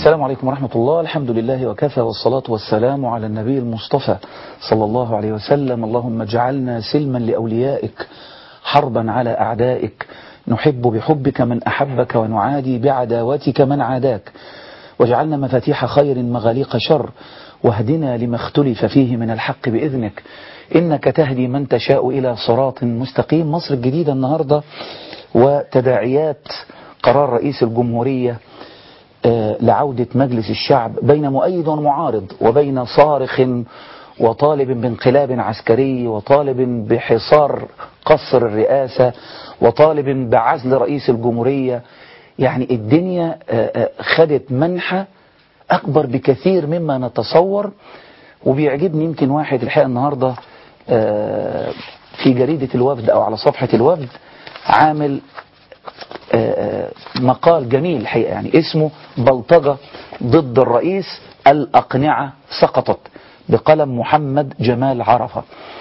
السلام عليكم ورحمة الله الحمد لله وكفى والصلاة والسلام على النبي المصطفى صلى الله عليه وسلم اللهم اجعلنا سلما لأوليائك حربا على أعدائك نحب بحبك من أحبك ونعادي بعداوتك من عاداك واجعلنا مفاتيح خير مغاليق شر واهدنا لما اختلف فيه من الحق بإذنك إنك تهدي من تشاء إلى صراط مستقيم مصر الجديدة النهاردة وتداعيات قرار رئيس الجمهورية لعودة مجلس الشعب بين مؤيد ومعارض وبين صارخ وطالب بانقلاب عسكري وطالب بحصار قصر الرئاسة وطالب بعزل رئيس الجمهورية يعني الدنيا خدت منحة أكبر بكثير مما نتصور وبيعجبني يمكن واحد الحقيقة النهاردة في جريدة الوفد أو على صفحة الوفد عامل مقال جميل الحقيقة يعني اسمه بلطجة ضد الرئيس الأقنعة سقطت بقلم محمد جمال عرفة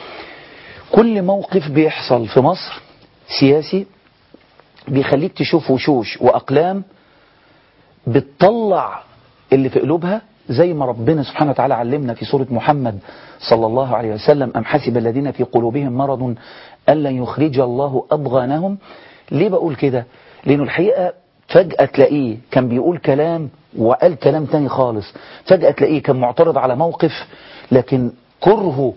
كل موقف بيحصل في مصر سياسي بيخليك تشوف وشوش وأقلام بتطلع اللي في قلوبها زي ما ربنا سبحانه وتعالى علمنا في سورة محمد صلى الله عليه وسلم أم حسب الذين في قلوبهم مرض أن لن يخرج الله أضغانهم ليه بقول كده لأنه الحقيقة فجأة تلاقيه كان بيقول كلام وقال كلام تاني خالص فجأة تلاقيه كان معترض على موقف لكن كرهه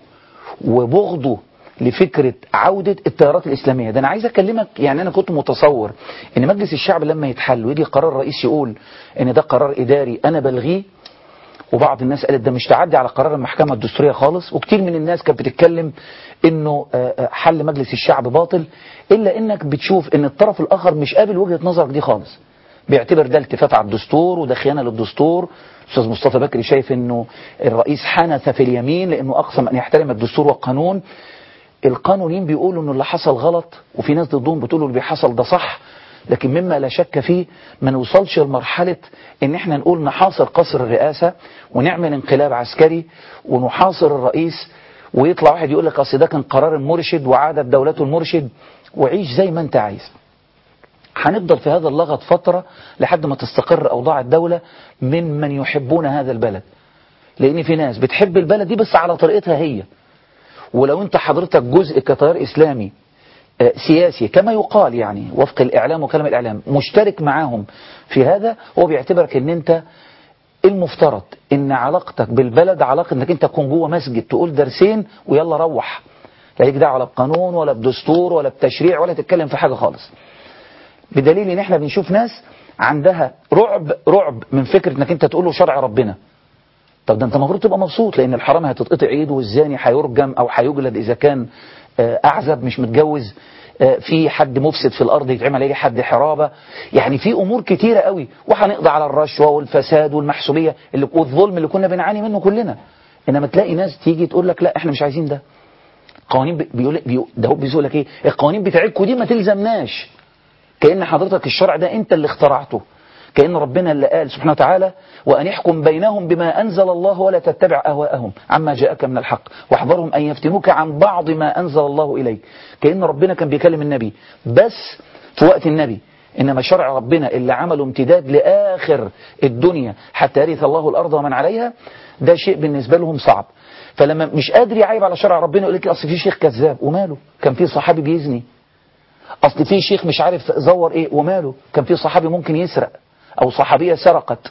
وبغضه لفكرة عودة التيارات الإسلامية ده أنا عايز أكلمك يعني أنا كنت متصور إن مجلس الشعب لما يتحل ويجي قرار رئيس يقول إن ده قرار إداري أنا بلغيه وبعض الناس قالت ده مش تعدي على قرار المحكمة الدستورية خالص وكتير من الناس كانت بتتكلم انه حل مجلس الشعب باطل الا انك بتشوف ان الطرف الاخر مش قابل وجهة نظرك دي خالص بيعتبر ده التفات على الدستور وده خيانة للدستور استاذ مصطفى بكري شايف انه الرئيس حنث في اليمين لانه اقسم ان يحترم الدستور والقانون القانونيين بيقولوا انه اللي حصل غلط وفي ناس ضدهم بتقولوا اللي حصل ده صح لكن مما لا شك فيه ما نوصلش لمرحلة ان احنا نقول نحاصر قصر الرئاسة ونعمل انقلاب عسكري ونحاصر الرئيس ويطلع واحد يقول لك اصل ده كان قرار المرشد وعادت دولته المرشد وعيش زي ما انت عايز هنفضل في هذا اللغط فترة لحد ما تستقر أوضاع الدولة من من يحبون هذا البلد لأن في ناس بتحب البلد دي بس على طريقتها هي ولو انت حضرتك جزء كتيار إسلامي سياسي كما يقال يعني وفق الإعلام وكلام الإعلام مشترك معاهم في هذا هو بيعتبرك ان انت المفترض ان علاقتك بالبلد علاقة انك انت تكون جوه مسجد تقول درسين ويلا روح لا ليك دعوه ولا بقانون ولا بدستور ولا بتشريع ولا تتكلم في حاجة خالص بدليل ان احنا بنشوف ناس عندها رعب رعب من فكرة انك انت تقول له شرع ربنا طب ده انت المفروض تبقى مبسوط لان الحرام هتتقطع ايده والزاني هيرجم او هيجلد اذا كان اعزب مش متجوز في حد مفسد في الارض يتعمل عليه حد حرابه يعني في امور كتيره قوي وهنقضي على الرشوه والفساد والمحسوبيه اللي والظلم اللي كنا بنعاني منه كلنا انما تلاقي ناس تيجي تقول لك لا احنا مش عايزين ده قوانين بيقول بيقول ده هو بيقول لك ايه القوانين بتاعتكم دي ما تلزمناش كأن حضرتك الشرع ده انت اللي اخترعته كأن ربنا اللي قال سبحانه وتعالى وأن يحكم بينهم بما أنزل الله ولا تتبع أهواءهم عما جاءك من الحق واحذرهم أن يفتنوك عن بعض ما أنزل الله إليك كأن ربنا كان بيكلم النبي بس في وقت النبي إنما شرع ربنا اللي عمله امتداد لآخر الدنيا حتى يرث الله الأرض ومن عليها ده شيء بالنسبة لهم صعب فلما مش قادر يعيب على شرع ربنا يقول لك أصل في شيخ كذاب وماله كان في صحابي بيزني أصل في شيخ مش عارف زور إيه وماله كان في صحابي ممكن يسرق أو صحابية سرقت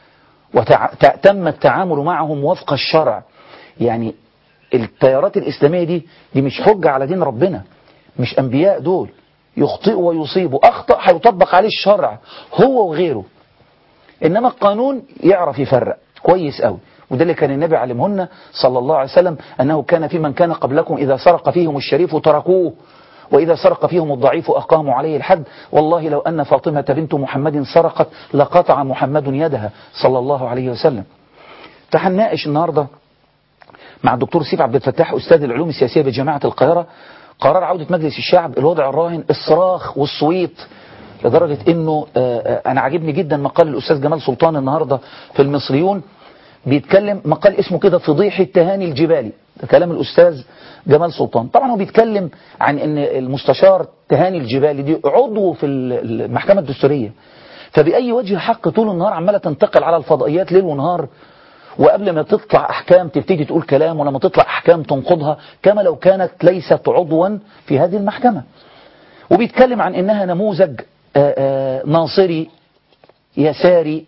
وتم التعامل معهم وفق الشرع يعني التيارات الإسلامية دي دي مش حجة على دين ربنا مش أنبياء دول يخطئوا ويصيبوا أخطأ هيطبق عليه الشرع هو وغيره إنما القانون يعرف يفرق كويس قوي وده اللي كان النبي علمهن صلى الله عليه وسلم أنه كان في من كان قبلكم إذا سرق فيهم الشريف تركوه وإذا سرق فيهم الضعيف أقاموا عليه الحد والله لو أن فاطمة بنت محمد سرقت لقطع محمد يدها صلى الله عليه وسلم فهنناقش النهاردة مع الدكتور سيف عبد الفتاح أستاذ العلوم السياسية بجامعة القاهرة قرار عودة مجلس الشعب الوضع الراهن الصراخ والصويت لدرجة أنه أنا عاجبني جدا مقال الأستاذ جمال سلطان النهاردة في المصريون بيتكلم مقال اسمه كده فضيحة تهاني الجبالي ده كلام الأستاذ جمال سلطان طبعا هو بيتكلم عن ان المستشار تهاني الجبالي دي عضو في المحكمة الدستورية فبأي وجه حق طول النهار عمالة تنتقل على الفضائيات ليل ونهار وقبل ما تطلع أحكام تبتدي تقول كلام ولما تطلع أحكام تنقضها كما لو كانت ليست عضوا في هذه المحكمة وبيتكلم عن إنها نموذج آآ آآ ناصري يساري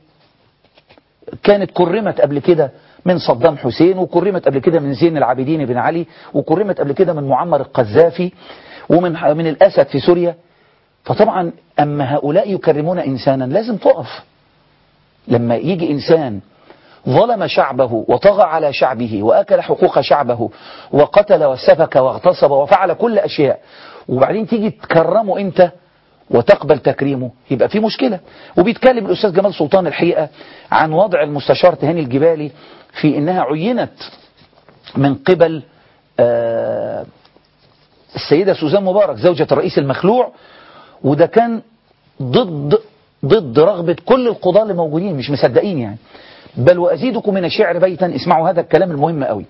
كانت كرمت قبل كده من صدام حسين وكرمت قبل كده من زين العابدين بن علي وكرمت قبل كده من معمر القذافي ومن من الأسد في سوريا فطبعا أما هؤلاء يكرمون إنسانا لازم تقف لما يجي إنسان ظلم شعبه وطغى على شعبه وأكل حقوق شعبه وقتل وسفك واغتصب وفعل كل أشياء وبعدين تيجي تكرمه أنت وتقبل تكريمه يبقى في مشكلة وبيتكلم الأستاذ جمال سلطان الحقيقة عن وضع المستشار تهاني الجبالي في إنها عينت من قبل آه السيدة سوزان مبارك زوجة الرئيس المخلوع وده كان ضد ضد رغبة كل القضاة اللي موجودين مش مصدقين يعني بل وأزيدكم من الشعر بيتا اسمعوا هذا الكلام المهم قوي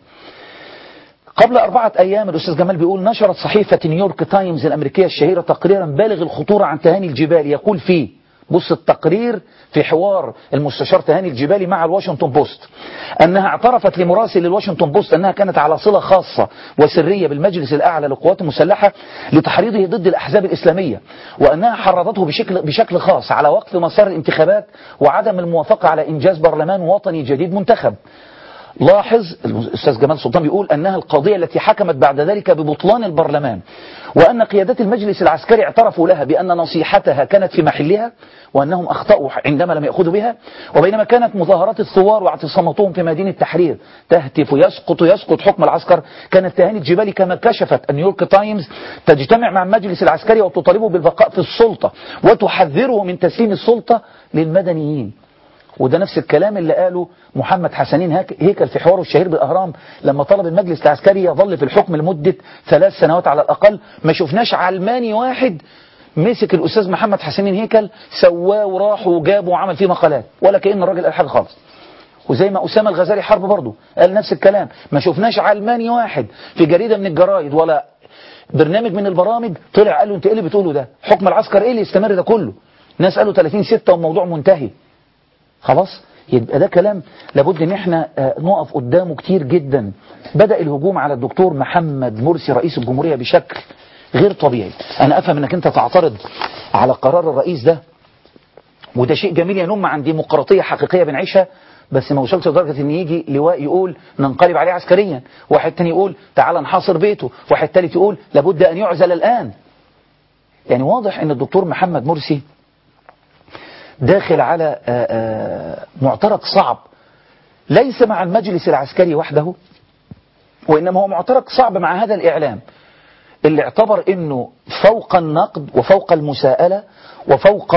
قبل أربعة أيام الأستاذ جمال بيقول نشرت صحيفة نيويورك تايمز الأمريكية الشهيرة تقريرا بالغ الخطورة عن تهاني الجبال يقول فيه بص التقرير في حوار المستشار تهاني الجبالي مع الواشنطن بوست أنها اعترفت لمراسل الواشنطن بوست أنها كانت على صلة خاصة وسرية بالمجلس الأعلى للقوات المسلحة لتحريضه ضد الأحزاب الإسلامية وأنها حرضته بشكل, بشكل خاص على وقف مسار الانتخابات وعدم الموافقة على إنجاز برلمان وطني جديد منتخب لاحظ الأستاذ جمال سلطان بيقول أنها القضية التي حكمت بعد ذلك ببطلان البرلمان وأن قيادات المجلس العسكري اعترفوا لها بأن نصيحتها كانت في محلها وأنهم أخطأوا عندما لم يأخذوا بها وبينما كانت مظاهرات الثوار واعتصاماتهم في مدينة التحرير تهتف يسقط يسقط حكم العسكر كانت تهاني الجبالي كما كشفت نيويورك تايمز تجتمع مع المجلس العسكري وتطالبه بالبقاء في السلطة وتحذره من تسليم السلطة للمدنيين وده نفس الكلام اللي قاله محمد حسنين هيكل في حواره الشهير بالأهرام لما طلب المجلس العسكري يظل في الحكم لمدة ثلاث سنوات على الأقل ما شفناش علماني واحد مسك الأستاذ محمد حسنين هيكل سواه وراح وجابه وعمل فيه مقالات ولا كأن الراجل قال حاجة خالص وزي ما أسامة الغزالي حرب برضه قال نفس الكلام ما شفناش علماني واحد في جريدة من الجرايد ولا برنامج من البرامج طلع قال له انت ايه اللي بتقوله ده حكم العسكر ايه اللي يستمر ده كله ناس قالوا 30 6 والموضوع منتهي خلاص يبقى ده كلام لابد ان احنا نقف قدامه كتير جدا بدأ الهجوم على الدكتور محمد مرسي رئيس الجمهورية بشكل غير طبيعي انا افهم انك انت تعترض على قرار الرئيس ده وده شيء جميل ينم عن ديمقراطية حقيقية بنعيشها بس ما وصلش لدرجة ان يجي لواء يقول ننقلب عليه عسكريا واحد تاني يقول تعال نحاصر بيته واحد تالت يقول لابد ان يعزل الان يعني واضح ان الدكتور محمد مرسي داخل على معترك صعب ليس مع المجلس العسكري وحده وإنما هو معترك صعب مع هذا الإعلام اللي اعتبر أنه فوق النقد وفوق المساءلة وفوق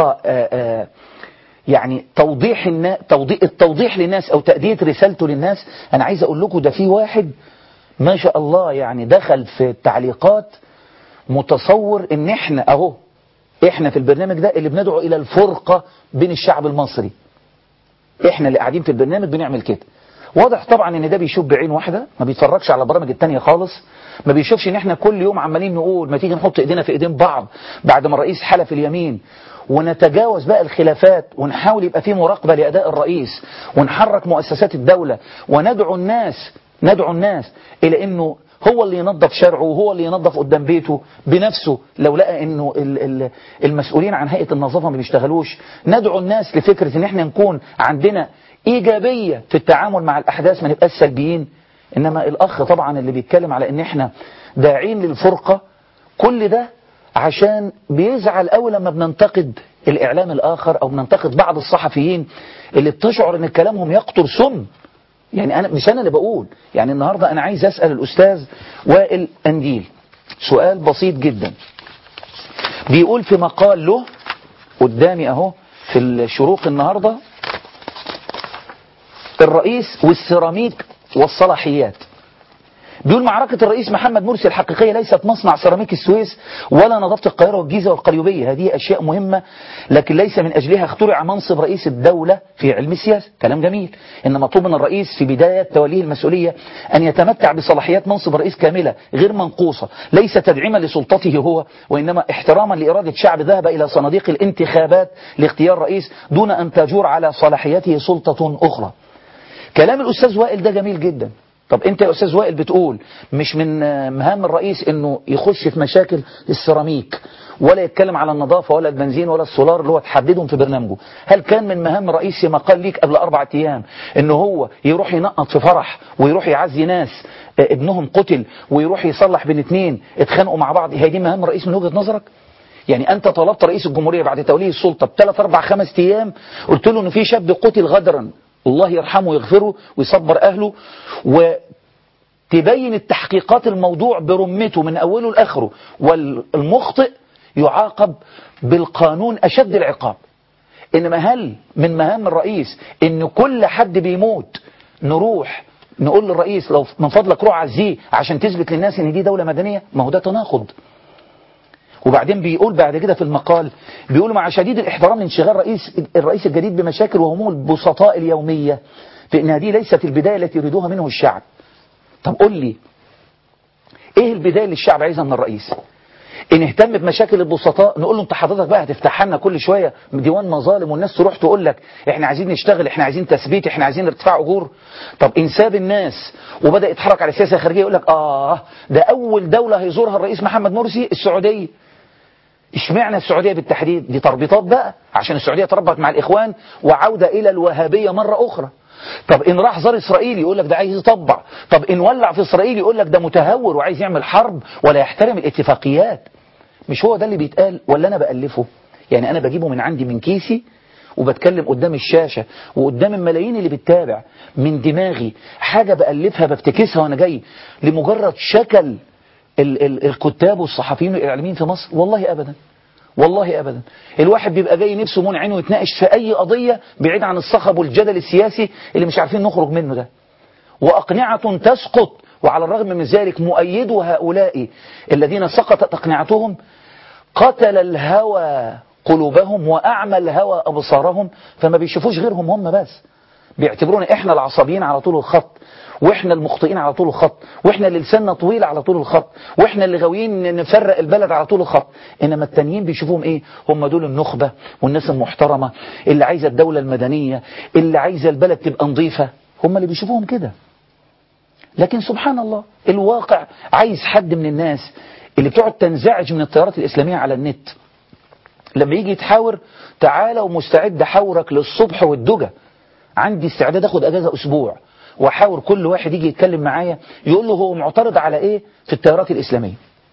يعني توضيح التوضيح للناس أو تأدية رسالته للناس أنا عايز أقول لكم ده في واحد ما شاء الله يعني دخل في التعليقات متصور ان احنا اهو احنا في البرنامج ده اللي بندعو الى الفرقة بين الشعب المصري احنا اللي قاعدين في البرنامج بنعمل كده واضح طبعا ان ده بيشوف بعين واحدة ما بيتفرجش على البرامج التانية خالص ما بيشوفش ان احنا كل يوم عمالين نقول ما تيجي نحط ايدينا في ايدين بعض بعد ما الرئيس حلف اليمين ونتجاوز بقى الخلافات ونحاول يبقى في مراقبة لأداء الرئيس ونحرك مؤسسات الدولة وندعو الناس ندعو الناس إلى أنه هو اللي ينظف شرعه وهو اللي ينظف قدام بيته بنفسه لو لقى انه المسؤولين عن هيئة النظافة ما بيشتغلوش ندعو الناس لفكرة ان احنا نكون عندنا ايجابية في التعامل مع الاحداث ما نبقاش سلبيين انما الاخ طبعا اللي بيتكلم على ان احنا داعين للفرقة كل ده عشان بيزعل قوي لما بننتقد الاعلام الاخر او بننتقد بعض الصحفيين اللي بتشعر ان كلامهم يقطر سم يعني أنا مش أنا اللي بقول يعني النهاردة أنا عايز أسأل الأستاذ وائل أنديل سؤال بسيط جدا بيقول في مقال له قدامي أهو في الشروق النهاردة الرئيس والسيراميك والصلاحيات بيقول معركة الرئيس محمد مرسي الحقيقية ليست مصنع سيراميك السويس ولا نظافة القاهرة والجيزة والقليوبية هذه أشياء مهمة لكن ليس من أجلها اخترع منصب رئيس الدولة في علم السياسة كلام جميل إن مطلوب من الرئيس في بداية توليه المسؤولية أن يتمتع بصلاحيات منصب رئيس كاملة غير منقوصة ليس تدعيما لسلطته هو وإنما احتراما لإرادة شعب ذهب إلى صناديق الانتخابات لاختيار رئيس دون أن تجور على صلاحيته سلطة أخرى كلام الأستاذ وائل ده جميل جدا طب انت يا استاذ وائل بتقول مش من مهام الرئيس انه يخش في مشاكل السيراميك ولا يتكلم على النظافة ولا البنزين ولا السولار اللي هو تحددهم في برنامجه هل كان من مهام الرئيس فيما قال ليك قبل أربعة أيام انه هو يروح ينقط في فرح ويروح يعزي ناس ابنهم قتل ويروح يصلح بين اتنين اتخانقوا مع بعض هي دي مهام الرئيس من وجهة نظرك يعني انت طلبت رئيس الجمهورية بعد توليه السلطة بثلاث اربع خمس ايام قلت له ان في شاب قتل غدرا الله يرحمه ويغفره ويصبر أهله وتبين التحقيقات الموضوع برمته من أوله لآخره والمخطئ يعاقب بالقانون أشد العقاب إنما هل من مهام الرئيس إن كل حد بيموت نروح نقول للرئيس لو من فضلك روح عزيه عشان تثبت للناس ان دي دولة مدنية ما هو ده تناقض وبعدين بيقول بعد كده في المقال بيقول مع شديد الاحترام لانشغال رئيس الرئيس الجديد بمشاكل وهموم البسطاء اليومية فإن هذه ليست البداية التي يريدوها منه الشعب طب قول لي ايه البداية اللي الشعب عايزها من الرئيس ان اهتم بمشاكل البسطاء نقول له انت حضرتك بقى هتفتح لنا كل شوية ديوان مظالم والناس تروح تقول لك احنا عايزين نشتغل احنا عايزين تثبيت احنا عايزين ارتفاع اجور طب ان ساب الناس وبدأ يتحرك على السياسة الخارجية يقول لك اه ده اول دولة هيزورها الرئيس محمد مرسي السعودية اشمعنى السعودية بالتحديد دي تربيطات بقى عشان السعودية تربط مع الإخوان وعودة إلى الوهابية مرة أخرى طب إن راح زار إسرائيل يقول لك ده عايز يطبع طب إن ولع في إسرائيل يقول لك ده متهور وعايز يعمل حرب ولا يحترم الاتفاقيات مش هو ده اللي بيتقال ولا أنا بألفه يعني أنا بجيبه من عندي من كيسي وبتكلم قدام الشاشة وقدام الملايين اللي بتتابع من دماغي حاجة بألفها بفتكسها وأنا جاي لمجرد شكل ال ال الكتاب والصحفيين والإعلاميين في مصر والله أبدا والله أبدا الواحد بيبقى جاي نفسه منع عينه يتناقش في أي قضية بعيد عن الصخب والجدل السياسي اللي مش عارفين نخرج منه ده وأقنعة تسقط وعلى الرغم من ذلك مؤيدو هؤلاء الذين سقطت أقنعتهم قتل الهوى قلوبهم وأعمى الهوى أبصارهم فما بيشوفوش غيرهم هم بس بيعتبرونا إحنا العصبيين على طول الخط واحنا المخطئين على طول الخط واحنا اللي لساننا طويل على طول الخط واحنا اللي غاويين نفرق البلد على طول الخط انما التانيين بيشوفوهم ايه هم دول النخبة والناس المحترمة اللي عايزة الدولة المدنية اللي عايزة البلد تبقى نظيفة هم اللي بيشوفوهم كده لكن سبحان الله الواقع عايز حد من الناس اللي بتقعد تنزعج من التيارات الإسلامية على النت لما يجي يتحاور تعالى ومستعد حورك للصبح والدجى عندي استعداد اخد اجازة اسبوع واحاور كل واحد يجي يتكلم معايا يقول له هو معترض على ايه في التيارات الاسلاميه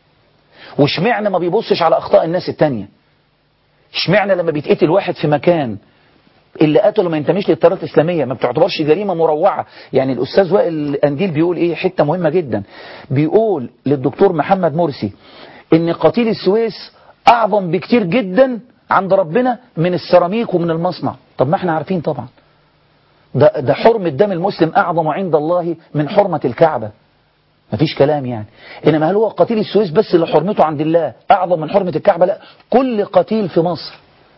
واشمعنى ما بيبصش على اخطاء الناس التانية اشمعنى لما بيتقتل واحد في مكان اللي قتله ما ينتميش للتيارات الاسلاميه ما بتعتبرش جريمه مروعه يعني الاستاذ وائل انديل بيقول ايه حته مهمه جدا بيقول للدكتور محمد مرسي ان قتيل السويس اعظم بكتير جدا عند ربنا من السيراميك ومن المصنع طب ما احنا عارفين طبعا ده, ده حرمة دم المسلم أعظم عند الله من حرمة الكعبة مفيش كلام يعني إنما هل هو قتيل السويس بس اللي حرمته عند الله أعظم من حرمة الكعبة لا كل قتيل في مصر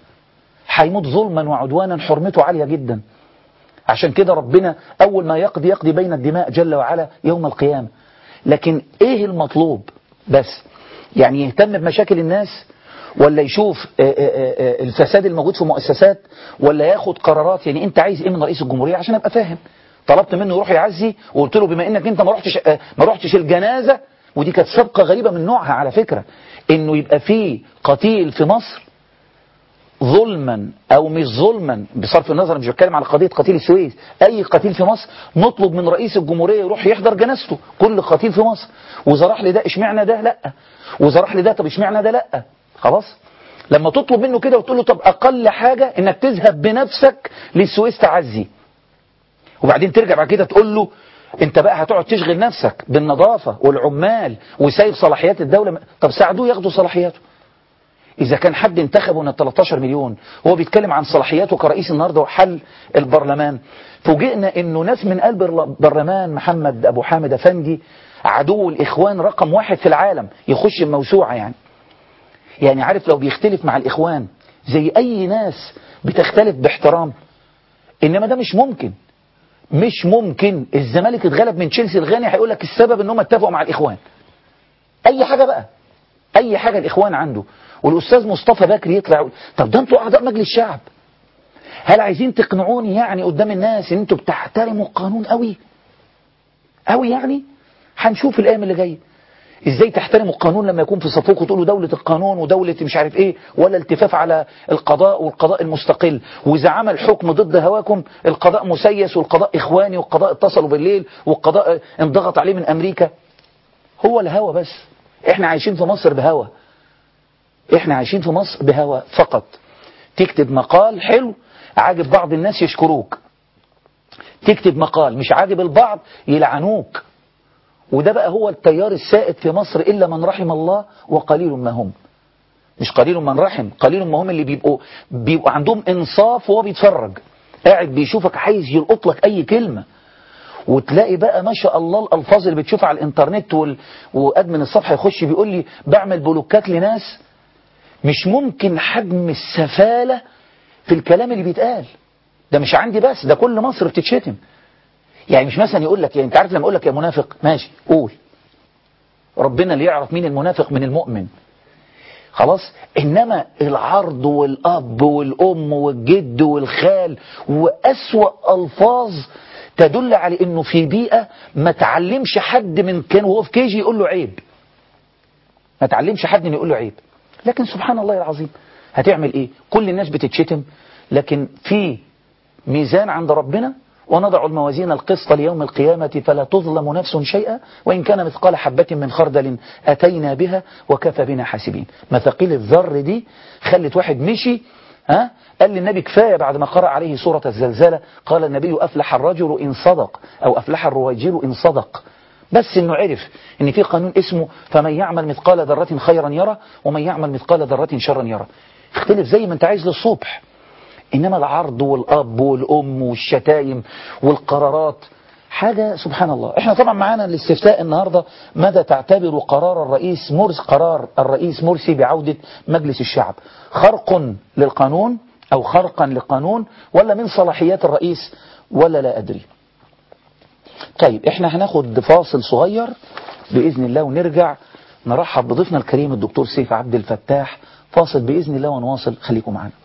هيموت ظلما وعدوانا حرمته عالية جدا عشان كده ربنا أول ما يقضي يقضي بين الدماء جل وعلا يوم القيامة لكن إيه المطلوب بس يعني يهتم بمشاكل الناس ولا يشوف الفساد الموجود في مؤسسات ولا ياخد قرارات يعني انت عايز ايه من رئيس الجمهورية عشان ابقى فاهم طلبت منه يروح يعزي وقلت له بما انك انت ما رحتش ما رحتش الجنازة ودي كانت سابقة غريبة من نوعها على فكرة انه يبقى في قتيل في مصر ظلما او مش ظلما بصرف النظر مش بتكلم على قضية قتيل السويس اي قتيل في مصر نطلب من رئيس الجمهورية يروح يحضر جنازته كل قتيل في مصر واذا راح لده اشمعنى ده لا واذا راح لده طب اشمعنى ده لا خلاص لما تطلب منه كده وتقول له طب أقل حاجة إنك تذهب بنفسك للسويس تعزي وبعدين ترجع بعد كده تقول له انت بقى هتقعد تشغل نفسك بالنظافة والعمال وسايب صلاحيات الدولة طب ساعدوه ياخدوا صلاحياته إذا كان حد انتخبه من ال 13 مليون هو بيتكلم عن صلاحياته كرئيس النهاردة وحل البرلمان فوجئنا انه ناس من قلب البرلمان محمد ابو حامد افندي عدو الإخوان رقم واحد في العالم يخش الموسوعة يعني يعني عارف لو بيختلف مع الإخوان زي أي ناس بتختلف باحترام إنما ده مش ممكن مش ممكن الزمالك اتغلب من تشيلسي الغاني هيقول لك السبب ان هم اتفقوا مع الاخوان اي حاجه بقى اي حاجه الاخوان عنده والاستاذ مصطفى بكري يطلع يقول طب ده انتوا اعضاء مجلس الشعب هل عايزين تقنعوني يعني قدام الناس ان انتوا بتحترموا القانون قوي قوي يعني هنشوف الايام اللي جايه ازاي تحترموا القانون لما يكون في صفوكم تقولوا دولة القانون ودولة مش عارف ايه ولا التفاف على القضاء والقضاء المستقل واذا عمل حكم ضد هواكم القضاء مسيس والقضاء اخواني والقضاء اتصلوا بالليل والقضاء انضغط عليه من امريكا هو الهوى بس احنا عايشين في مصر بهوى احنا عايشين في مصر بهوى فقط تكتب مقال حلو عاجب بعض الناس يشكروك تكتب مقال مش عاجب البعض يلعنوك وده بقى هو التيار السائد في مصر إلا من رحم الله وقليل ما هم مش قليل من رحم قليل ما هم اللي بيبقوا, بيبقوا عندهم إنصاف وهو بيتفرج قاعد بيشوفك عايز يلقط لك أي كلمة وتلاقي بقى ما شاء الله الألفاظ اللي بتشوفها على الإنترنت وال... وأدمن الصفحة يخش بيقول لي بعمل بلوكات لناس مش ممكن حجم السفالة في الكلام اللي بيتقال ده مش عندي بس ده كل مصر بتتشتم يعني مش مثلا يقول لك يعني انت عارف لما اقول لك يا منافق ماشي قول ربنا اللي يعرف مين المنافق من المؤمن خلاص انما العرض والاب والام والجد والخال واسوا الفاظ تدل على انه في بيئه ما تعلمش حد من كان وهو في كيجي يقول له عيب ما تعلمش حد انه يقول له عيب لكن سبحان الله العظيم هتعمل ايه كل الناس بتتشتم لكن في ميزان عند ربنا ونضع الموازين القسط ليوم القيامة فلا تظلم نفس شيئا وإن كان مثقال حبة من خردل أتينا بها وكفى بنا حاسبين مثقيل الذر دي خلت واحد مشي ها قال للنبي كفاية بعد ما قرأ عليه سورة الزلزلة قال النبي أفلح الرجل إن صدق أو أفلح الرواجل إن صدق بس انه عرف ان في قانون اسمه فمن يعمل مثقال ذرة خيرا يرى ومن يعمل مثقال ذرة شرا يرى اختلف زي ما انت عايز للصبح إنما العرض والأب والأم والشتايم والقرارات حاجة سبحان الله احنا طبعا معانا الاستفتاء النهاردة ماذا تعتبر قرار الرئيس مرسي قرار الرئيس مرسي بعودة مجلس الشعب خرق للقانون أو خرقا للقانون ولا من صلاحيات الرئيس ولا لا أدري طيب احنا هناخد فاصل صغير بإذن الله ونرجع نرحب بضيفنا الكريم الدكتور سيف عبد الفتاح فاصل بإذن الله ونواصل خليكم معنا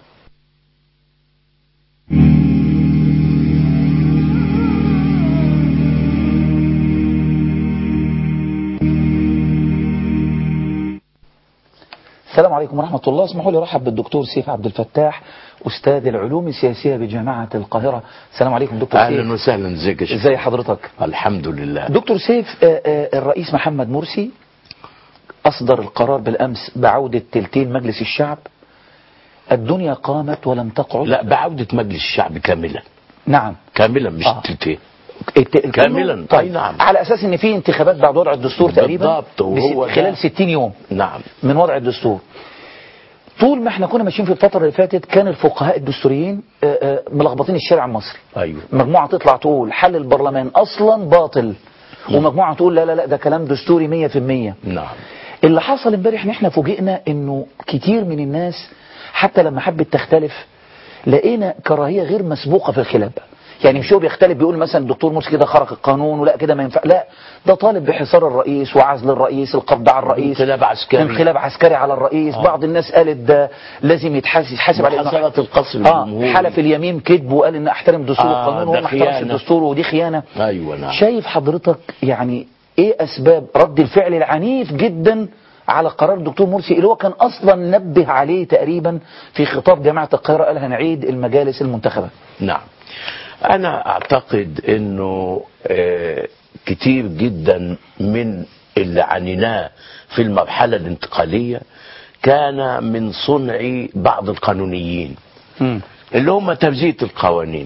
السلام عليكم ورحمة الله اسمحوا لي ارحب بالدكتور سيف عبد الفتاح أستاذ العلوم السياسية بجامعة القاهرة السلام عليكم دكتور سيف اهلا وسهلا ازيك يا شيخ ازي حضرتك الحمد لله دكتور سيف آه، آه، الرئيس محمد مرسي أصدر القرار بالأمس بعودة تلتين مجلس الشعب الدنيا قامت ولم تقعد لا بعودة مجلس الشعب كاملا نعم كاملا مش آه. تلتين الت- الكل- كاملاً. طيب. أي نعم. على أساس إن في انتخابات بعد وضع الدستور تقريبا بالضبط، وهو بس- ده. خلال 60 يوم نعم من وضع الدستور طول ما احنا كنا ماشيين في الفترة اللي فاتت كان الفقهاء الدستوريين آه، آه، ملخبطين الشارع المصري ايوه مجموعة تطلع تقول حل البرلمان أصلا باطل ومجموعة تقول لا لا لا ده كلام دستوري 100% نعم اللي حصل امبارح ان احنا فوجئنا انه كتير من الناس حتى لما حبت تختلف لقينا كراهية غير مسبوقة في الخلاف يعني مش هو بيختلف بيقول مثلا الدكتور مرسي كده خرق القانون ولا كده ما ينفع لا ده طالب بحصار الرئيس وعزل الرئيس القبض على الرئيس انقلاب عسكري. انقلاب عسكري على الرئيس آه. بعض الناس قالت ده لازم يتحاسب يتحاسب على إنه- محاصرة القصر اه الجمهوري. حلف اليمين كذب وقال ان احترم دستور آه، القانون وهو ده ما احترمش خيانة. الدستور ودي خيانة ايوه نعم شايف حضرتك يعني ايه اسباب رد الفعل العنيف جدا على قرار الدكتور مرسي اللي هو كان اصلا نبه عليه تقريبا في خطاب جامعة القاهرة قال هنعيد المجالس المنتخبة نعم انا اعتقد انه آه، كتير جدا من اللي عنيناه في المرحلة الانتقالية كان من صنع بعض القانونيين اللي هم تبزية القوانين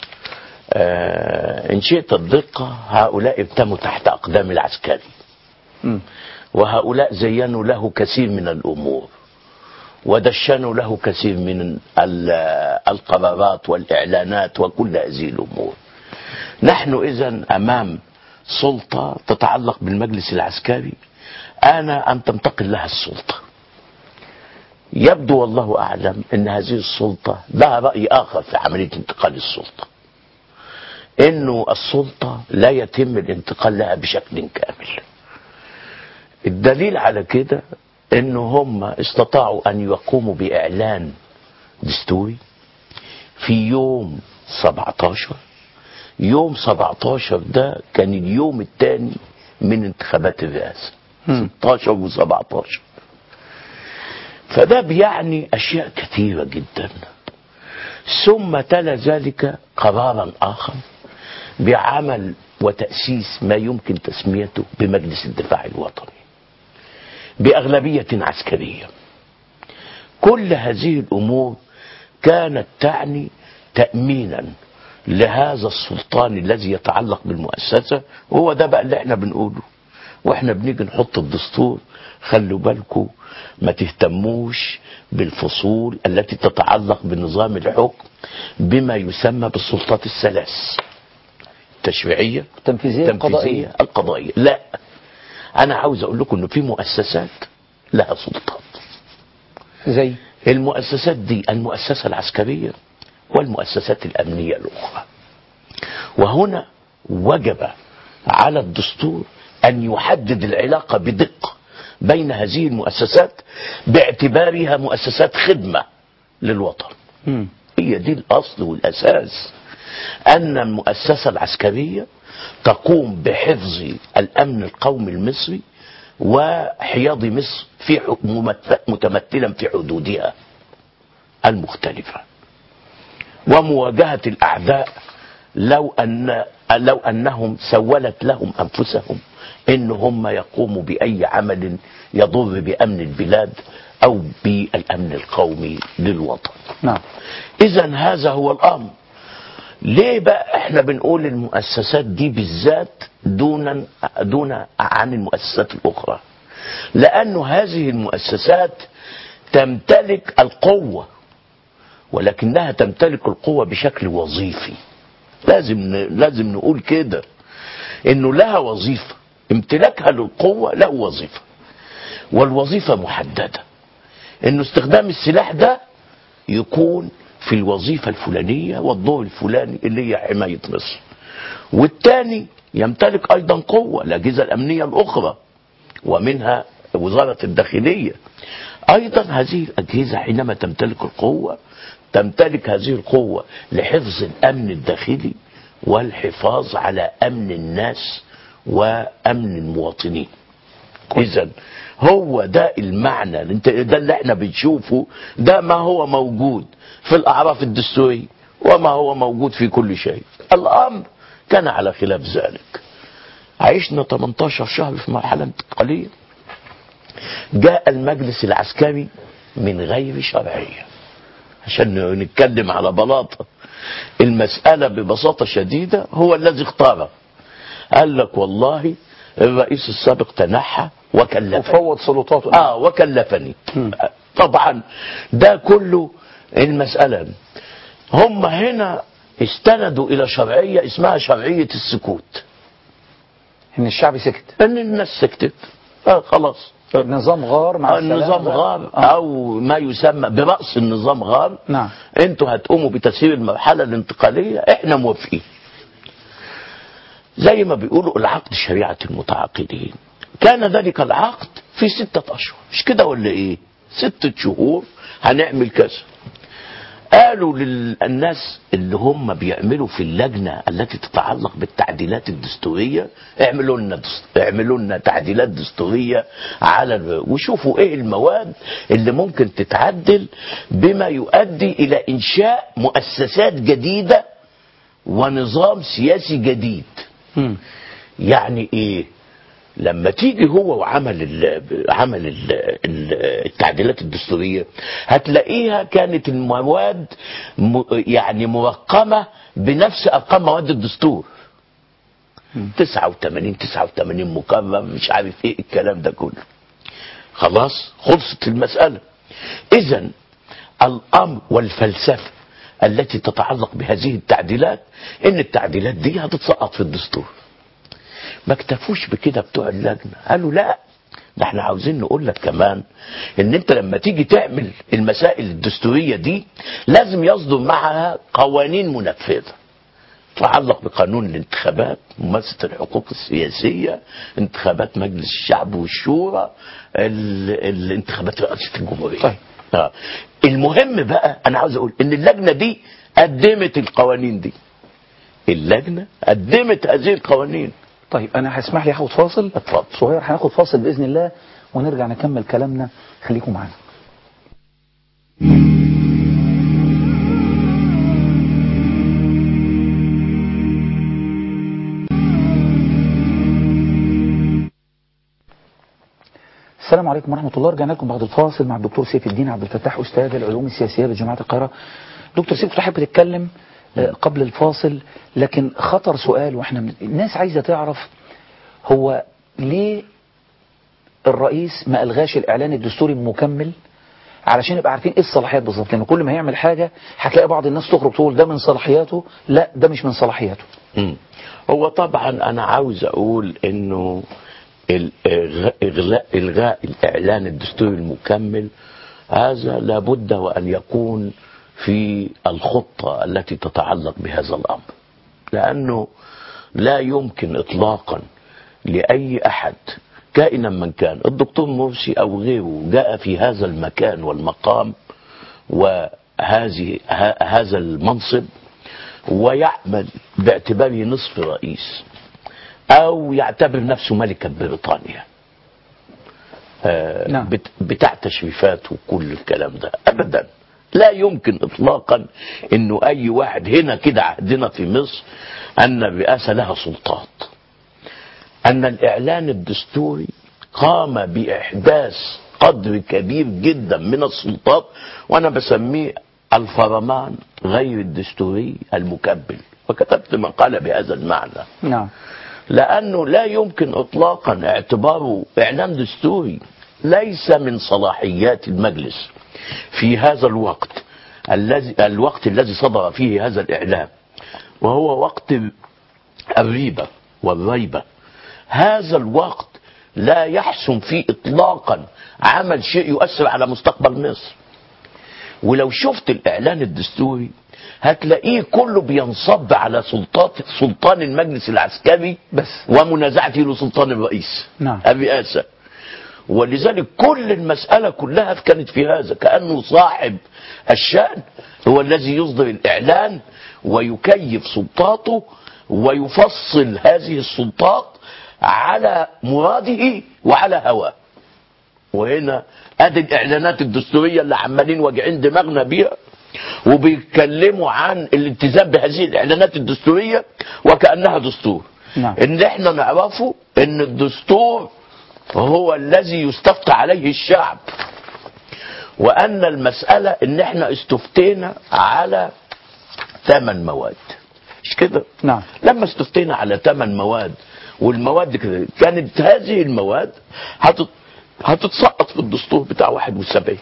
آه إن شئت الدقة هؤلاء ابتموا تحت أقدام العسكري مم. وهؤلاء زينوا له كثير من الأمور ودشنوا له كثير من ال- القرارات والإعلانات وكل هذه الأمور نحن إذا أمام سلطة تتعلق بالمجلس العسكري أنا أن تنتقل لها السلطة يبدو والله أعلم أن هذه السلطة لها رأي آخر في عملية انتقال السلطة أنه السلطة لا يتم الانتقال لها بشكل كامل الدليل على كده أنه هم استطاعوا أن يقوموا بإعلان دستوري في يوم 17 يوم 17 ده كان اليوم الثاني من انتخابات الرئاسة 16 و17 فده بيعني أشياء كثيرة جدا ثم تلا ذلك قرارا آخر بعمل وتأسيس ما يمكن تسميته بمجلس الدفاع الوطني بأغلبية عسكرية كل هذه الأمور كانت تعني تأمينا لهذا السلطان الذي يتعلق بالمؤسسة وهو ده بقى اللي احنا بنقوله واحنا بنيجي نحط الدستور خلوا بالكم ما تهتموش بالفصول التي تتعلق بنظام الحكم بما يسمى بالسلطات الثلاث التشريعية التنفيذية القضائية التنفيذية القضائية لا انا عاوز اقول لكم انه في مؤسسات لها سلطات زي المؤسسات دي المؤسسة العسكرية والمؤسسات الأمنية الأخرى وهنا وجب على الدستور أن يحدد العلاقة بدقة بين هذه المؤسسات باعتبارها مؤسسات خدمة للوطن مم. هي دي الأصل والأساس أن المؤسسة العسكرية تقوم بحفظ الأمن القومي المصري وحياض مصر في ح- ممث- متمثلا في حدودها المختلفة ومواجهة الأعداء لو أن لو أنهم سولت لهم أنفسهم إن هم يقوموا بأي عمل يضر بأمن البلاد أو بالأمن القومي للوطن نعم إذا هذا هو الأمر ليه بقى احنا بنقول المؤسسات دي بالذات دون دون عن المؤسسات الأخرى لأنه هذه المؤسسات تمتلك القوة ولكنها تمتلك القوة بشكل وظيفي لازم ن- لازم نقول كده انه لها وظيفة امتلاكها للقوة له وظيفة والوظيفة محددة انه استخدام السلاح ده يكون في الوظيفة الفلانية والدور الفلاني اللي هي حماية مصر والتاني يمتلك ايضا قوة الاجهزة الامنية الاخرى ومنها وزارة الداخلية ايضا هذه الاجهزة حينما تمتلك القوة تمتلك هذه القوة لحفظ الامن الداخلي والحفاظ على امن الناس وامن المواطنين اذا هو ده المعنى انت ده اللي احنا بنشوفه ده ما هو موجود في الاعراف الدستوريه وما هو موجود في كل شيء الامر كان على خلاف ذلك عشنا 18 شهر في مرحله انتقاليه جاء المجلس العسكري من غير شرعيه عشان نتكلم على بلاطه المساله ببساطه شديده هو الذي اختاره قال لك والله الرئيس السابق تنحى وكلفني وفوض سلطاته اه وكلفني طبعا ده كله المسألة هم هنا استندوا إلى شرعية اسمها شرعية السكوت ان الشعب سكت أن الناس سكتت آه خلاص النظام غار مع السلامة النظام بقى. غار آه. أو ما يسمى برأس النظام غار نعم انتوا هتقوموا بتسيير المرحلة الانتقالية احنا موافقين زي ما بيقولوا العقد شريعة المتعاقدين كان ذلك العقد في ستة أشهر مش كده ولا إيه ستة شهور هنعمل كذا قالوا للناس اللي هم بيعملوا في اللجنة التي تتعلق بالتعديلات الدستورية اعملوا لنا دس- اعملوا لنا تعديلات دستورية على ال- وشوفوا ايه المواد اللي ممكن تتعدل بما يؤدي الى انشاء مؤسسات جديدة ونظام سياسي جديد مم. يعني ايه لما تيجي هو وعمل ال عمل ال التعديلات الدستوريه هتلاقيها كانت المواد م يعني مرقمه بنفس ارقام مواد الدستور 89 89 مكرر مش عارف ايه الكلام ده كله خلاص خلصت المساله اذا الامر والفلسفه التي تتعلق بهذه التعديلات ان التعديلات دي هتتسقط في الدستور ما اكتفوش بكده بتوع اللجنه قالوا لا ده احنا عاوزين نقول لك كمان ان انت لما تيجي تعمل المسائل الدستوريه دي لازم يصدر معها قوانين منفذه تتعلق بقانون الانتخابات ممارسة الحقوق السياسية انتخابات مجلس الشعب والشورى ال- الانتخابات رئاسة الجمهورية طيب. آه. المهم بقى انا عاوز اقول ان اللجنة دي قدمت القوانين دي اللجنة قدمت هذه القوانين طيب انا هسمح لي هاخد فاصل اتفضل. صغير هناخد فاصل باذن الله ونرجع نكمل كلامنا خليكم معانا السلام عليكم ورحمة الله رجعنا لكم بعد الفاصل مع الدكتور سيف الدين عبد الفتاح أستاذ العلوم السياسية بجامعة القاهرة دكتور سيف تحب تتكلم آه، قبل الفاصل لكن خطر سؤال واحنا من... الناس عايزة تعرف هو ليه الرئيس ما ألغاش الإعلان الدستوري المكمل علشان يبقى عارفين ايه الصلاحيات بالظبط لان كل ما يعمل حاجة هتلاقي بعض الناس تخرج تقول ده من صلاحياته لا ده مش من صلاحياته مم. هو طبعا انا عاوز اقول انه الإغ- إغلاء الغاء الاعلان الدستوري المكمل هذا لابد وان يكون في الخطه التي تتعلق بهذا الامر لانه لا يمكن اطلاقا لاي احد كائنا من كان الدكتور مرسي او غيره جاء في هذا المكان والمقام وهذه ه- هذا المنصب ويعمل باعتباره نصف رئيس او يعتبر نفسه ملكة بريطانيا آه، نعم. بت- بتاع تشريفات وكل الكلام ده ابدا لا يمكن اطلاقا انه اي واحد هنا كده عندنا في مصر ان الرئاسه لها سلطات ان الاعلان الدستوري قام باحداث قدر كبير جدا من السلطات وانا بسميه الفرمان غير الدستوري المكبل وكتبت مقاله بهذا المعنى نعم لأنه لا يمكن إطلاقا اعتباره إعلان دستوري ليس من صلاحيات المجلس في هذا الوقت الذي الوقت الذي صدر فيه هذا الإعلان وهو وقت الريبة والريبة هذا الوقت لا يحسن فيه إطلاقا عمل شيء يؤثر على مستقبل مصر ولو شفت الإعلان الدستوري هتلاقيه كله بينصب على سلطات سلطان المجلس العسكري بس. ومنازعته لسلطان الرئيس نعم. الرئاسة ولذلك كل المسألة كلها كانت في هذا كأنه صاحب الشأن هو الذي يصدر الإعلان ويكيف سلطاته ويفصل هذه السلطات على مراده وعلى هواه وهنا ادي الاعلانات الدستوريه اللي عمالين واجعين دماغنا بيها وبيتكلموا عن الالتزام بهذه الاعلانات الدستوريه وكانها دستور نعم. ان احنا نعرفه ان الدستور هو الذي يستفتى عليه الشعب وان المساله ان احنا استفتينا على ثمان مواد مش كده نعم. لما استفتينا على ثمان مواد والمواد كده كانت هذه المواد هتت... هتتسقط في الدستور بتاع 71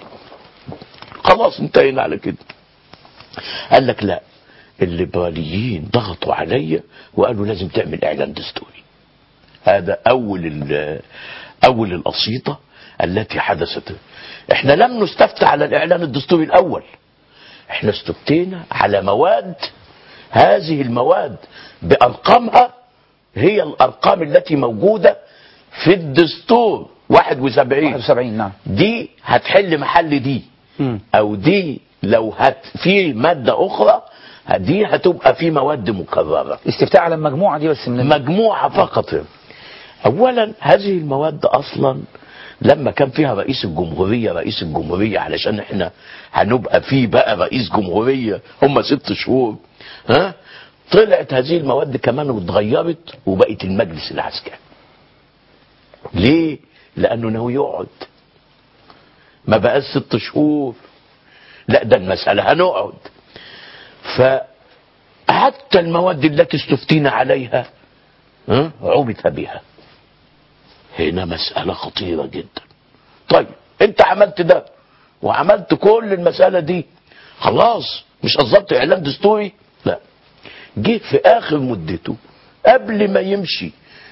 خلاص انتهينا على كده قال لك لا الليبراليين ضغطوا عليا وقالوا لازم تعمل اعلان دستوري هذا اول ال- اول القصيده التي حدثت احنا لم نستفتى على الاعلان الدستوري الاول احنا استفتينا على مواد هذه المواد بارقامها هي الارقام التي موجوده في الدستور 71 71 نعم دي هتحل محل دي مم. او دي لو هت في ماده اخرى دي هتبقى في مواد مكرره استفتاء على المجموعة دي بس من مجموعه فقط اولا هذه المواد اصلا لما كان فيها رئيس الجمهوريه رئيس الجمهوريه علشان احنا هنبقى في بقى رئيس جمهوريه هم ست شهور ها طلعت هذه المواد كمان واتغيرت وبقت المجلس العسكري ليه لانه ناوي يقعد ما بقاش ست شهور لا ده المساله هنقعد فحتى المواد التي استفتينا عليها ها، عبث بها هنا مسألة خطيرة جدا طيب انت عملت ده وعملت كل المسألة دي خلاص مش أصدرت إعلان دستوري لا جه في آخر مدته قبل ما يمشي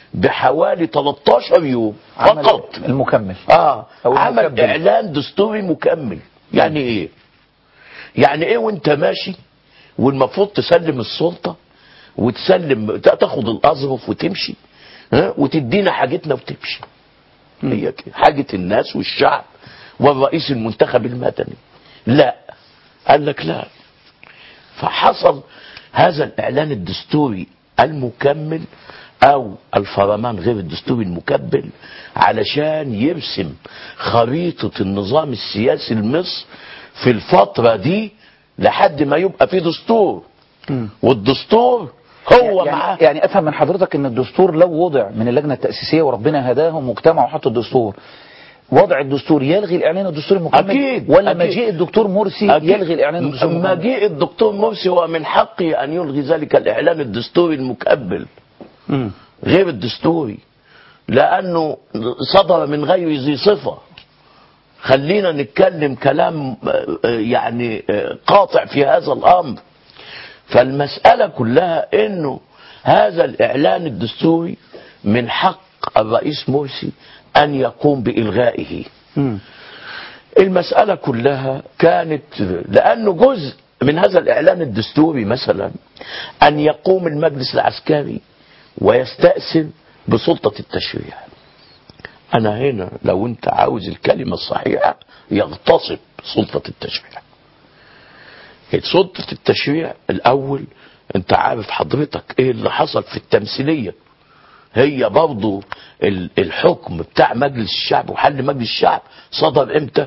بحوالي 13 يوم عمل فقط المكمل اه أو عمل المكمل. اعلان دستوري مكمل يعني ايه يعني ايه وانت ماشي والمفروض تسلم السلطه وتسلم تاخد الاظرف وتمشي ها وتدينا حاجتنا وتمشي هي كده حاجه الناس والشعب والرئيس المنتخب المدني لا قال لك لا فحصل هذا الاعلان الدستوري المكمل او الفرمان غير الدستوري المكمل علشان يرسم خريطة النظام السياسي المصر في الفترة دي لحد ما يبقى في دستور والدستور هو يعني, معاه يعني افهم من حضرتك ان الدستور لو وضع من اللجنه التاسيسيه وربنا هداهم واجتمعوا وحطوا الدستور وضع الدستور يلغي الاعلان الدستوري المكمل أكيد، ولا أكيد. مجيء الدكتور مرسي أكيد. يلغي الاعلان الدستوري المكمل مجيء الدكتور مرسي هو من حقه ان يلغي ذلك الاعلان الدستوري المكمل مم. غير الدستوري لانه صدر من غير ذي صفه خلينا نتكلم كلام آه، آه، يعني آه، قاطع في هذا الامر فالمساله كلها انه هذا الاعلان الدستوري من حق الرئيس مرسي ان يقوم بالغائه مم. المسألة كلها كانت لأنه جزء من هذا الإعلان الدستوري مثلا أن يقوم المجلس العسكري ويستأثر بسلطة التشريع أنا هنا لو أنت عاوز الكلمة الصحيحة يغتصب سلطة التشريع سلطة التشريع الأول أنت عارف حضرتك إيه اللي حصل في التمثيلية هي برضو ال- الحكم بتاع مجلس الشعب وحل مجلس الشعب صدر امتى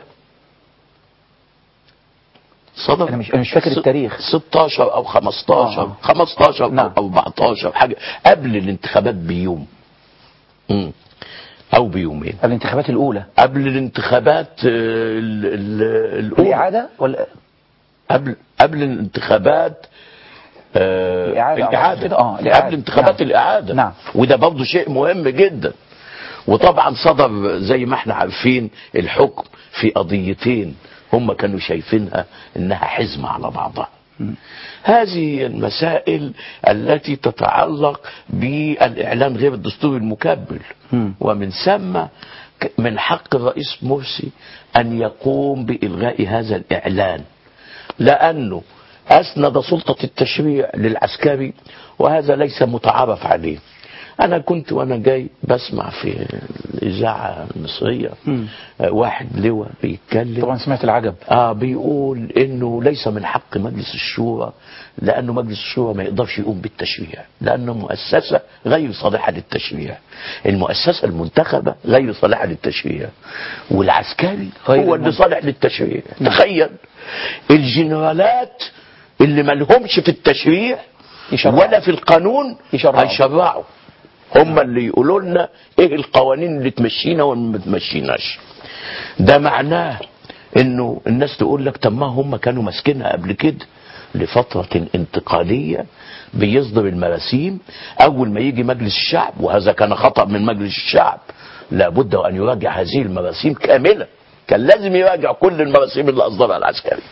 صدر أنا مش- أنا مش فاكر س- التاريخ. 16 او 15 آه. 15 نعم. او 14 حاجه قبل الانتخابات بيوم مم. او بيومين الانتخابات الاولى قبل الانتخابات آه، ال- ال- الاولى الاعاده ولا قبل قبل الانتخابات آه الإعادة أو الإعادة كده؟ آه، الإعادة. قبل انتخابات نعم. الإعادة نعم. وده برضه شيء مهم جدا وطبعا صدر زي ما احنا عارفين الحكم في قضيتين هم كانوا شايفينها انها حزمة على بعضها هذه المسائل التي تتعلق بالإعلان غير الدستوري المكبل مم. ومن ثم ك- من حق الرئيس مرسي أن يقوم بإلغاء هذا الإعلان لأنه أسند سلطة التشريع للعسكري وهذا ليس متعارف عليه أنا كنت وأنا جاي بسمع في الإذاعة المصرية مم. آه، واحد لواء بيتكلم طبعا سمعت العجب اه بيقول انه ليس من حق مجلس الشورى لانه مجلس الشورى ما يقدرش يقوم بالتشريع لانه مؤسسه غير صالحه للتشريع المؤسسه المنتخبه غير صالحه للتشريع والعسكري غير هو اللي المنتخب. صالح للتشريع تخيل الجنرالات اللي ما لهمش في التشريع يشرعوا. ولا في القانون يشرعوا. هيشرعوا هم اللي يقولوا لنا ايه القوانين اللي تمشينا وما تمشيناش ده معناه انه الناس تقول لك طب ما هم كانوا ماسكينها قبل كده لفترة انتقالية بيصدر المراسيم اول ما يجي مجلس الشعب وهذا كان خطأ من مجلس الشعب لابد ان يراجع هذه المراسيم كاملة كان لازم يراجع كل المراسيم اللي اصدرها العسكري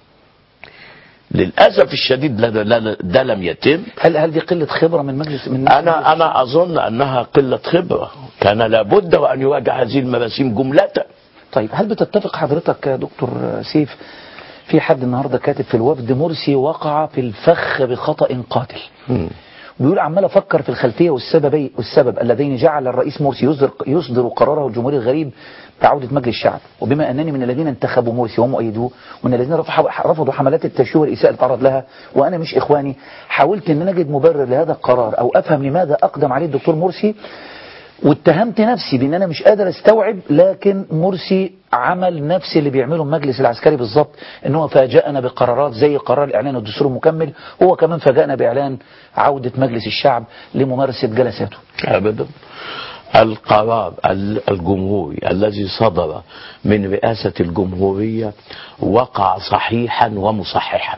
للاسف الشديد لا- لا- ده لم يتم هل هل دي قله خبره من مجلس من انا انا اظن انها قله خبره كان لابد وان يراجع هذه المراسيم جمله طيب هل بتتفق حضرتك يا دكتور سيف في حد النهارده كاتب في الوفد مرسي وقع في الفخ بخطأ قاتل بيقول عمال افكر في الخلفيه والسبب والسبب اللذين جعل الرئيس مرسي يصدر يصدر قراره الجمهوري الغريب بعوده مجلس الشعب وبما انني من الذين انتخبوا مرسي وهم ايدوه ومن الذين رفع- رفضوا حملات التشويه والاساءه اللي تعرض لها وانا مش اخواني حاولت ان أنا اجد مبرر لهذا القرار او افهم لماذا اقدم عليه الدكتور مرسي واتهمت نفسي بان انا مش قادر استوعب لكن مرسي عمل نفس اللي بيعمله المجلس العسكري بالظبط ان هو فاجأنا بقرارات زي قرار الاعلان الدستور المكمل هو كمان فاجأنا باعلان عودة مجلس الشعب لممارسة جلساته ابدا القرار ال- الجمهوري الذي صدر من رئاسه الجمهوريه وقع صحيحا ومصححا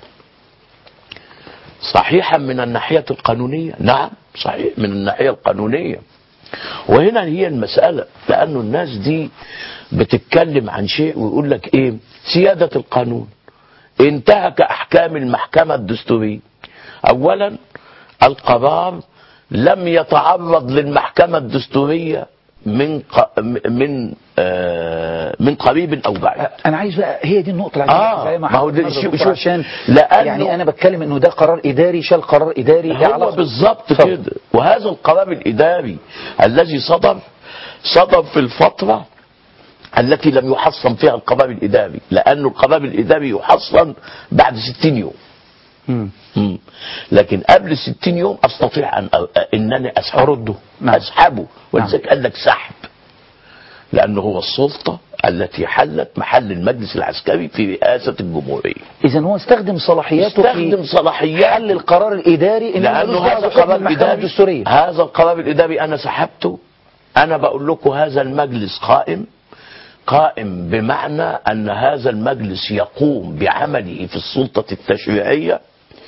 صحيحا من الناحيه القانونيه نعم صحيح من الناحيه القانونيه وهنا هي المسألة لأنه الناس دي بتتكلم عن شيء ويقول لك إيه سيادة القانون انتهك أحكام المحكمة الدستورية أولا القرار لم يتعرض للمحكمة الدستورية من ق... من آه من قريب او بعيد انا عايز بقى هي دي النقطه اللي عايز آه، أفهمها ما هو حضرتك ده النهاردة شوف- دكتور شوف، عشان لأنه- يعني انا بتكلم انه ده قرار اداري شال قرار اداري له هو علاقة- بالظبط اتفضل. كده وهذا القرار الاداري الذي صدر صدر في الفتره التي لم يحصن فيها القرار الاداري لانه القرار الاداري يحصن بعد 60 يوم مم. مم. لكن قبل 60 يوم استطيع ان أ- انني اسحبه أرده. نعم. اسحبه ولذلك قال لك سحب لانه هو السلطه التي حلت محل المجلس العسكري في رئاسه الجمهوريه اذا هو استخدم صلاحياته استخدم في صلاحيات حل القرار الاداري إنما لانه ملوش دعوة هذا بحكم قرار المحكمة اداري الدستوريه هذا القرار الاداري انا سحبته انا بقول لكم هذا المجلس قائم قائم بمعنى ان هذا المجلس يقوم بعمله في السلطه التشريعيه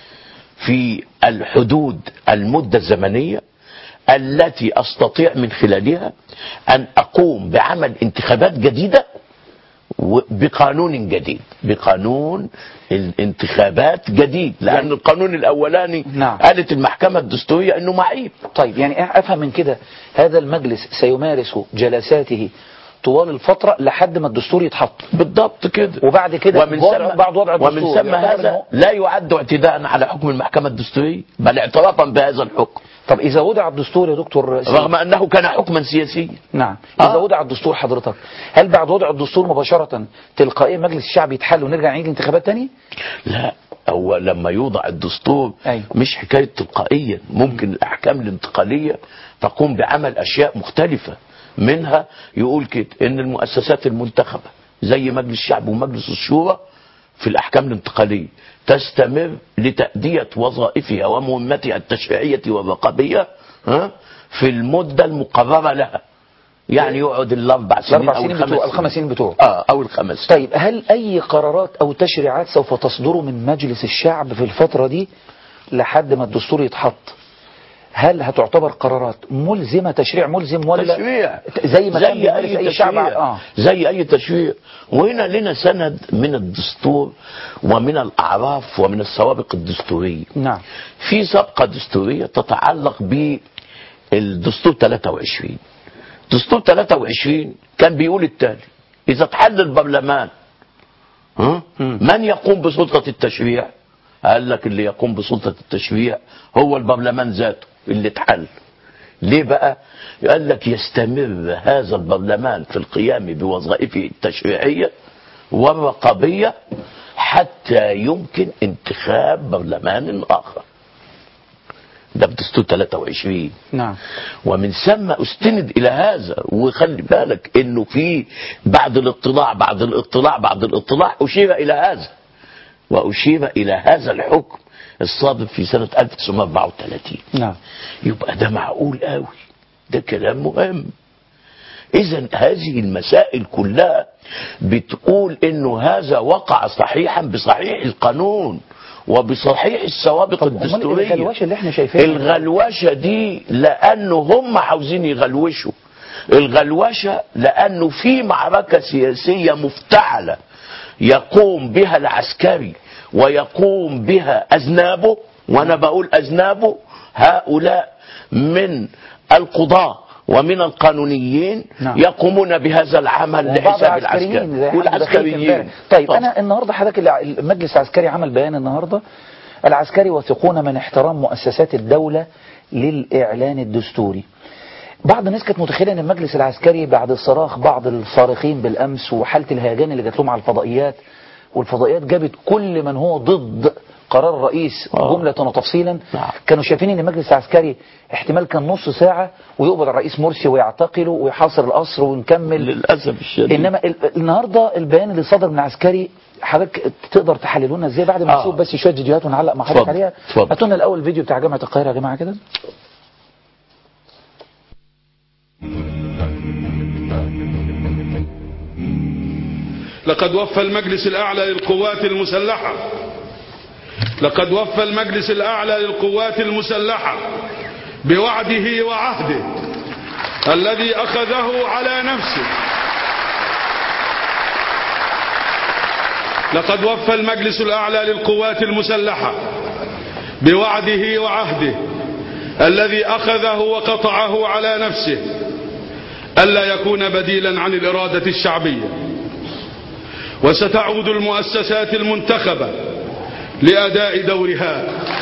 في الحدود المده الزمنيه التي استطيع من خلالها ان اقوم بعمل انتخابات جديده و- بقانون جديد بقانون الانتخابات جديد لان يعني- القانون الاولاني نعم. قالت المحكمه الدستوريه انه معيب طيب يعني افهم من كده هذا المجلس سيمارس جلساته طوال الفتره لحد ما الدستور يتحط بالضبط كده وبعد كده ومن وضع- ثم بعد وضع الدستور ومن ثم يعتبر هذا إنه- لا يعد اعتداء على حكم المحكمه الدستوريه بل اعترافا بهذا الحكم طب اذا وضع الدستور يا دكتور سيد رغم انه كان حكما سياسيا نعم آه. اذا وضع الدستور حضرتك هل بعد وضع الدستور مباشره تلقائيا مجلس الشعب يتحل ونرجع نعيد انتخابات تاني لا هو لما يوضع الدستور أيوة. مش حكايه تلقائيا ممكن الاحكام الانتقاليه تقوم بعمل اشياء مختلفه منها يقول كده ان المؤسسات المنتخبه زي مجلس الشعب ومجلس الشورى في الاحكام الانتقاليه تستمر لتاديه وظائفها ومهمتها التشريعيه والرقابيه ها في المده المقرره لها يعني يقعد الاربع سنين الاربع او سنين الخمس بتوع الخمس سنين بتوعه اه او الخمس سنين. طيب هل اي قرارات او تشريعات سوف تصدر من مجلس الشعب في الفتره دي لحد ما الدستور يتحط هل هتعتبر قرارات ملزمه تشريع ملزم ولا تشريع زي ما كان زي بيمارس اي اي شعب تشريع اه زي اي تشريع وهنا لنا سند من الدستور ومن الاعراف ومن السوابق الدستوريه نعم في سابقه دستوريه تتعلق بالدستور 23 دستور 23 كان بيقول التالي اذا اتحل البرلمان ها؟ مم. من يقوم بسلطه التشريع قال لك اللي يقوم بسلطه التشريع هو البرلمان ذاته اللي اتحل ليه بقى قال لك يستمر هذا البرلمان في القيام بوظائفه التشريعية والرقابية حتى يمكن انتخاب برلمان آخر ده بدستور 23 نعم ومن ثم استند الى هذا وخلي بالك انه في بعد الاطلاع بعد الاطلاع بعد الاطلاع اشير الى هذا واشير الى هذا الحكم الصادر في سنة 1934 نعم يبقى ده معقول قوي ده كلام مهم اذا هذه المسائل كلها بتقول انه هذا وقع صحيحا بصحيح القانون وبصحيح السوابق طب أمال الدستوريه الغلوشه اللي احنا شايفينها الغلوشه دي لانه هم عاوزين يغلوشوا الغلوشه لانه في معركه سياسيه مفتعله يقوم بها العسكري ويقوم بها اذنابه وانا بقول اذنابه هؤلاء من القضاه ومن القانونيين نعم. يقومون بهذا العمل وبعض لحساب العسكريين زي العسكر حد دخيل امبارح. والعسكريين طيب طب. انا النهارده حضرتك الع- المجلس العسكري عمل بيان النهارده العسكري واثقون من احترام مؤسسات الدوله للاعلان الدستوري بعض الناس كانت متخيله ان المجلس العسكري بعد صراخ بعض الصارخين بالامس وحاله الهيجان اللي جات لهم على الفضائيات والفضائيات جابت كل من هو ضد قرار الرئيس آه. جملة وتفصيلا نعم. كانوا شايفين ان المجلس العسكري احتمال كان نص ساعة ويقبض الرئيس مرسي ويعتقله ويحاصر القصر ونكمل للاسف الشديد انما ال- النهارده البيان اللي صدر من العسكري حضرتك تقدر تحلله لنا ازاي بعد ما آه. نشوف بس شويه فيديوهات ونعلق مع حضرتك اتفضل، عليها اتفضل. هاتوا لنا الاول فيديو بتاع جامعه القاهره يا جماعه كده لقد وفى المجلس الأعلى للقوات المسلحة لقد وفى المجلس الأعلى للقوات المسلحة بوعده وعهده الذي أخذه على نفسه لقد وفى المجلس الأعلى للقوات المسلحة بوعده وعهده الذي أخذه وقطعه على نفسه ألا يكون بديلا عن الإرادة الشعبية وستعود المؤسسات المنتخبة لأداء دورها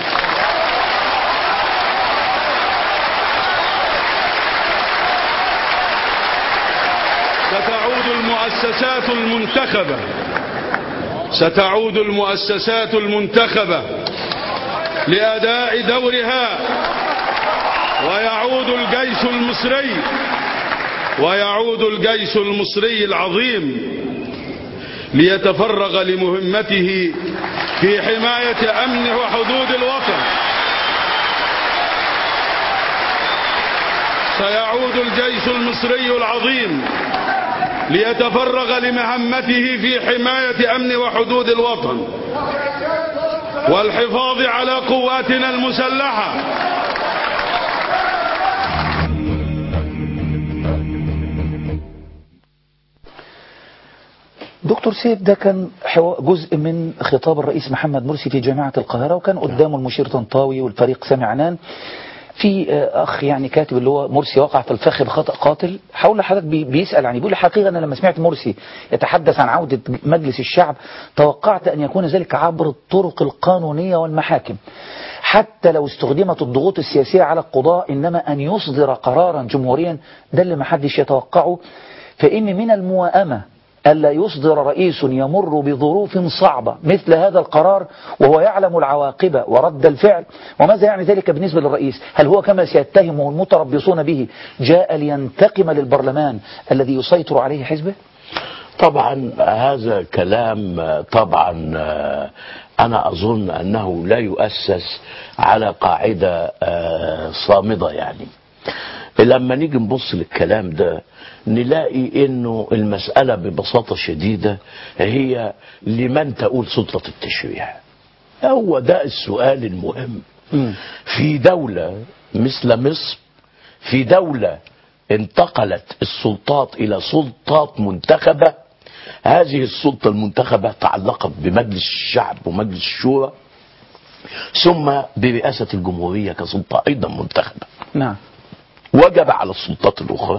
ستعود المؤسسات المنتخبة ستعود المؤسسات المنتخبة لأداء دورها ويعود الجيش المصري ويعود الجيش المصري العظيم ليتفرغ لمهمته في حماية أمن وحدود الوطن سيعود الجيش المصري العظيم ليتفرغ لمهمته في حماية أمن وحدود الوطن والحفاظ على قواتنا المسلحة دكتور سيف ده كان حوا- جزء من خطاب الرئيس محمد مرسي في جامعة القاهرة وكان قدامه المشير طنطاوي والفريق سامي عنان في آه، أخ يعني كاتب اللي هو مرسي وقع في الفخ بخطأ قاتل حاول حضرتك بي- بيسأل يعني بيقول الحقيقة أنا لما سمعت مرسي يتحدث عن عودة مجلس الشعب توقعت أن يكون ذلك عبر الطرق القانونية والمحاكم حتى لو استخدمت الضغوط السياسية على القضاء إنما أن يصدر قرارا جمهوريا ده اللي محدش يتوقعه فإن من الموائمة ألا يصدر رئيس يمر بظروف صعبة مثل هذا القرار وهو يعلم العواقب ورد الفعل وماذا يعني ذلك بالنسبة للرئيس هل هو كما سيتهمه المتربصون به جاء لينتقم للبرلمان الذي يسيطر عليه حزبه طبعا هذا كلام طبعا أنا أظن أنه لا يؤسس على قاعدة صامدة يعني لما نيجي نبص للكلام ده نلاقي انه المسألة ببساطة شديدة هي لمن تقول سلطة التشريع هو ده السؤال المهم في دولة مثل مصر في دولة انتقلت السلطات الى سلطات منتخبة هذه السلطة المنتخبة تعلقت بمجلس الشعب ومجلس الشورى ثم برئاسة الجمهورية كسلطة ايضا منتخبة نعم وجب على السلطات الأخرى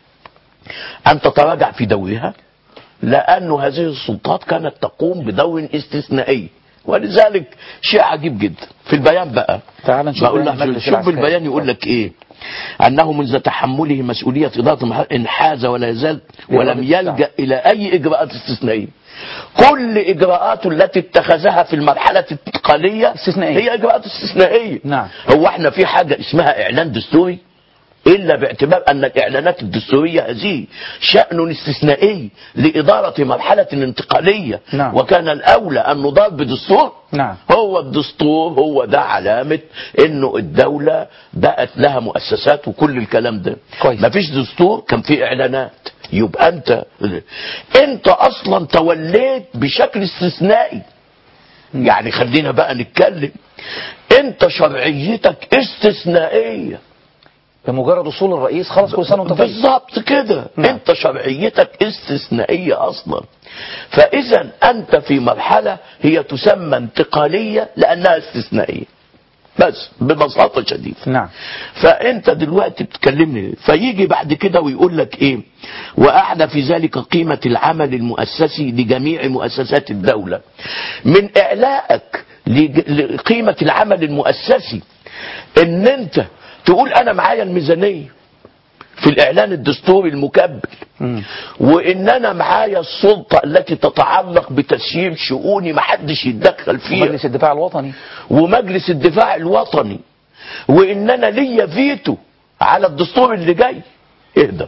أن تتراجع في دورها لأن هذه السلطات كانت تقوم بدور استثنائي ولذلك شيء عجيب جدا في البيان بقى تعال نشوف بقول بيان لك المجلس شوف العسكري. البيان يقول لك ايه انه منذ تحمله مسؤوليه اداره المحل انحاز ولا يزال ولم يلجا الى اي اجراءات استثنائيه كل اجراءاته التي اتخذها في المرحله الانتقاليه استثنائية. هي اجراءات استثنائيه نعم. هو احنا في حاجه اسمها اعلان دستوري الا باعتبار ان الاعلانات الدستوريه هذه شان استثنائي لاداره مرحله انتقاليه نعم. وكان الاولى ان نضاد بدستور نعم. هو الدستور هو ده علامه انه الدوله بقت لها مؤسسات وكل الكلام ده كويس. مفيش دستور كان فيه اعلانات يبقى انت انت اصلا توليت بشكل استثنائي يعني خلينا بقى نتكلم انت شرعيتك استثنائيه بمجرد وصول الرئيس خلاص كل سنة وانت طيب بالظبط كده نعم. انت شرعيتك استثنائيه اصلا فاذا انت في مرحله هي تسمى انتقاليه لانها استثنائيه بس ببساطه شديده نعم فانت دلوقتي بتكلمني فيجي بعد كده ويقول لك ايه واعلى في ذلك قيمه العمل المؤسسي لجميع مؤسسات الدوله من اعلائك لج- لقيمه العمل المؤسسي ان انت تقول انا معايا الميزانيه في الاعلان الدستوري المكبل مم. وان انا معايا السلطه التي تتعلق بتسيير شؤوني محدش يتدخل فيها مجلس الدفاع الوطني ومجلس الدفاع الوطني وان انا ليا فيتو على الدستور اللي جاي اهدى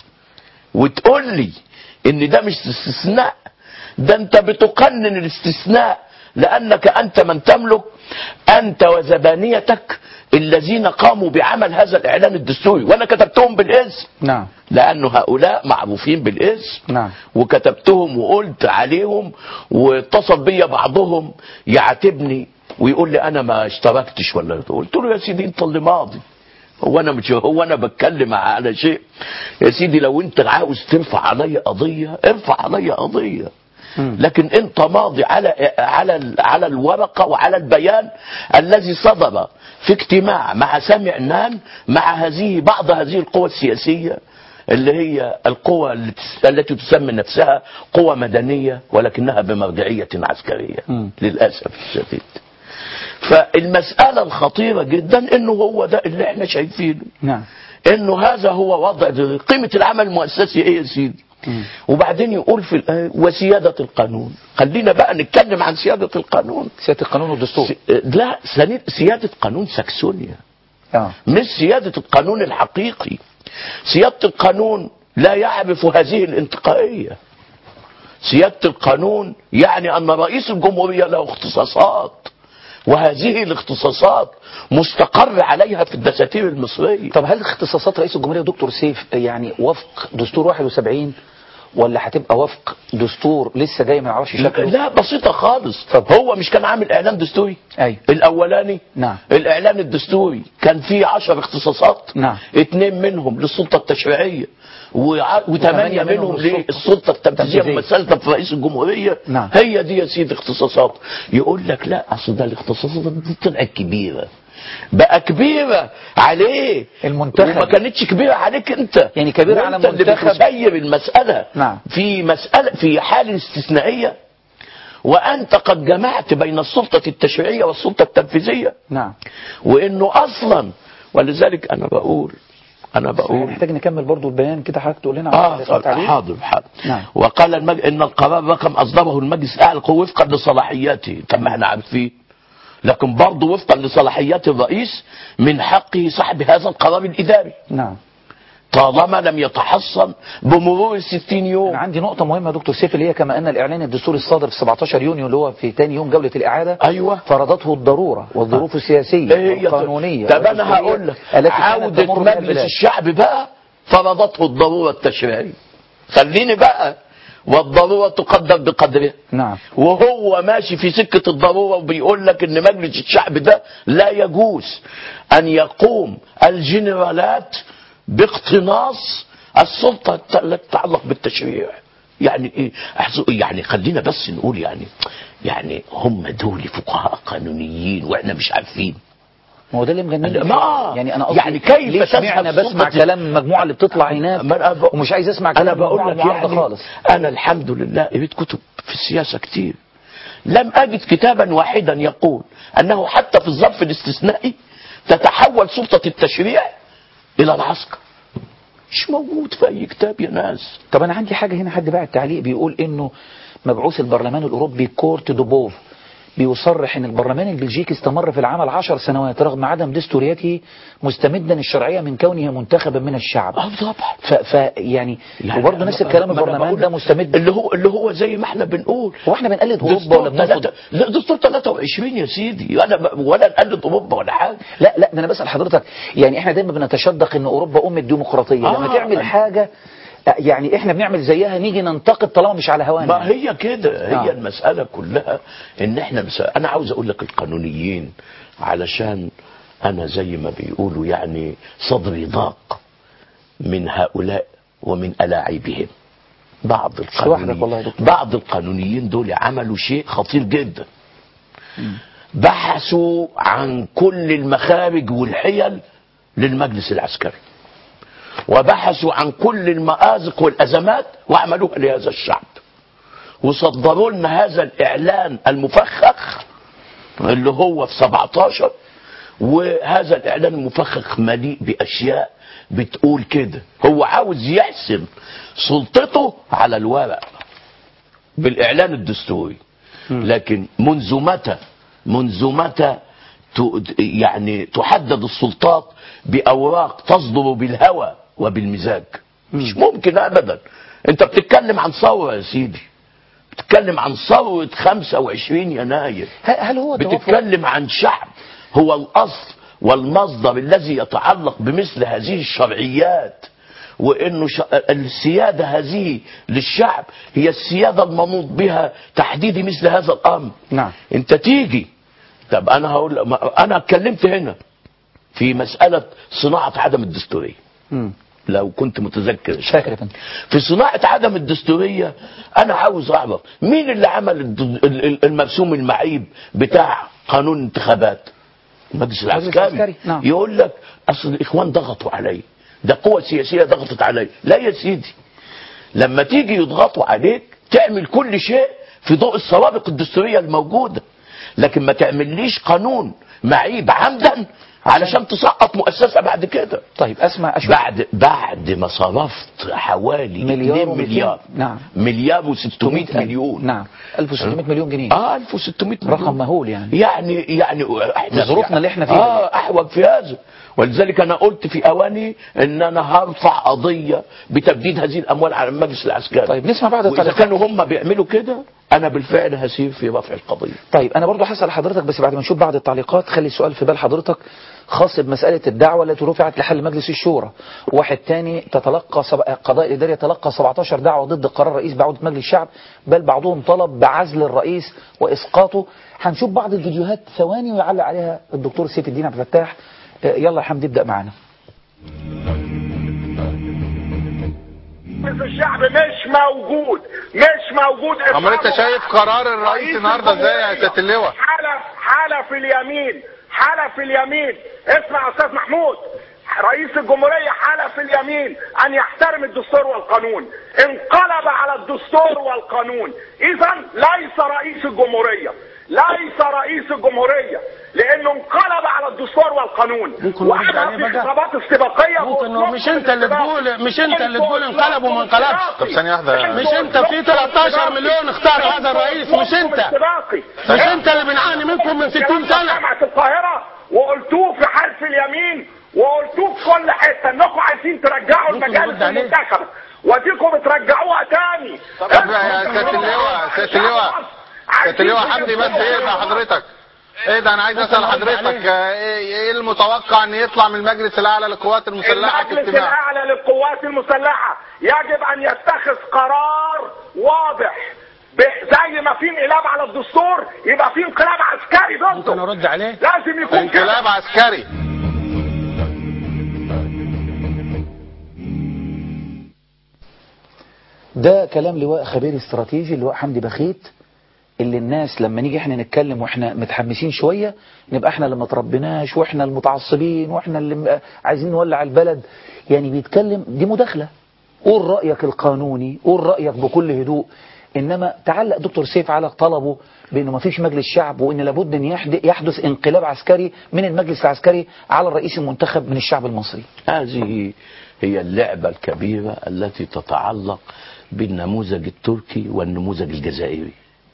وتقول لي ان ده مش استثناء ده انت بتقنن الاستثناء لانك انت من تملك انت وزبانيتك الذين قاموا بعمل هذا الاعلان الدستوري وانا كتبتهم بالاسم نعم لأن هؤلاء معروفين بالاسم نعم. وكتبتهم وقلت عليهم واتصل بيا بعضهم يعاتبني ويقول لي أنا ما اشتركتش ولا قلت له يا سيدي أنت اللي ماضي هو أنا مش هو أنا بتكلم على شيء يا سيدي لو أنت عاوز ترفع عليا قضية ارفع عليا قضية مم. لكن انت ماضي على على على الورقه وعلى البيان الذي صدر في اجتماع مع سامي عنان مع هذه بعض هذه القوى السياسيه اللي هي القوى اللي تس- التي تسمي نفسها قوى مدنيه ولكنها بمرجعيه عسكريه مم. للاسف الشديد. فالمساله الخطيره جدا انه هو ده اللي احنا شايفينه نعم انه هذا هو وضع قيمه العمل المؤسسي ايه يا سيدي وبعدين يقول في الآية وسيادة القانون خلينا بقى نتكلم عن سيادة القانون سياده القانون والدستور س- لا سني- سيادة قانون ساكسونيا اه مش سيادة القانون الحقيقي سيادة القانون لا يعرف هذه الانتقائية سيادة القانون يعني أن رئيس الجمهورية له اختصاصات وهذه الاختصاصات مستقر عليها في الدساتير المصرية طب هل اختصاصات رئيس الجمهوريه دكتور سيف يعني وفق دستور 71 ولا هتبقى وفق دستور لسه جاي ما نعرفش شكله لا بسيطة خالص اتفضل. هو مش كان عامل إعلان دستوري ايوه الأولاني نعم. الإعلان الدستوري كان فيه عشر اختصاصات نعم. اتنين منهم للسلطة التشريعية وع- وثمانية منهم للسلطة للسلطة التنفيذية التنفيذية. ممثلة في رئيس الجمهورية نعم. هي دي يا سيدي اختصاصات يقول لك لا أصل ده الاختصاصات دي طلعت كبيرة بقى كبيرة عليه المنتخب. وما كانتش كبيرة عليك انت يعني كبيرة على وانت اللي منتخب. بتسير المسألة نعم. في مسألة في حال استثنائية وأنت قد جمعت بين السلطة التشريعية والسلطة التنفيذية نعم وإنه أصلا ولذلك أنا بقول أنا بقول هنحتاج نكمل برضو البيان كده حضرتك تقول لنا آه على التعليق. حاضر حاضر نعم. وقال المج... إن القرار رقم أصدره المجلس الأعلى وفقا لصلاحياته طب ما احنا عارفين لكن برضه وفقا لصلاحيات الرئيس من حقه سحب هذا القرار الإداري نعم طالما لم يتحصن بمرور الستين يوم انا عندي نقطة مهمة يا دكتور سيف اللي هي كما ان الاعلان الدستوري الصادر في 17 يونيو اللي هو في ثاني يوم جولة الاعادة أيوة. فرضته الضرورة والظروف السياسية إيه هي والقانونية طب انا والدستورية هقول لك التي كانت عودة تمر بها مجلس البلاد. الشعب بقى فرضته الضرورة التشريعية خليني بقى والضرورة تقدر بقدرها نعم وهو ماشي في سكة الضرورة وبيقول لك ان مجلس الشعب ده لا يجوز ان يقوم الجنرالات باقتناص السلطة التي تتعلق بالتشريع يعني ايه أحزو- يعني خلينا بس نقول يعني يعني هم دول فقهاء قانونيين واحنا مش عارفين ما هو ده اللي مجنني ما- يعني انا قصدي يعني كيف ليه اشمعنى تذهب بسمع سلطة- كلام المجموعة اللي بتطلع هناك ما أنا بق- ومش عايز اسمع انا كلام بقول المجموعة لك المعارضة يعني خالص انا الحمد لله قريت كتب في السياسه كتير لم اجد كتابا واحدا يقول انه حتى في الظرف الاستثنائي تتحول سلطه التشريع الى العسكر مش موجود في اي كتاب يا ناس طب انا عندي حاجة هنا حد باعت تعليق بيقول انه مبعوث البرلمان الاوروبي كورت دوبوف بيصرح ان البرلمان البلجيكي استمر في العمل عشر سنوات رغم عدم دستوريته مستمدا الشرعية من كونه منتخبا من الشعب اه طبعا ف, ف يعني, يعني وبرضه نفس الكلام ما أنا البرلمان بقول ده لك مستمد اللي هو اللي هو زي ما احنا بنقول هو احنا بنقلد اوروبا ولا دستور بناخد تلاتة لا دستور 23 يا سيدي انا ب- ولا نقلد اوروبا ولا حاجه لا لا ده انا بسأل حضرتك يعني احنا دايما بنتشدق ان اوروبا ام الديمقراطية لما آه. تعمل حاجة يعني احنا بنعمل زيها نيجي ننتقد طالما مش على هوانا ما هي كده هي آه. المسألة كلها ان احنا مس... انا عاوز اقول لك القانونيين علشان انا زي ما بيقولوا يعني صدري ضاق من هؤلاء ومن ألاعيبهم بعض لوحدك والله يا القانونيين دكتور. بعض القانونيين دول عملوا شيء خطير جدا بحثوا عن كل المخارج والحيل للمجلس العسكري وبحثوا عن كل المآزق والأزمات وعملوها لهذا الشعب وصدروا لنا هذا الإعلان المفخخ اللي هو في 17 وهذا الإعلان المفخخ مليء بأشياء بتقول كده هو عاوز يحسم سلطته على الورق بالإعلان الدستوري لكن منذ متى منذ متى ت- يعني تحدد السلطات بأوراق تصدر بالهوى وبالمزاج مش ممكن أبدا أنت بتتكلم عن ثورة يا سيدي بتتكلم عن ثورة 25 يناير هل هل هو توافق بتتكلم عن شعب هو الأصل والمصدر الذي يتعلق بمثل هذه الشرعيات وانه ش... السياده هذه للشعب هي السياده المنوط بها تحديد مثل هذا الامر نعم. انت تيجي طب انا هقول ما- انا اتكلمت هنا في مساله صناعه عدم الدستوريه مم. لو كنت متذكر مش فاكر يا فندم في صناعة عدم الدستورية أنا عاوز أعرف مين اللي عمل الد- ال- ال- المرسوم المعيب بتاع قانون انتخابات المجلس العسكري العسكري، نعم. يقول لك أصل الإخوان ضغطوا علي ده قوة سياسية ضغطت علي لا يا سيدي لما تيجي يضغطوا عليك تعمل كل شيء في ضوء السوابق الدستورية الموجودة لكن ما تعمليش قانون معيب عمدا علشان تسقط مؤسسة بعد كده طيب اسمع اشوف بعد بعد ما صرفت حوالي مليار 2 و200 مليار نعم. مليار و600 مليون نعم 1600 مليون جنيه اه 1600 مليون رقم مهول يعني يعني يعني احنا بظروفنا اللي احنا فيها اه احوج في هذا ولذلك انا قلت في اواني ان انا هرفع قضيه بتبديد هذه الاموال على المجلس العسكري طيب نسمع بعض واذا التعليقات كانوا هم بيعملوا كده انا بالفعل هسير في رفع القضيه طيب انا برضو هسال حضرتك بس بعد ما نشوف بعض التعليقات خلي السؤال في بال حضرتك خاص بمساله الدعوه التي رفعت لحل مجلس الشورى واحد تاني تتلقى سب... قضاء الاداري يتلقى 17 دعوه ضد قرار رئيس بعوده مجلس الشعب بل بعضهم طلب بعزل الرئيس واسقاطه هنشوف بعض الفيديوهات ثواني ويعلق عليها الدكتور سيف الدين عبد الفتاح آه، يلا يا حمدي ابدا معانا مجلس الشعب مش موجود مش موجود امال انت شايف قرار الرئيس النهارده ازاي يا سياده اللواء حلف حلف اليمين حلف اليمين اسمع يا استاذ محمود رئيس الجمهورية حلف اليمين أن يحترم الدستور والقانون انقلب على الدستور والقانون إذا ليس رئيس الجمهورية ليس رئيس الجمهورية لأنه انقلب على الدستور والقانون ممكن نرد وأنا عليه في بقى؟ خطابات استباقية ممكن هو مش انت اللي تقول مش انت اللي تقول انقلب وما انقلبش طب ثانية واحدة. مش انت في 13 مليون اختاروا هذا الرئيس مش انت مش انت اللي بنعاني منكم من 60 سنة جامعة القاهرة وقلتوه في حلف اليمين وقلتوه في كل حتة انكم عايزين ترجعوا ممكن المجالس نرد عليه؟ المنتخبة واديكم بترجعوها تاني طب يا سيادة اللواء سيادة اللواء سيادة اللواء حمدي بس ايه ده حضرتك ايه ده انا عايز اسال حضرتك آه، ايه ايه المتوقع ان يطلع من المجلس الاعلى للقوات المسلحه في المجلس اجتماع الاعلى للقوات المسلحة يجب ان يتخذ قرار واضح ب- زي ما في انقلاب على الدستور يبقى في انقلاب عسكري ممكن ضده ارد عليه لازم يكون كده انقلاب عسكري ده كلام لواء خبير استراتيجي لواء حمدي بخيت اللي الناس لما نيجي احنا نتكلم واحنا متحمسين شوية نبقى احنا اللي ما تربيناش واحنا المتعصبين واحنا اللي م- عايزين نولع البلد يعني بيتكلم دي مداخلة قول رأيك القانوني قول رأيك بكل هدوء انما تعلق دكتور سيف على طلبه بانه ما فيش مجلس شعب وان لابد ان يحد- يحدث انقلاب عسكري من المجلس العسكري على الرئيس المنتخب من الشعب المصري هذه هي اللعبة الكبيرة التي تتعلق بالنموذج التركي والنموذج الجزائري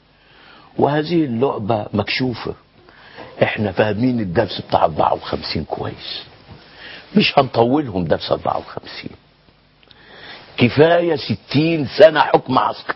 وهذه اللعبة مكشوفة احنا فاهمين الدرس بتاع 54 كويس مش هنطولهم درس 54 كفاية 60 سنة حكم عسكري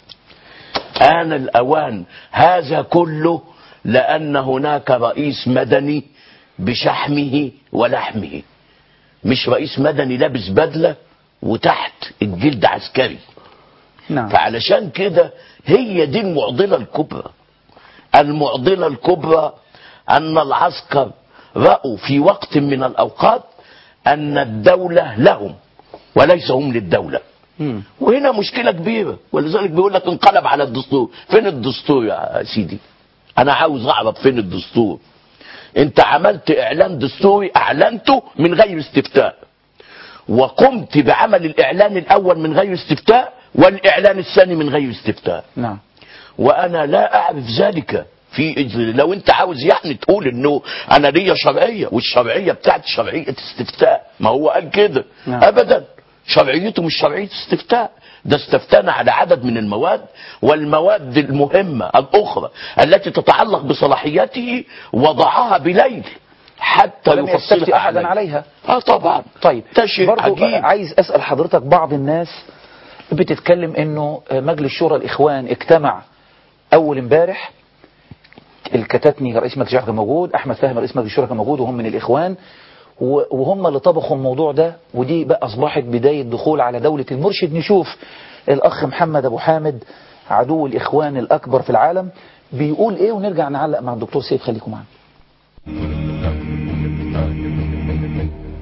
آن الأوان هذا كله لأن هناك رئيس مدني بشحمه ولحمه مش رئيس مدني لابس بدلة وتحت الجلد عسكري نعم فعلشان كده هي دي المعضلة الكبرى المعضلة الكبرى أن العسكر رأوا في وقت من الأوقات أن الدولة لهم وليس هم للدولة مم. وهنا مشكلة كبيرة ولذلك بيقول لك انقلب على الدستور فين الدستور يا سيدي أنا عاوز أعرف فين الدستور أنت عملت إعلان دستوري أعلنته من غير استفتاء وقمت بعمل الإعلان الأول من غير استفتاء والإعلان الثاني من غير استفتاء نعم وانا لا اعرف ذلك في لو انت عاوز يعني تقول انه انا ليا شرعيه والشرعيه بتاعتي شرعيه استفتاء ما هو قال كده نعم. ابدا شرعيته مش شرعيه استفتاء ده استفتانا على عدد من المواد والمواد المهمه الاخرى التي تتعلق بصلاحياته وضعها بليل حتى ولم يفصلها يستفتي احدا عليه. عليها اه طبعا طيب ده شيء برضو عجيب عايز اسال حضرتك بعض الناس بتتكلم انه مجلس شورى الاخوان اجتمع اول امبارح الكتاتني رئيس مجلس الشورى كان موجود احمد فهمي رئيس مجلس الشورى كان موجود وهم من الاخوان و- وهم اللي طبخوا الموضوع ده ودي بقى اصبحت بدايه دخول على دوله المرشد نشوف الاخ محمد ابو حامد عدو الاخوان الاكبر في العالم بيقول ايه ونرجع نعلق مع الدكتور سيف خليكم معانا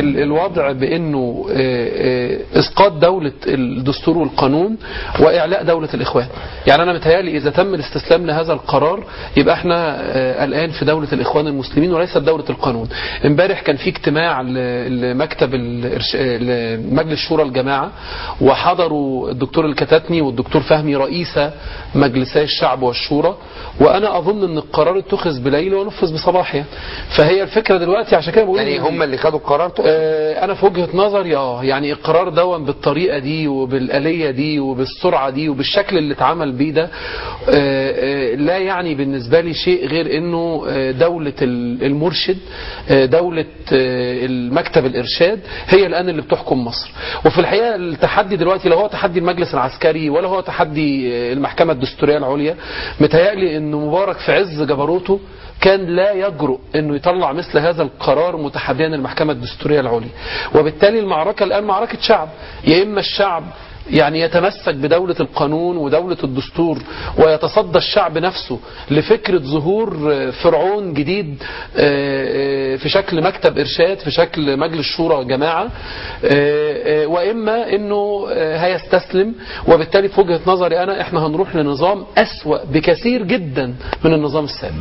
ال- الوضع بانه آه، آه، اسقاط دوله الدستور والقانون واعلاء دوله الاخوان يعني انا متهيألي اذا تم الاستسلام لهذا القرار يبقى احنا آه، الان في دوله الاخوان المسلمين وليست دوله القانون امبارح كان في اجتماع ل- لمكتب الإرش- آه، لمجلس شورى الجماعه وحضروا الدكتور الكتاتني والدكتور فهمي رئيس مجلسي الشعب والشورى وانا اظن ان القرار اتخذ بليل ونفذ بصباح يعني فهي الفكره دلوقتي عشان كده بقول يعني إن- هم اللي خدوا القرار تقصد؟ آه، انا في وجهه نظري اه يعني القرار دون بالطريقه دي وبالاليه دي وبالسرعه دي وبالشكل اللي اتعمل بيه ده آه، آه، لا يعني بالنسبه لي شيء غير انه آه، دوله ال- المرشد آه، دوله آه، المكتب الارشاد هي الان اللي بتحكم مصر وفي الحقيقه التحدي دلوقتي لا هو تحدي المجلس العسكري ولا هو تحدي آه، المحكمه الدستوريه العليا متهيألي انه مبارك في عز جبروته كان لا يجرؤ انه يطلع مثل هذا القرار متحديا المحكمه الدستوريه العليا وبالتالي المعركه الان معركه شعب يا اما الشعب يعني يتمسك بدولة القانون ودولة الدستور ويتصدى الشعب نفسه لفكرة ظهور آه، فرعون جديد آه، آه، في شكل مكتب إرشاد في شكل مجلس شورى جماعة آه، آه، وإما أنه آه، هيستسلم وبالتالي في وجهة نظري أنا إحنا هنروح لنظام أسوأ بكثير جدا من النظام السابق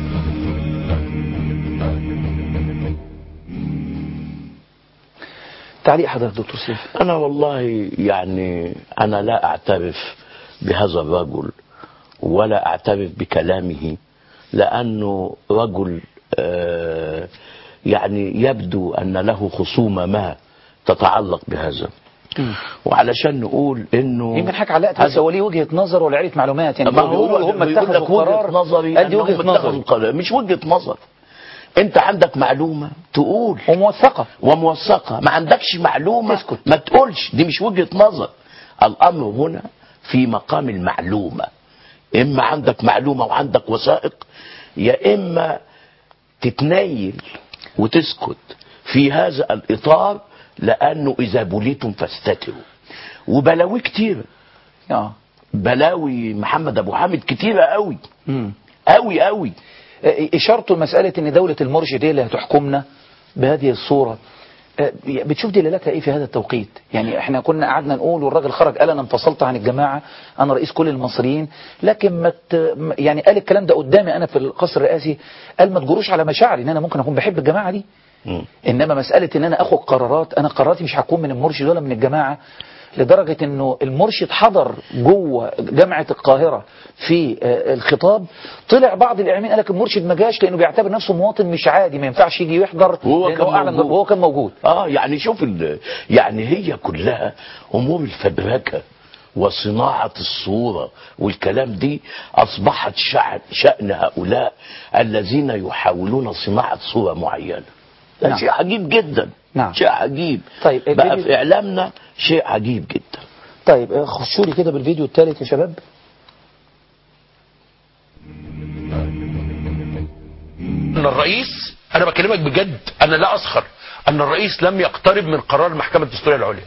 تعليق حضرتك دكتور سيف أنا والله يعني أنا لا أعترف بهذا الرجل ولا أعترف بكلامه لأنه رجل آه، يعني يبدو أن له خصومة ما تتعلق بهذا وعلشان نقول انه يمكن حضرتك علقت بس هو ليه وجهه نظر ولا عيله معلومات يعني ما بيقولوا هو هم بيقول اتخذوا لك وجهة القرار نظري قال دي أنهم وجهه اتخذوا نظر القرار مش وجهة نظر انت عندك معلومة تقول وموثقه وموثقة ما عندكش معلومة تسكت. ما تقولش دي مش وجهة نظر الأمر هنا في مقام المعلومة إما عندك معلومة وعندك وثائق يا إما تتنيل وتسكت في هذا الإطار لأنه إذا بليتم فاستتروا وبلاوي كتير اه بلاوي محمد أبو حامد كتيرة قوي مم. قوي قوي اشارته لمساله ان دوله المرشد هي اللي هتحكمنا بهذه الصوره آه، بتشوف دلالتها ايه في هذا التوقيت يعني احنا كنا قعدنا نقول والراجل خرج قال انا انفصلت عن الجماعه انا رئيس كل المصريين لكن ما ت- ما- يعني قال الكلام ده قدامي انا في القصر الرئاسي قال ما تجروش على مشاعري ان انا ممكن اكون بحب الجماعه دي مم. انما مساله ان انا اخد قرارات انا قراراتي مش هتكون من المرشد ولا من الجماعه لدرجه انه المرشد حضر جوه جامعه القاهره في آه، الخطاب طلع بعض الاعلاميين قال لك المرشد ما جاش لانه بيعتبر نفسه مواطن مش عادي ما ينفعش يجي يحضر وهو لأنه كان أعلن موجود. وهو كان موجود اه يعني شوف ال- يعني هي كلها امور الفبركه وصناعه الصوره والكلام دي اصبحت شأن, شان هؤلاء الذين يحاولون صناعه صوره معينه ده نعم. شيء عجيب جدا نعم. شيء عجيب طيب، بقى الفيديو- في اعلامنا شيء عجيب جدا طيب آه، خشوا لي كده بالفيديو الثالث يا شباب ان الرئيس انا بكلمك بجد انا لا اسخر ان الرئيس لم يقترب من قرار المحكمه الدستوريه العليا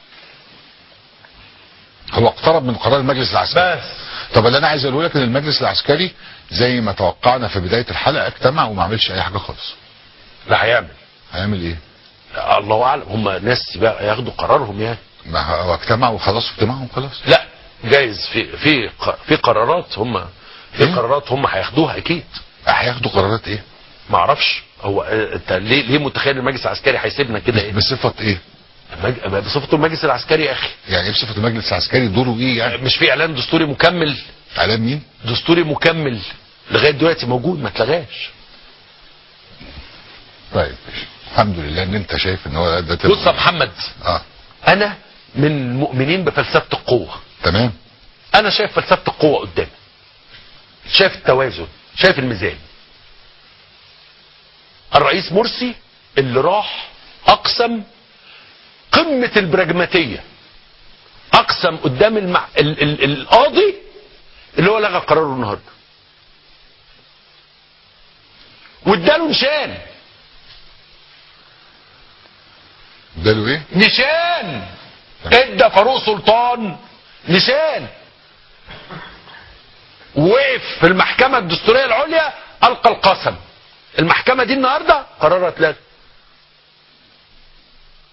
هو اقترب من قرار المجلس العسكري بس طب اللي انا عايز اقوله لك ان المجلس العسكري زي ما توقعنا في بدايه الحلقه اجتمع وما عملش اي حاجه خالص لا هيعمل هيعمل ايه؟ الله اعلم هم ناس بقى ياخدوا قرارهم يعني ما هو اجتمع وخلاص اجتماعهم خلاص لا جايز في في ق- في قرارات هم في إيه؟ قرارات هم هياخدوها اكيد هياخدوا قرارات ايه؟ ما اعرفش هو آه، انت ليه ليه متخيل المجلس العسكري هيسيبنا كده ايه بصفه ايه؟ المج- بصفته المجلس العسكري يا اخي يعني ايه بصفه المجلس العسكري دوره ايه يعني؟ مش في اعلان دستوري مكمل اعلام مين؟ دستوري مكمل لغايه دلوقتي موجود ما اتلغاش طيب ماشي. الحمد لله ان انت شايف ان هو ده بص يا محمد اه انا من المؤمنين بفلسفه القوه تمام انا شايف فلسفه القوه قدامي شايف التوازن شايف الميزان الرئيس مرسي اللي راح اقسم قمه البراجماتيه اقسم قدام المع... ال... ال... القاضي اللي هو لغى قراره النهارده واداله نشان اداله ايه؟ نشان ادى فاروق سلطان نشان وقف في المحكمة الدستورية العليا ألقى القسم المحكمة دي النهاردة قررت لا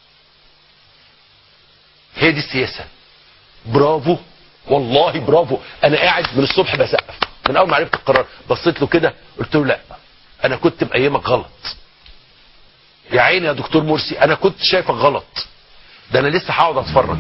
هي دي السياسه برافو والله برافو انا قاعد من الصبح بسقف من اول ما عرفت القرار بصيت له كده قلت له لا انا كنت بايامك غلط يا عيني يا دكتور مرسي انا كنت شايفك غلط ده انا لسه هقعد اتفرج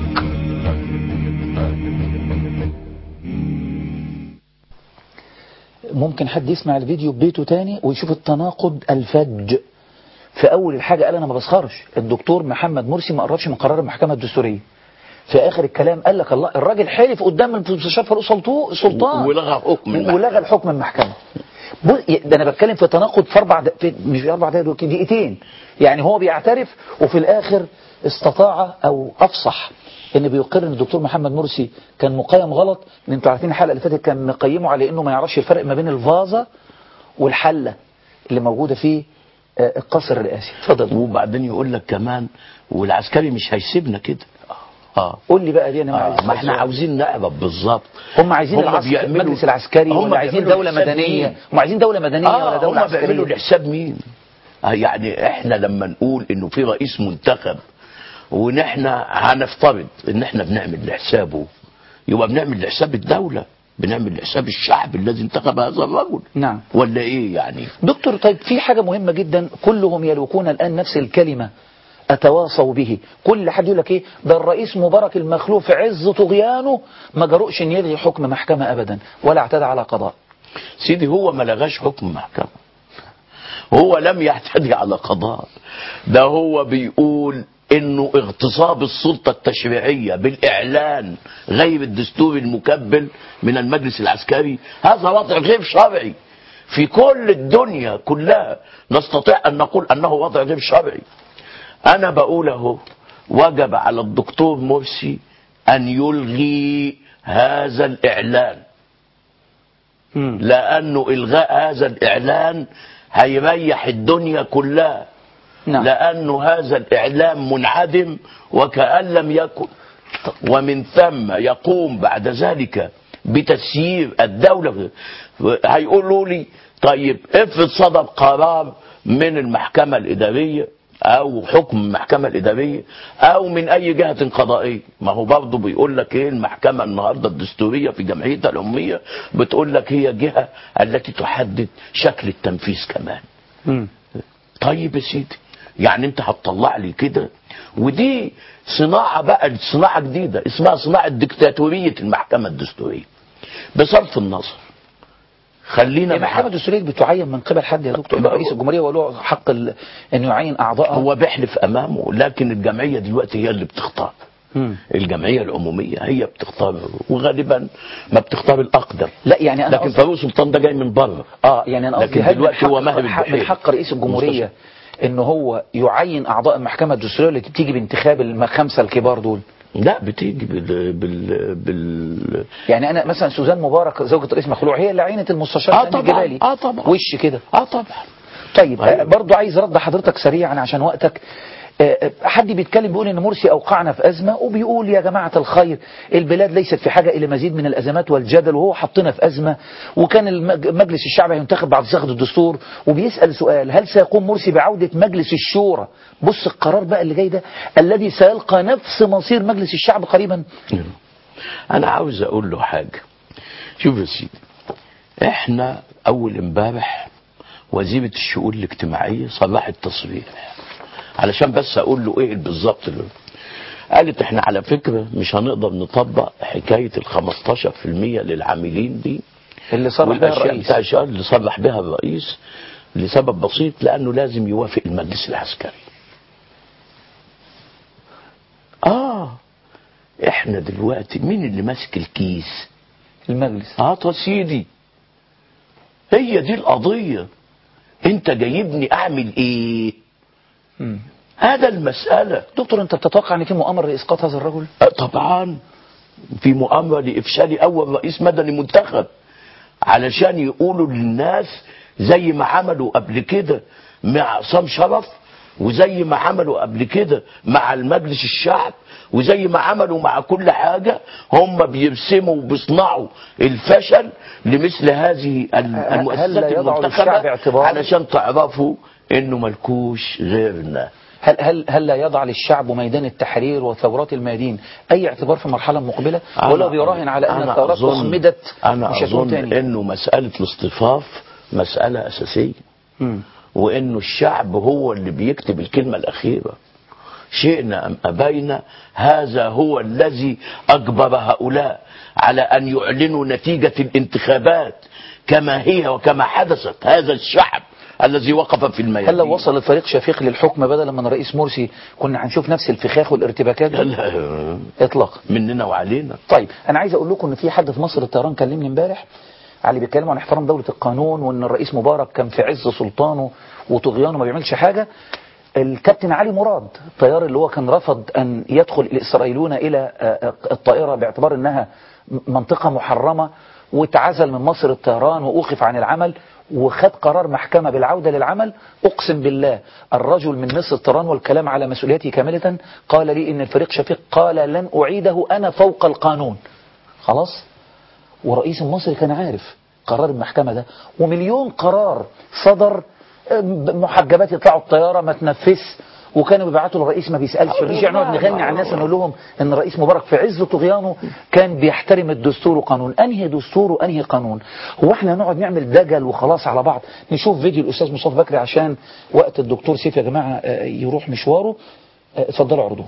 ممكن حد يسمع الفيديو ببيته تاني ويشوف التناقض الفج في اول الحاجه قال انا ما بسخرش الدكتور محمد مرسي ما قربش من قرار المحكمه الدستوريه في اخر الكلام قال لك الله الراجل حلف قدام المستشار فاروق سلطو- سلطان ولغى حكم المحكمة. ولغى الحكم المحكمه بص- ده انا بتكلم في تناقض في اربع د... في مش في اربع دقائق دول، دقيقتين يعني هو بيعترف وفي الاخر استطاع او افصح ان بيقر ان الدكتور محمد مرسي كان مقيم غلط ان انتوا عارفين الحلقه اللي فاتت كان مقيمه على انه ما يعرفش الفرق ما بين الفازه والحله اللي موجوده في آه، القصر الرئاسي اتفضل وبعدين يقول لك كمان والعسكري مش هيسيبنا كده اه قول لي بقى دي انا ما آه عايز ما احنا عاوزين نعرف بالظبط هم عايزين هم العسكر بيعملوا- المجلس العسكري هم ولا عايزين بيعملوا دولة لحساب مدنية مين؟ هم عايزين دولة مدنية ولا اه دولة هم بيعملوا عسكرية لحساب مين آه يعني احنا لما نقول انه في رئيس منتخب ونحن هنفترض ان احنا بنعمل لحسابه يبقى بنعمل لحساب الدولة بنعمل لحساب الشعب الذي انتخب هذا الرجل نعم ولا ايه يعني دكتور طيب في حاجة مهمة جدا كلهم يلوكون الآن نفس الكلمة أتواصوا به كل حد يقول لك إيه ده الرئيس مبارك المخلوف في عز طغيانه ما جرؤش إن يلغي حكم محكمة أبدا ولا اعتدى على قضاء سيدي هو ما لغاش حكم محكمة هو لم يعتدي على قضاء ده هو بيقول انه اغتصاب السلطة التشريعية بالاعلان غير الدستوري المكبل من المجلس العسكري هذا وضع غير شرعي في كل الدنيا كلها نستطيع ان نقول انه وضع غير شرعي انا بقول اهو وجب على الدكتور مرسي ان يلغي هذا الاعلان لانه الغاء هذا الاعلان هيريح الدنيا كلها نعم. لانه هذا الاعلام منعدم وكان لم يكن ومن ثم يقوم بعد ذلك بتسيير الدوله هيقولوا لي طيب افرض صدر قرار من المحكمه الاداريه او حكم المحكمه الاداريه او من اي جهه قضائيه ما هو برضه بيقول لك ايه المحكمه النهارده الدستوريه في جمعيتها الاميه بتقول لك هي جهه التي تحدد شكل التنفيذ كمان طيب يا سيدي يعني انت هتطلع لي كده ودي صناعه بقى صناعه جديده اسمها صناعه ديكتاتوريه المحكمه الدستوريه بصرف النظر خلينا المحكمة مع- الدستورية بتعين من قبل حد يا دكتور ما- رئيس الجمهورية وله حق ال... انه يعين اعضائها هو بيحلف امامه لكن الجمعيه دلوقتي هي اللي بتختار مم. الجمعيه العموميه هي بتختار وغالبا ما بتختار الاقدم لا يعني انا لكن قصدي- فاروق سلطان ده جاي من بره اه يعني انا قصدي لكن هل من دلوقتي حق, هو مهب حق- من البحير. حق رئيس الجمهورية ان هو يعين اعضاء المحكمة الدستورية اللي بتيجي بانتخاب الخمسة الكبار دول لا بتيجي بال بال, بال... يعني انا مثلا سوزان مبارك زوجة رئيس مخلوع هي اللي عينت المستشار آه سامي طبعاً، الجبالي آه طبعاً. وش كده اه طبعا طيب أيوة. آه، برضو عايز رد حضرتك سريعا عشان وقتك آه، آه، حد بيتكلم بيقول ان مرسي اوقعنا في ازمه وبيقول يا جماعه الخير البلاد ليست في حاجه الى مزيد من الازمات والجدل وهو حطنا في ازمه وكان المج- مجلس الشعب هينتخب بعد صياغه الدستور وبيسال سؤال هل سيقوم مرسي بعوده مجلس الشورى بص القرار بقى اللي جاي ده الذي سيلقى نفس مصير مجلس الشعب قريبا انا عاوز اقول له حاجه شوف يا سيدي احنا اول امبارح وزيره الشؤون الاجتماعيه صرحت تصريح علشان بس اقول له ايه بالظبط اللي قالت احنا على فكره مش هنقدر نطبق حكايه ال 15% للعاملين دي اللي صرح بها والاشياء الرئيس بتاع الشهر اللي صرح بها الرئيس لسبب بسيط لانه لازم يوافق المجلس العسكري اه احنا دلوقتي مين اللي ماسك الكيس المجلس اه يا سيدي هي دي القضية انت جايبني اعمل ايه مم. هذا المسألة دكتور انت بتتوقع ان في مؤامره لاسقاط هذا الرجل آه، طبعا في مؤامرة لإفشال أول رئيس مدني منتخب علشان يقولوا للناس زي ما عملوا قبل كده مع عصام شرف وزي ما عملوا قبل كده مع المجلس الشعب وزي ما عملوا مع كل حاجة هم بيرسموا وبيصنعوا الفشل لمثل هذه ال- هل المؤسسات لا يضع المنتخبة للشعب اعتبار؟ علشان تعرفوا انه ملكوش غيرنا هل هل هل لا يضع للشعب ميدان التحرير وثورات الميادين اي اعتبار في مرحله مقبله ولا أنا- بيراهن على ان أنا الثورات أظن- اخمدت انا مش هتقوم اظن تاني انه مساله الاصطفاف مساله اساسيه مم. وانه الشعب هو اللي بيكتب الكلمه الاخيره شئنا ام ابينا هذا هو الذي اجبر هؤلاء على ان يعلنوا نتيجه الانتخابات كما هي وكما حدثت هذا الشعب الذي وقف في الميادين هل لو وصل الفريق شفيق للحكم بدلا من رئيس مرسي كنا هنشوف نفس الفخاخ والارتباكات دي؟ لا، اطلاقا مننا وعلينا طيب انا عايز اقول لكم ان في حد في مصر الطيران كلمني امبارح على اللي بيتكلموا عن احترام دولة القانون وان الرئيس مبارك كان في عز سلطانه وطغيانه ما بيعملش حاجة الكابتن علي مراد الطيار اللي هو كان رفض ان يدخل الاسرائيليون الى آه، آه، الطائرة باعتبار انها م- منطقة محرمة واتعزل من مصر الطيران واوقف عن العمل وخد قرار محكمة بالعودة للعمل أقسم بالله الرجل من مصر الطيران والكلام على مسؤوليته كاملة قال لي إن الفريق شفيق قال لن أعيده أنا فوق القانون خلاص ورئيس المصري كان عارف قرار المحكمة ده ومليون قرار صدر آه، محجبات يطلعوا الطيارة ما تنفس وكانوا بيبعتوا للرئيس ما بيسألش مفيش يعني نقعد نغني على الناس نقول لهم ان الرئيس مبارك في عز طغيانه كان بيحترم الدستور وقانون انهي دستور وانهي قانون هو احنا نقعد نعمل دجل وخلاص على بعض نشوف فيديو الاستاذ مصطفى بكري عشان وقت الدكتور سيف يا جماعة آه، يروح مشواره آه، اتفضلوا عرضوه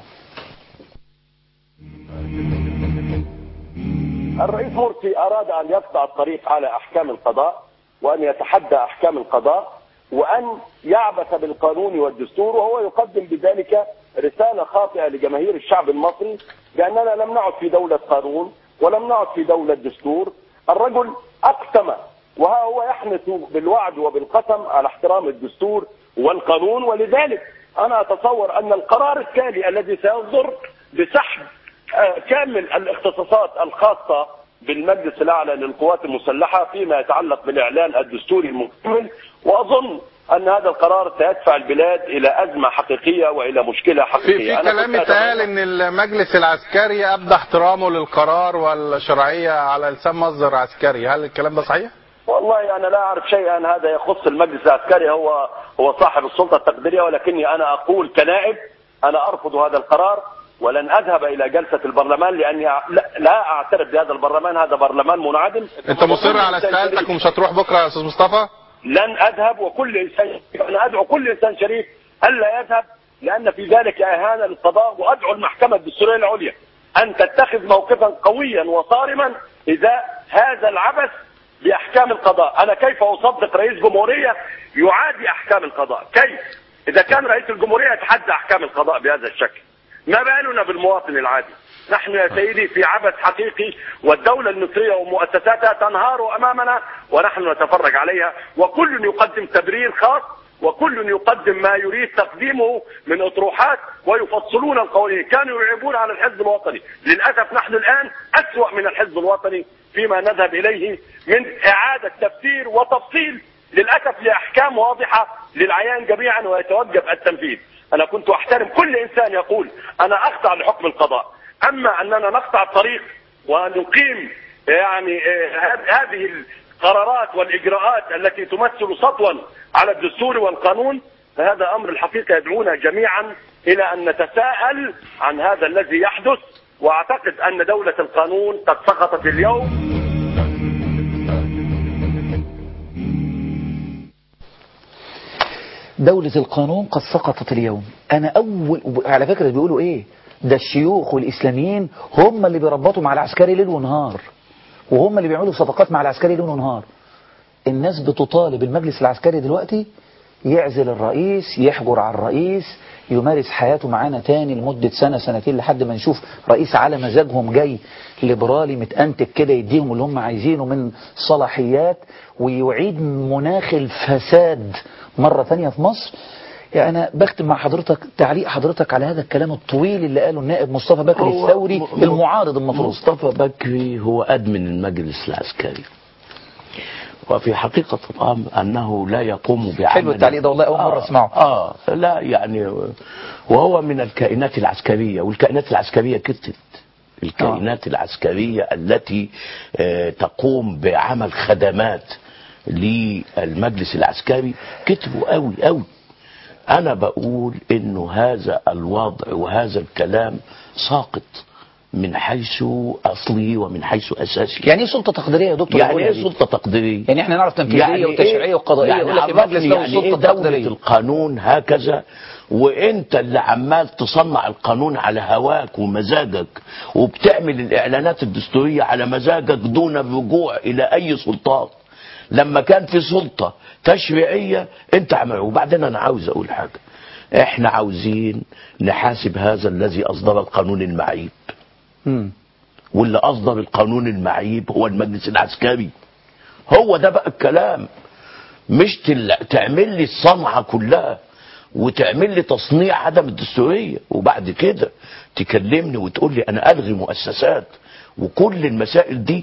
الرئيس مرسي أراد أن يقطع الطريق على أحكام القضاء وأن يتحدى أحكام القضاء وأن يعبث بالقانون والدستور وهو يقدم بذلك رسالة خاطئة لجماهير الشعب المصري بأننا لم نعد في دولة قانون ولم نعد في دولة دستور الرجل أقسم وها هو يحنث بالوعد وبالقسم على احترام الدستور والقانون ولذلك أنا أتصور أن القرار التالي الذي سيصدر بسحب آه، كامل الاختصاصات الخاصة بالمجلس الأعلى للقوات المسلحة فيما يتعلق بالإعلان الدستوري المكمل وأظن أن هذا القرار سيدفع البلاد إلى أزمة حقيقية وإلى مشكلة في حقيقية في أنا كلام كنت اتقال أتمنى- ان المجلس العسكري ابدى احترامه للقرار والشرعيه على لسان مصدر عسكري هل الكلام ده صحيح؟ والله انا لا اعرف شيئا هذا يخص المجلس العسكري هو هو صاحب السلطه التقديريه ولكني انا اقول كنائب انا ارفض هذا القرار ولن اذهب الى جلسه البرلمان لاني لا, لا اعترف بهذا البرلمان هذا برلمان منعدم انت مصر على استقالتك ومش هتروح بكره يا استاذ مصطفى؟ لن اذهب وكل انسان انا ادعو كل انسان شريف الا يذهب لان في ذلك اهانه للقضاء وادعو المحكمه الدستوريه العليا ان تتخذ موقفا قويا وصارما اذا هذا العبث باحكام القضاء، انا كيف اصدق رئيس جمهوريه يعادي احكام القضاء؟ كيف؟ اذا كان رئيس الجمهوريه يتحدى احكام القضاء بهذا الشكل. ما بالنا بالمواطن العادي؟ نحن يا سيدي في عبث حقيقي والدولة المصرية ومؤسساتها تنهار أمامنا ونحن نتفرج عليها وكل يقدم تبرير خاص وكل يقدم ما يريد تقديمه من أطروحات ويفصلون القوانين كانوا يلعبون على الحزب الوطني للأسف نحن الآن أسوأ من الحزب الوطني فيما نذهب إليه من إعادة تفسير وتفصيل للأسف لأحكام واضحة للعيان جميعا ويتوجب التنفيذ أنا كنت أحترم كل إنسان يقول أنا أخضع لحكم القضاء أما أننا نقطع الطريق ونقيم يعني آه، هذ- هذه القرارات والإجراءات التي تمثل سطوا على الدستور والقانون فهذا أمر الحقيقة يدعونا جميعا إلى أن نتساءل عن هذا الذي يحدث وأعتقد أن دولة القانون قد سقطت اليوم دولة القانون قد سقطت اليوم أنا أول على فكرة بيقولوا إيه ده الشيوخ والإسلاميين هم اللي بيربطوا مع العسكري ليل ونهار وهم اللي بيعملوا صفقات مع العسكري ليل ونهار الناس بتطالب المجلس العسكري دلوقتي يعزل الرئيس يحجر على الرئيس يمارس حياته معانا تاني لمدة سنة سنتين لحد ما نشوف رئيس على مزاجهم جاي ليبرالي متأنتج كده يديهم اللي هم عايزينه من صلاحيات ويعيد مناخ الفساد مرة ثانية في مصر يعني أنا بختم مع حضرتك تعليق حضرتك على هذا الكلام الطويل اللي قاله النائب مصطفى بكري هو الثوري م- المعارض المفروض مصطفى بكري هو أدمن المجلس العسكري وفي حقيقة الأمر أنه لا يقوم بعمل حلو التعليق ده والله أول مرة أسمعه. آه لا يعني وهو من الكائنات العسكرية والكائنات العسكرية كتت الكائنات العسكرية التي آه، تقوم بعمل خدمات للمجلس العسكري كتبوا قوي قوي انا بقول انه هذا الوضع وهذا الكلام ساقط من حيث اصلي ومن حيث اساسي يعني ايه سلطه تقديريه يا دكتور يعني الأولى ايه دي؟ سلطه تقديريه يعني احنا نعرف تنفيذيه وتشريعيه وقضائيه يعني يقول لك عرفني المجلس له يعني السلطه ايه دولة التقديريه القانون هكذا وانت اللي عمال تصنع القانون على هواك ومزاجك وبتعمل الاعلانات الدستوريه على مزاجك دون الرجوع الى اي سلطات لما كان في سلطه تشريعيه انت عمله وبعدين انا عاوز اقول حاجه احنا عاوزين نحاسب هذا الذي اصدر القانون المعيب مم. واللي اصدر القانون المعيب هو المجلس العسكري هو ده بقى الكلام مش تل... تعمل لي الصنعه كلها وتعمل لي تصنيع عدم الدستوريه وبعد كده تكلمني وتقول لي انا الغي مؤسسات وكل المسائل دي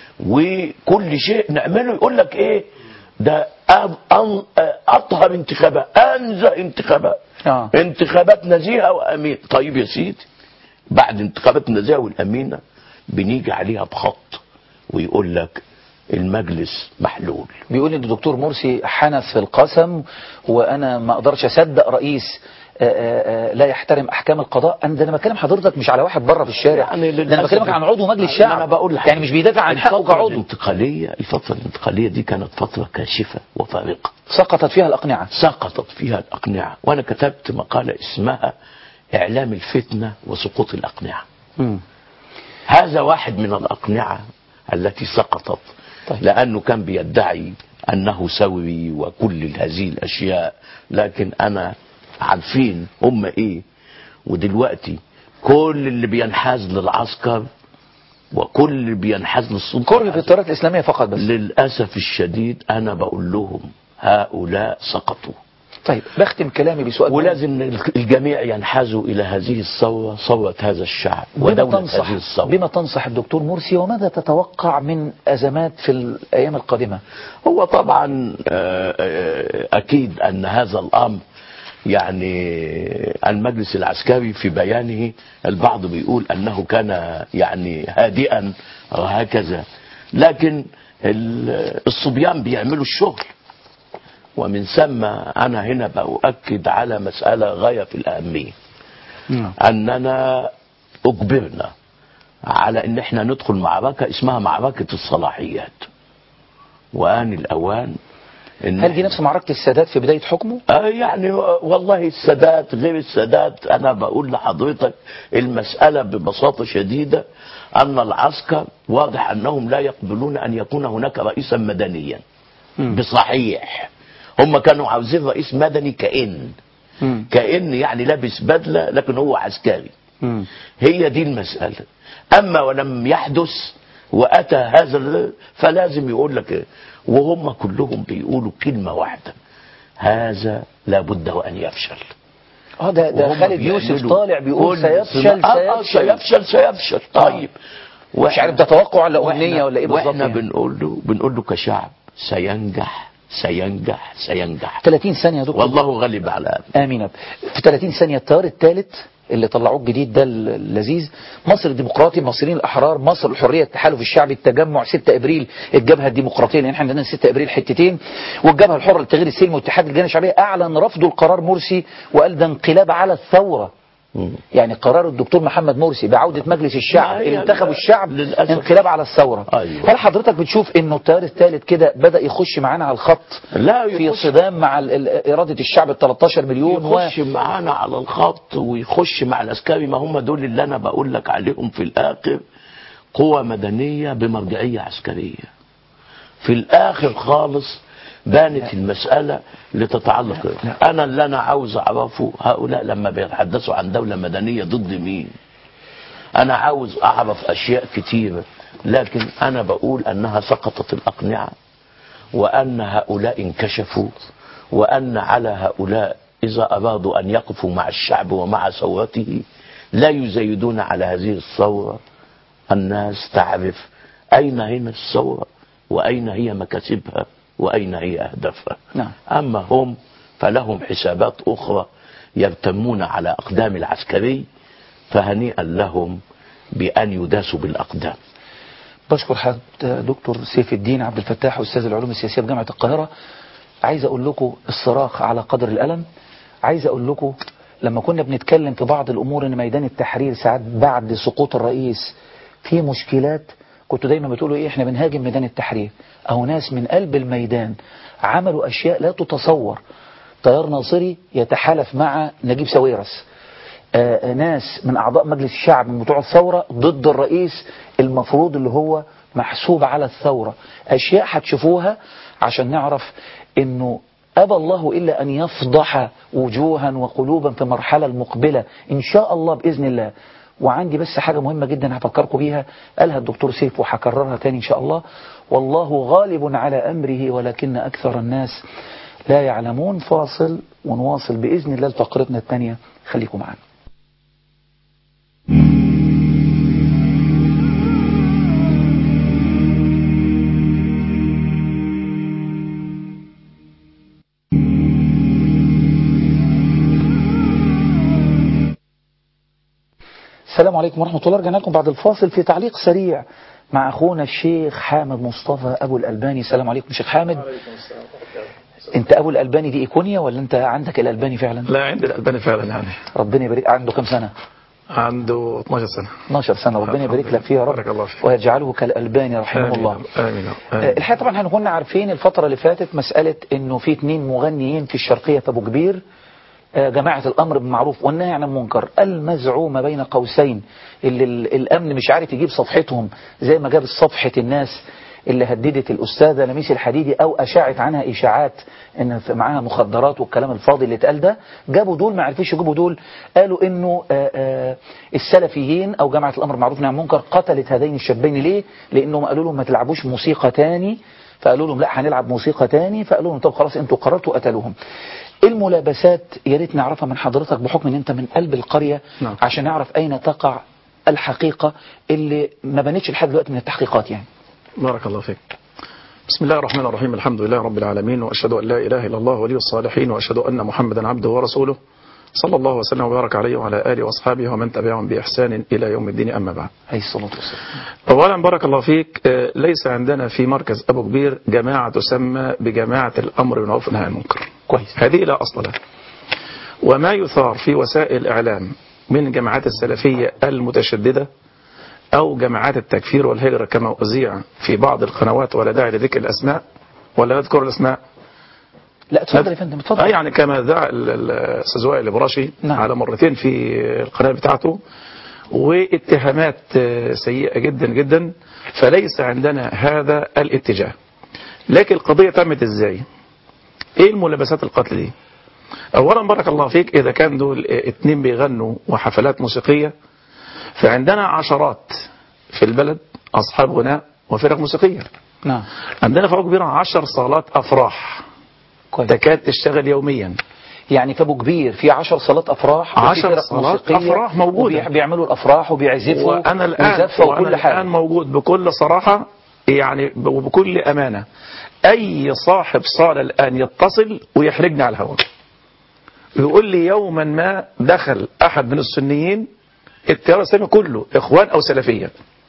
وكل شيء نعمله يقول لك ايه ده أب- أن- اطهر انتخابات انزه انتخابات آه. انتخابات نزيهه وامين طيب يا سيدي بعد انتخابات النزاهه والامينه بنيجي عليها بخط ويقول لك المجلس محلول بيقول ان الدكتور مرسي حنث في القسم وانا ما اقدرش اصدق رئيس آه، آه، آه، لا يحترم احكام القضاء انا ده انا بكلم حضرتك مش على واحد بره في الشارع يعني ده انا للأسف بكلمك عن عضو مجلس انا الشعب بقول لحضرتك يعني مش بيدافع عن حقه الفترة كعضو الانتقاليه الفتره الانتقاليه دي كانت فتره كاشفه وفارقه سقطت فيها الاقنعه سقطت فيها الاقنعه وانا كتبت مقاله اسمها اعلام الفتنه وسقوط الاقنعه مم. هذا واحد من الأقنعة التي سقطت طيب. لأنه كان بيدعي أنه سوي وكل هذه الأشياء لكن أنا عارفين هم إيه ودلوقتي كل اللي بينحاز للعسكر وكل اللي بينحاز للسلطة كره في التيارات الاسلاميه فقط بس للأسف الشديد أنا بقول لهم هؤلاء سقطوا طيب بختم كلامي بسؤال مهم. ولازم الجميع ينحازوا إلى هذه الثورة ثورة هذا الشعب بما ودولة تنصح هذه الثورة بما تنصح الدكتور مرسي وماذا تتوقع من ازمات في الايام القادمه هو طبعا آه، آه، اكيد ان هذا الامر يعني المجلس العسكري في بيانه البعض بيقول انه كان يعني هادئا وهكذا لكن ال- الصبيان بيعملوا الشغل ومن ثم انا هنا باؤكد على مساله غايه في الاهميه اننا اجبرنا على ان احنا ندخل معركه اسمها معركه الصلاحيات وآن الأوان إن هل دي نفس معركه السادات في بدايه حكمه آه يعني والله السادات غير السادات أنا بقول لحضرتك المسألة ببساطة شديدة أن العسكر واضح أنهم لا يقبلون أن يكون هناك رئيسا مدنيا بصحيح هم كانوا عاوزين رئيس مدني كأن مم. كأن يعني لابس بدلة لكن هو عسكري مم. هي دي المسألة أما ولم يحدث وأتى هذا ال- فلازم يقول لك إيه؟ وهم كلهم بيقولوا كلمة واحدة هذا لابد وأن يفشل اه ده ده وهم خالد يوسف بيعملوا طالع بيقول كل سيفشل سنة- آه، آه، سيفشل سيفشل سيفشل طيب مش عارف ده توقع ولا وإحنا- امنيه ولا ايه بالظبط واحنا يعني. بنقول له بنقول له كشعب سينجح سينجح سينجح 30 ثانيه يا دكتور والله غالب على أمره. امين يا رب. في 30 ثانيه التيار الثالث اللي طلعوه الجديد ده اللذيذ مصر الديمقراطي المصريين الاحرار مصر الحريه التحالف الشعبي التجمع 6 ابريل الجبهه الديمقراطيه لان احنا عندنا 6 ابريل حتتين والجبهه الحره للتغيير السلمي والاتحاد الجنائي الشعبيه اعلن رفضه القرار مرسي وقال ده انقلاب على الثوره يعني قرار الدكتور محمد مرسي بعودة مجلس الشعب ما هي اللي انتخبوا الشعب للأسف. انقلاب على الثورة أيوة. هل حضرتك بتشوف انه التيار الثالث كده بدأ يخش معانا على الخط لا في يخش صدام مع ال- ال- إرادة الشعب ال 13 مليون و... يخش معانا على الخط ويخش مع العسكري ما هم دول اللي انا بقول لك عليهم في الاخر قوة مدنية بمرجعية عسكرية في الاخر خالص بانت المسألة لتتعلق انا اللي انا عاوز اعرفه هؤلاء لما بيتحدثوا عن دولة مدنية ضد مين انا عاوز اعرف اشياء كتيرة لكن انا بقول انها سقطت الاقنعة وأن هؤلاء انكشفوا وأن على هؤلاء إذا أرادوا أن يقفوا مع الشعب ومع ثورته لا يزايدون على هذه الثورة الناس تعرف أين هنا الثورة وأين هي مكاسبها وأين هي أهدافها نعم. أما هم فلهم حسابات أخرى يرتمون على أقدام العسكري فهنيئا لهم بأن يداسوا بالأقدام بشكر حضرتك دكتور سيف الدين عبد الفتاح أستاذ العلوم السياسية بجامعة القاهرة عايز أقول لكم الصراخ على قدر الألم عايز اقول لكم لما كنا بنتكلم في بعض الامور ان ميدان التحرير ساعات بعد سقوط الرئيس في مشكلات كنتوا دايما بتقولوا ايه احنا بنهاجم ميدان التحرير اهو ناس من قلب الميدان عملوا اشياء لا تتصور طيار ناصري يتحالف مع نجيب ساويرس آه، ناس من أعضاء مجلس الشعب من بتوع الثورة ضد الرئيس المفروض اللي هو محسوب على الثورة أشياء هتشوفوها عشان نعرف أنه أبى الله إلا أن يفضح وجوها وقلوبا في المرحلة المقبلة إن شاء الله بإذن الله وعندي بس حاجة مهمة جدا هفكركم بيها قالها الدكتور سيف وهكررها تاني إن شاء الله والله غالب على أمره ولكن أكثر الناس لا يعلمون فاصل ونواصل بإذن الله لفقرتنا الثانية خليكم معنا السلام عليكم ورحمة الله رجعنا لكم بعد الفاصل في تعليق سريع مع أخونا الشيخ حامد مصطفى أبو الألباني السلام عليكم شيخ حامد أنت أبو الألباني دي إيكونيا ولا أنت عندك الألباني فعلا لا عندي الألباني فعلا يعني ربنا يبارك عنده كم سنة عنده 12 سنة 12 سنة ربنا يبارك لك فيها يا بارك رب الله فيك ويجعله كالألباني رحمه آمين الله آمين آه، آمين الحقيقة طبعا احنا كنا عارفين الفترة اللي فاتت مسألة انه في اتنين مغنيين في الشرقية في ابو كبير آه، جماعة الامر بالمعروف والنهي عن المنكر المزعومة بين قوسين اللي ال- الامن مش عارف يجيب صفحتهم زي ما جاب صفحة الناس اللي هددت الأستاذة لميس الحديدي أو أشاعت عنها إشاعات إن في- معاها مخدرات والكلام الفاضي اللي اتقال ده جابوا دول ما عرفوش يجيبوا دول قالوا إنه آه، آه، السلفيين أو جماعة الأمر بالمعروف والنهي عن المنكر قتلت هذين الشابين ليه؟ لأنهم قالوا لهم ما تلعبوش موسيقى تاني فقالوا لهم لا هنلعب موسيقى تاني فقالوا لهم طب خلاص انتوا قررتوا قتلوهم الملابسات يا ريت نعرفها من حضرتك بحكم ان انت من قلب القرية نعم. عشان نعرف اين تقع الحقيقة اللي ما بنتش لحد دلوقتي من التحقيقات يعني بارك الله فيك بسم الله الرحمن الرحيم الحمد لله رب العالمين وأشهد أن لا إله إلا الله ولي الصالحين وأشهد أن محمدا عبده ورسوله صلى الله وسلم وبارك عليه وعلى آله وأصحابه ومن تبعهم بإحسان إلى يوم الدين أما بعد عليه الصلاة والسلام أولا بارك الله فيك آه، ليس عندنا في مركز أبو كبير جماعة تسمى بجماعة الأمر بالمعروف والنهي عن المنكر كويس هذه لا أصل لها وما يثار في وسائل الإعلام من جماعات السلفية المتشددة أو جماعات التكفير والهجرة كما أذيع في بعض القنوات ولا داعي لذكر الأسماء ولا نذكر الأسماء لا اتفضل يا فندم آه اتفضل يعني كما ذاع ال- ال- الأستاذ وائل البراشي نعم. على مرتين في القناة بتاعته واتهامات آه، سيئة جدا جدا فليس عندنا هذا الاتجاه لكن القضية تمت ازاي ايه الملابسات القتل دي اولا بارك الله فيك اذا كان دول آه، اتنين بيغنوا وحفلات موسيقية فعندنا عشرات في البلد اصحاب غناء وفرق موسيقية نعم عندنا في أبو كبير عشر صالات افراح كويس تكاد تشتغل يوميا يعني في ابو كبير في 10 صالات افراح وفي عشر فرق صالات موسيقية أفراح موجودة. وبي- بيعملوا الافراح وبيعزفوا وانا الان ويزفوا وانا وكل حاجة الان موجود بكل صراحه يعني ب- وبكل امانه اي صاحب صاله الان يتصل ويحرجني على الهواء يقول لي يوما ما دخل احد من السنيين التيار الاسلامي كله اخوان او سلفيه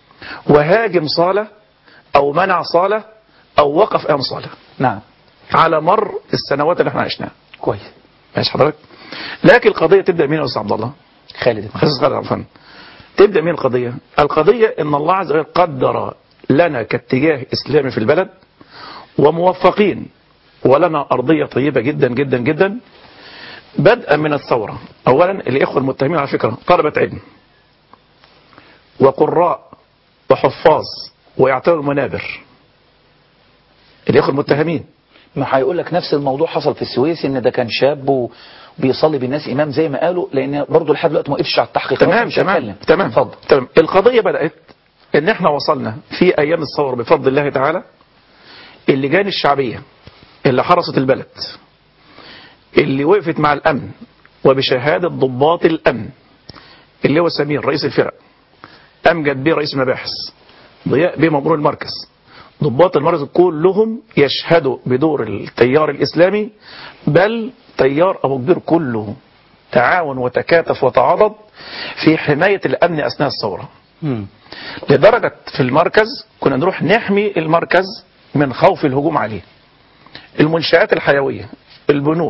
وهاجم صاله او منع صاله او وقف امام صاله نعم على مر السنوات اللي احنا عشناها كويس ماشي حضرتك لكن القضيه تبدا مين يا استاذ عبد الله خالد خصيص خالد عفوا تبدأ من القضية القضية ان الله عز وجل قدر لنا كاتجاه اسلامي في البلد وموفقين ولنا ارضية طيبة جدا جدا جدا بدءا من الثورة اولا الاخوة المتهمين على فكرة طلبة علم وقراء وحفاظ ويعتبروا المنابر الاخوة المتهمين ما هيقول لك نفس الموضوع حصل في السويس ان ده كان شاب وبيصلي بالناس امام زي ما قالوا لان برضه لحد دلوقتي ما وقفش على التحقيقات تمام مش تمام هتكلم. تمام اتفضل تمام القضية بدأت ان احنا وصلنا في ايام الثورة بفضل الله تعالى اللجان الشعبية اللي حرست البلد اللي وقفت مع الامن وبشهادة ضباط الامن اللي هو سمير رئيس الفرق امجد بيه رئيس المباحث ضياء بيه مأمور المركز ضباط المركز كلهم يشهدوا بدور التيار الاسلامي بل تيار ابو كبير كله تعاون وتكاتف وتعاضد في حماية الأمن أثناء الثورة مم. لدرجة في المركز كنا نروح نحمي المركز من خوف الهجوم عليه المنشآت الحيوية البنوك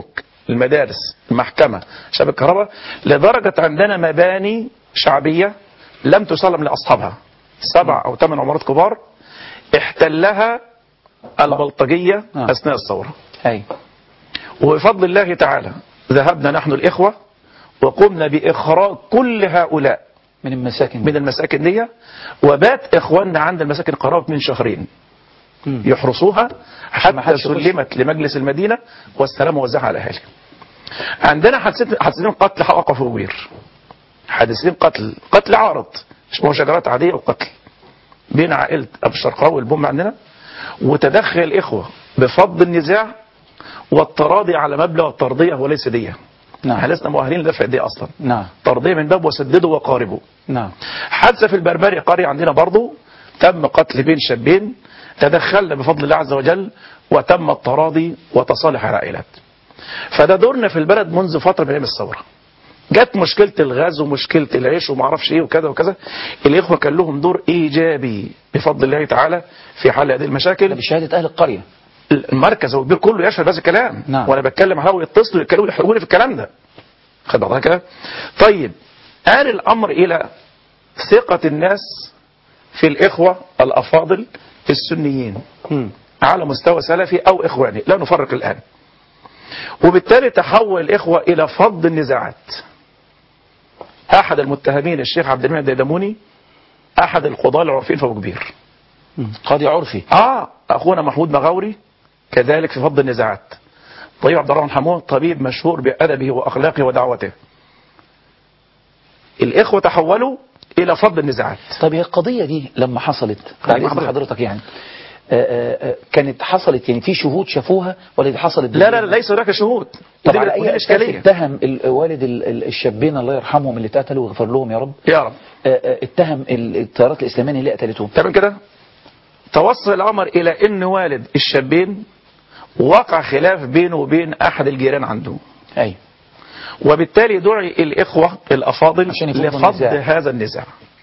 المدارس المحكمة شبكة الكهرباء لدرجة عندنا مباني شعبية لم تسلم لأصحابها سبع أو ثمان عمارات كبار احتلها البلطجية آه. أثناء الثورة أي وبفضل الله تعالى ذهبنا نحن الإخوة وقمنا بإخراج كل هؤلاء من المساكن من المساكن دي وبات إخواننا عند المساكن قرابة من شهرين مم. يحرسوها ما حتى حدش يخش. سلمت لمجلس المدينة والسلام وزعها على أهالي عندنا حادثتين حادثتين قتل حقق في وير حادثتين قتل قتل عارض مش مشاجرات عادية وقتل بين عائلة أبو الشرقاوي والبوم عندنا وتدخل الإخوة بفض النزاع والتراضي على مبلغ الترضية وليس دية نعم احنا لسنا مؤهلين لدفع الدية أصلا نعم ترضية من باب وسددوا وقاربوا نعم حادثة في البربري قرية عندنا برضو تم قتل بين شابين تدخلنا بفضل الله عز وجل وتم التراضي وتصالح العائلات فده دورنا في البلد منذ فترة من أيام الثورة جت مشكلة الغاز ومشكلة العيش وما اعرفش ايه وكذا وكذا الإخوة كان لهم دور إيجابي بفضل الله تعالى في حل هذه المشاكل بشهادة أهل القرية المركز هو الكبير كله يشهد بهذا الكلام نعم. وانا بتكلم على ويتصلوا يتكلموا يحرجوني في الكلام ده خد بعضها كده طيب آل الأمر إلى ثقة الناس في الإخوة الأفاضل السنيين مم. على مستوى سلفي أو إخواني لا نفرق الآن وبالتالي تحول الإخوة إلى فض النزاعات أحد المتهمين الشيخ عبد المنعم الديدموني أحد القضاة العرفيين في أبو كبير مم. قاضي عرفي آه أخونا محمود مغاوري كذلك في فض النزاعات طيب عبد الرحمن حمود طبيب مشهور بأدبه وأخلاقه ودعوته الإخوة تحولوا إلى فض النزاعات طب هي القضية دي لما حصلت خليك بعد مع إذن حضرتك. حضرتك يعني آه، آه، آه، كانت حصلت يعني في شهود شافوها ولا دي حصلت لا لا لا ليس هناك شهود طب ودي- على ودي أي أساس الإشكالية اتهم ال- والد ال- ال- الشابين الله يرحمهم اللي اتقتلوا ويغفر لهم يا رب يا رب آه، آه، اتهم ال- التيارات الإسلامية اللي قتلتهم تمام كده توصل الأمر إلى أن والد الشابين وقع خلاف بينه وبين أحد الجيران عنده أي وبالتالي دعي الإخوة الأفاضل عشان يفضوا لفض النزاع. هذا النزاع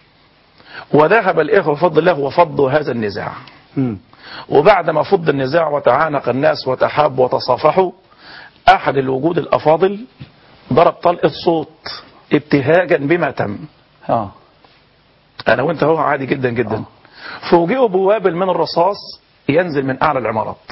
وذهب الإخوة بفضل الله وفضوا هذا النزاع مم. وبعد ما فض النزاع وتعانق الناس وتحابوا وتصافحوا أحد الوجود الأفاضل ضرب طلقة صوت ابتهاجا بما تم اه أنا وأنت هو عادي جدا جدا فوجئوا بوابل من الرصاص ينزل من أعلى العمارات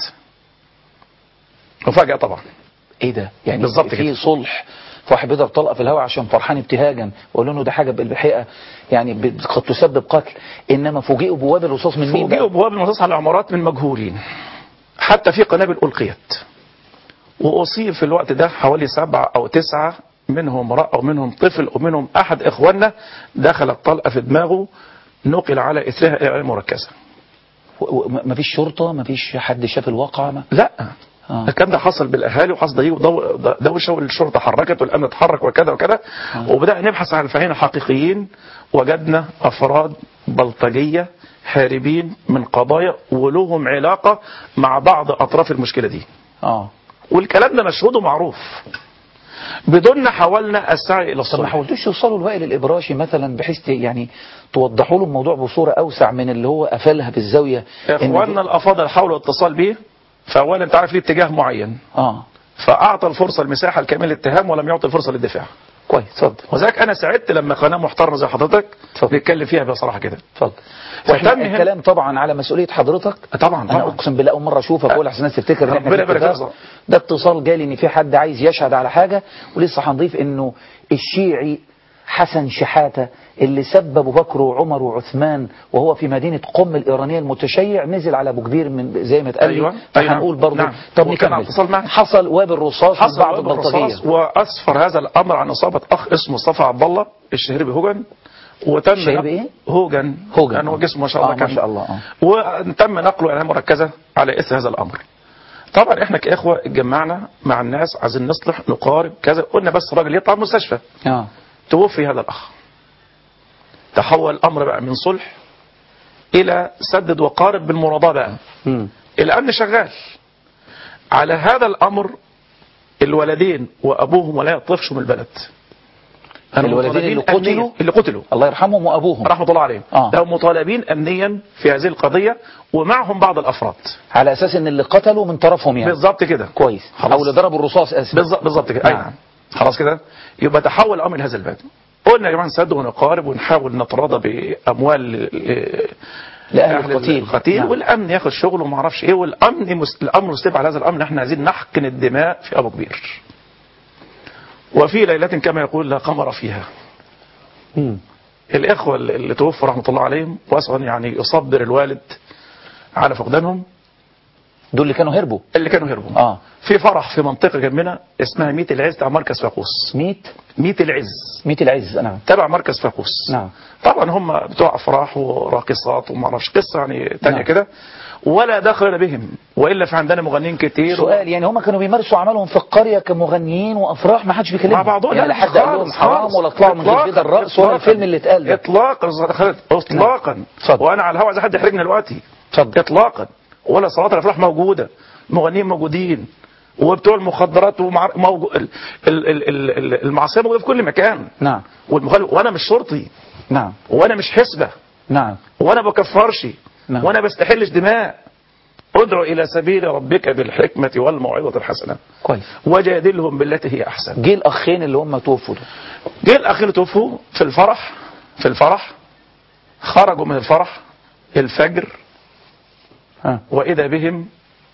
وفجأة طبعا ايه ده يعني بالظبط في كده. صلح فواحد بيضرب طلقه في الهواء عشان فرحان ابتهاجا وقالوا له ده حاجه بالحقيقه يعني ب- قد تسبب قتل انما فوجئوا بوابل الرصاص من مين فوجئوا بقى؟ بوابل الرصاص على العمارات من مجهولين حتى في قنابل ألقيت وأصيب في الوقت ده حوالي سبعة أو تسعة منهم امرأة ومنهم طفل ومنهم أحد إخواننا دخلت طلقة في دماغه نقل على إثرها إلى العناية المركزة و- و- مفيش شرطه مفيش حد شاف الواقعه ما لا آه. الكلام ده حصل بالاهالي وحصل ضيق ودو- دوشه والشرطه حركت والامن اتحرك وكذا وكذا وبدانا نبحث عن الفاعلين الحقيقيين وجدنا افراد بلطجيه هاربين من قضايا ولهم علاقه مع بعض اطراف المشكله دي اه والكلام ده مشهود ومعروف بدوننا حاولنا السعي الى طب ما الصلح حاولتوش توصلوا لوائل الابراشي مثلا بحيث ت- يعني توضحوا له الموضوع بصوره اوسع من اللي هو قفلها في الزاويه إن اخواننا الافاضل حاولوا الاتصال بيه فاولا انت عارف ليه اتجاه معين اه فاعطى الفرصه المساحه لكامل الاتهام ولم يعطي الفرصه للدفاع كويس اتفضل وذلك انا سعدت لما قناه محترمه زي حضرتك اتفضل. نتكلم فيها بصراحه كده اتفضل فتم واحنا هنا- الكلام طبعا على مسؤوليه حضرتك طبعا انا طبعا اقسم بالله اول مره اشوفك اقول عشان الناس تفتكر ان احنا ربنا في يبارك اتفاق. فيك. ده اتصال جالي ان في حد عايز يشهد على حاجه ولسه هنضيف انه الشيعي حسن شحاته اللي سب ابو بكر وعمر وعثمان وهو في مدينه قم الايرانيه المتشيع نزل على ابو كبير من زي ما اتقال لي أيوة. فهنقول أيوة. برضه نعم. طب وكان نكمل على اتصال معك. حصل واب الرصاص من حصل بعض بعض البلطجيه الرصاص واسفر هذا الامر عن اصابه اخ اسمه مصطفى عبد الله الشهير بهوجن وتم الشهير نق- بإيه؟ هوجن هوجن. يعني هو جسمه ما شاء الله آه، ما كان شاء الله، آه. وتم نقله الى عنايه مركزه على اثر هذا الامر طبعا احنا كاخوه اتجمعنا مع الناس عايزين نصلح نقارب كذا قلنا بس الراجل يطلع من المستشفى اه توفي هذا الأخ تحول الأمر بقى من صلح إلى سدد وقارب بالمراضاة بقى مم. الأمن شغال على هذا الأمر الولدين وأبوهم ولا يطفشوا من البلد الولدين اللي مطالبين أمنياً. قتلوا اللي قتلوا الله يرحمهم وابوهم رحمه الله عليهم آه. لهم مطالبين امنيا في هذه القضيه ومعهم بعض الافراد على اساس ان اللي قتلوا من طرفهم يعني بالظبط كده كويس خلاص. او اللي ضربوا الرصاص اسف بالظبط بالظبط كده أي نعم. نعم خلاص كده يبقى تحول الامر لهذا الباب قلنا يا جماعه نسد ونقارب ونحاول نتراضى باموال آه، لأهل أهل القتيل. القتيل نعم. والامن ياخد شغله وما اعرفش ايه والامن مس... الامر مستبع على هذا الامر احنا عايزين نحقن الدماء في ابو كبير وفي ليله كما يقول لا قمر فيها الاخوه اللي توفوا رحمه الله عليهم واسال يعني يصبر الوالد على فقدانهم دول اللي كانوا هربوا اللي كانوا هربوا اه في فرح في منطقه جنبنا اسمها ميت العز تبع مركز فاقوس ميت ميت العز ميت العز نعم تبع مركز فاقوس نعم طبعا هم بتوع افراح وراقصات وما اعرفش قصه يعني تانية نعم. كده ولا دخل بهم والا في عندنا مغنيين كتير سؤال يعني هم كانوا بيمارسوا اعمالهم في القريه كمغنيين وافراح ما حدش بيكلمهم مع بعضهم يعني لا حد قال لهم خالص، حرام خالص. ولا طلعوا من إطلاقاً، غير الرأس ولا إطلاقاً. الفيلم اللي اتقال ده اطلاقا أستاذ خالد اطلاقا اتفضل. وانا على الهواء عايز حد يحرجني دلوقتي اتفضل. اطلاقا ولا صلاه الافراح موجوده مغنيين موجودين وبتوع المخدرات ومع... موجو... ال... ال... ال... ال... المعصيه موجوده في كل مكان نعم والمخالف وانا مش شرطي نعم وانا مش حسبه نعم وانا بكفرش نعم. وانا بستحلش دماء ادعو الى سبيل ربك بالحكمه والموعظه الحسنه كويس وجادلهم بالتي هي احسن جه الاخين اللي هم توفوا دول جه الاخير توفوا في الفرح في الفرح خرجوا من الفرح الفجر ها واذا بهم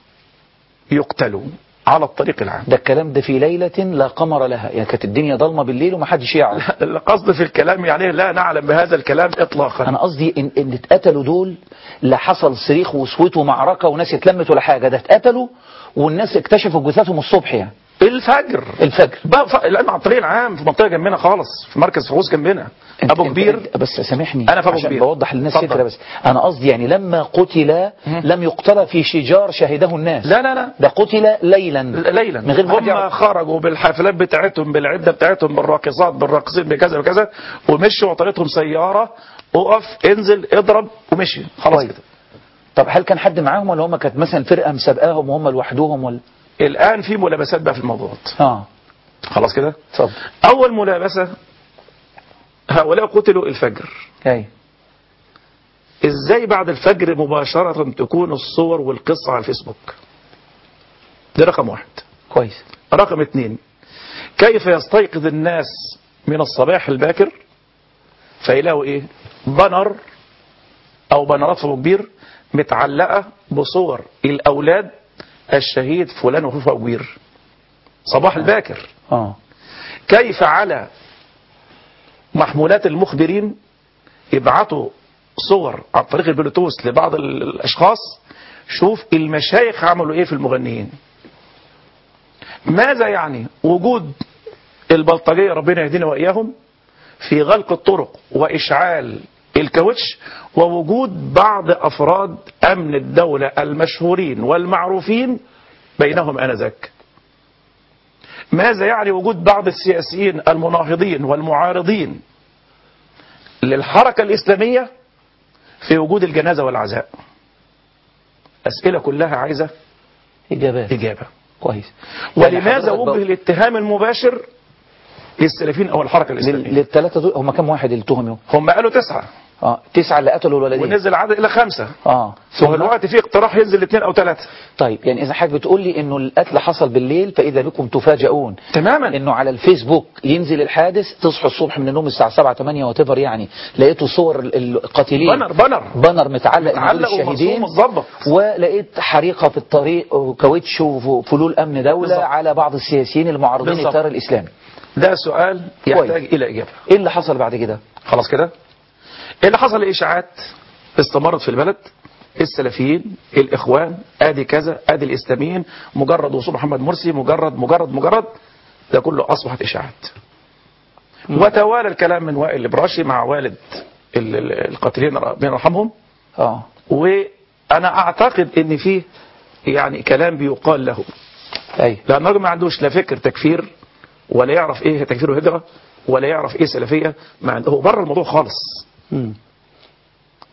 يقتلوا على الطريق العام ده الكلام ده في ليلة لا قمر لها يعني كانت الدنيا ضلمة بالليل ومحدش يعرف القصد في الكلام يعني لا نعلم بهذا الكلام اطلاقا انا قصدي ان, إن اتقتلوا دول لا حصل صريخ وصوت ومعركة وناس اتلمت ولا حاجة ده اتقتلوا والناس اكتشفوا جثثهم الصبح يعني الفجر الفجر بقى ف... لان على الطريق العام في منطقه جنبنا خالص في مركز فؤوس جنبنا انت- ابو انت- كبير انت- بس سامحني أنا في أبو عشان كبير. بوضح للناس اتفضل. فكرة بس انا قصدي يعني لما قتل لم يقتل في شجار شهده الناس لا لا لا ده قتل ليلا ليلا من غير ما حد هم يعرف. خرجوا بالحافلات بتاعتهم بالعده بتاعتهم بالراقصات بالراقصين بكذا وكذا ومشوا وطريقتهم سياره اقف انزل اضرب ومشي خلاص كويس. كده طب هل كان حد معاهم ولا هم كانت مثلا فرقة مسابقاهم وهم لوحدهم ولا الان في ملابسات بقى في الموضوع اه خلاص كده اتفضل اول ملابسه هؤلاء قتلوا الفجر ايوه ازاي بعد الفجر مباشره تكون الصور والقصه على الفيسبوك ده رقم واحد كويس رقم اثنين كيف يستيقظ الناس من الصباح الباكر فيلاقوا ايه بنر او بنرات في أبو كبير متعلقة بصور الاولاد الشهيد فلان وفلان أبو كبير صباح الباكر اه كيف على محمولات المخبرين يبعتوا صور عن طريق البلوتوث لبعض ال- الاشخاص شوف المشايخ عملوا ايه في المغنيين ماذا يعني وجود البلطجية ربنا يهدينا وإياهم في غلق الطرق وإشعال الكاوتش ووجود بعض أفراد أمن الدولة المشهورين والمعروفين بينهم آنذاك ماذا يعني وجود بعض السياسيين المناهضين والمعارضين للحركة الإسلامية في وجود الجنازة والعزاء أسئلة كلها عايزة اجابات إجابة كويس ولماذا يعني حضرتك وجه الاتهام المباشر للسلفيين او الحركه لل- الاسلاميه للثلاثة دول هم كم واحد اللي اتهموا هم قالوا تسعه اه تسعة اللي قتلوا الولدين ونزل العدد الى خمسه اه ثم الوقت في اقتراح ينزل اثنين او ثلاثه طيب يعني اذا حضرتك بتقول لي انه القتل حصل بالليل فاذا بكم تفاجئون تماما انه على الفيسبوك ينزل الحادث تصحوا الصبح من النوم الساعه 7 8 وتفر يعني لقيتوا صور ال- القاتلين بنر بنر بانر متعلق متعلق متعلق الشهيدين ومرسوم متظبط ولقيت حريقه في الطريق وكاوتش وفلول امن دوله بالظبط. على بعض السياسيين المعارضين بالظبط. للتيار الاسلامي ده سؤال كويس. يحتاج الى اجابه ايه اللي حصل بعد كده خلاص كده اللي حصل اشاعات استمرت في البلد السلفيين الاخوان ادي كذا ادي الاسلاميين مجرد وصول محمد مرسي مجرد مجرد مجرد ده كله اصبحت اشاعات وتوالى الكلام من وائل الابراشي مع والد ال- ال- القاتلين ربنا يرحمهم اه وانا اعتقد ان فيه يعني كلام بيقال له اي لان الراجل ما عندوش لا فكر تكفير ولا يعرف ايه تكفير وهجره ولا يعرف ايه سلفيه ما عنده هو بره الموضوع خالص مم.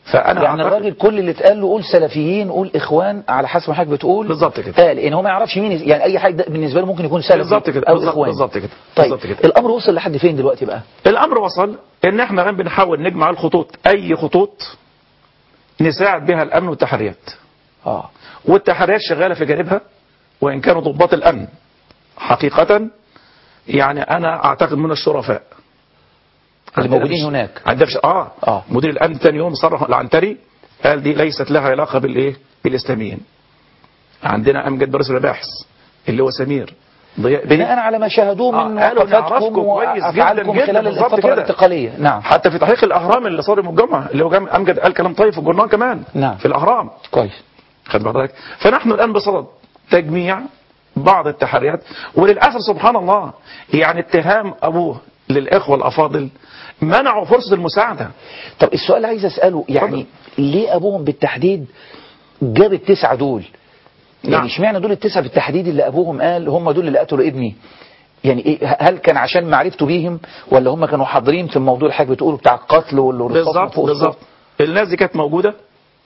فانا يعني أعتقد- الراجل كل اللي اتقال له قول سلفيين قول اخوان على حسب ما حضرتك بتقول بالظبط كده. قال ان هو ما يعرفش مين يعني اي حاجه بالنسبه له ممكن يكون سلفي بالظبط كده او بالظبط- اخوان بالظبط كده طيب بالظبط كده الامر وصل لحد فين دلوقتي بقى الامر وصل ان احنا الآن بنحاول نجمع الخطوط اي خطوط نساعد بها الامن والتحريات اه والتحريات شغاله في جانبها وان كانوا ضباط الامن حقيقه يعني انا اعتقد من الشرفاء اللي موجودين هناك عندنا مش اه اه مدير الامن ثاني يوم صرح العنتري قال دي ليست لها علاقه بالايه بالاسلاميين عندنا امجد رئيس المباحث اللي هو سمير ضياء بيه. بناء على ما شاهدوه آه، من قالوا وقفاتكم نعرفكم كويس جدا وافعالكم جدا خلال بالظبط الفتره كده. الانتقاليه نعم حتى في تحقيق الاهرام اللي صار يوم الجمعه اللي هو جام امجد قال كلام طيب في الجورنال كمان نعم. في الاهرام كويس خد بالك فنحن الان بصدد تجميع بعض التحريات وللاسف سبحان الله يعني اتهام ابوه للاخوه الافاضل منعوا فرصه المساعده طب السؤال اللي عايز اساله يعني ليه ابوهم بالتحديد جاب التسعه دول يعني نعم. اشمعنى دول التسعه بالتحديد اللي ابوهم قال هم دول اللي قتلوا ابني يعني ايه هل كان عشان معرفته بيهم ولا هم كانوا حاضرين في الموضوع اللي حضرتك بتقوله بتاع القتل والرصاص بالظبط فوق بالظبط الناس دي كانت موجوده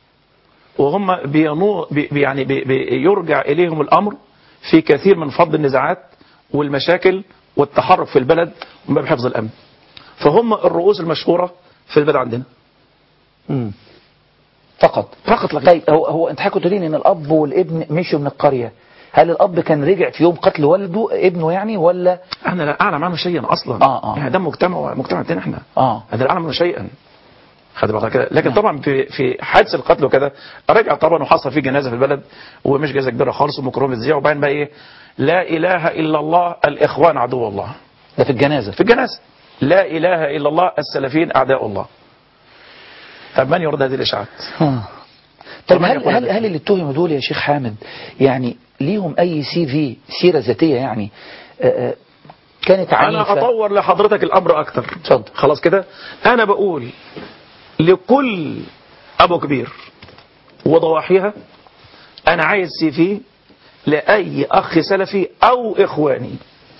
وهم بينو بي بي- يعني بي بيرجع اليهم الامر في كثير من فض النزاعات والمشاكل والتحرك في البلد من باب حفظ الامن فهم الرؤوس المشهوره في البلد عندنا مم. فقط فقط لا غير. طيب هو هو انت حكيت لي ان الاب والابن مشوا من القريه هل الاب كان رجع في يوم قتل والده ابنه يعني ولا انا لا اعلم عنه شيئا اصلا آه، آه. يعني ده مجتمع مجتمع تاني احنا اه هذا لا اعلم عنه شيئا خد بالك كده لكن طبعا في في حادث القتل وكده رجع طبعا وحصل فيه جنازه في البلد ومش جنازه كبيره خالص وميكروفون بتذيع وبعدين بقى ايه لا اله الا الله الاخوان عدو الله ده في الجنازه في الجنازه لا اله الا الله السلفيين اعداء الله طب من يرد هذه الاشاعات آه. طيب ومن هل يقول هل هذا؟ هل اللي اتهموا دول يا شيخ حامد يعني ليهم اي سي في سيره ذاتيه يعني آه، آه، كانت انا عنيفه اطور لحضرتك الامر اكتر اتفضل خلاص كده انا بقول لكل ابو كبير وضواحيها انا عايز سي في لاي اخ سلفي او اخواني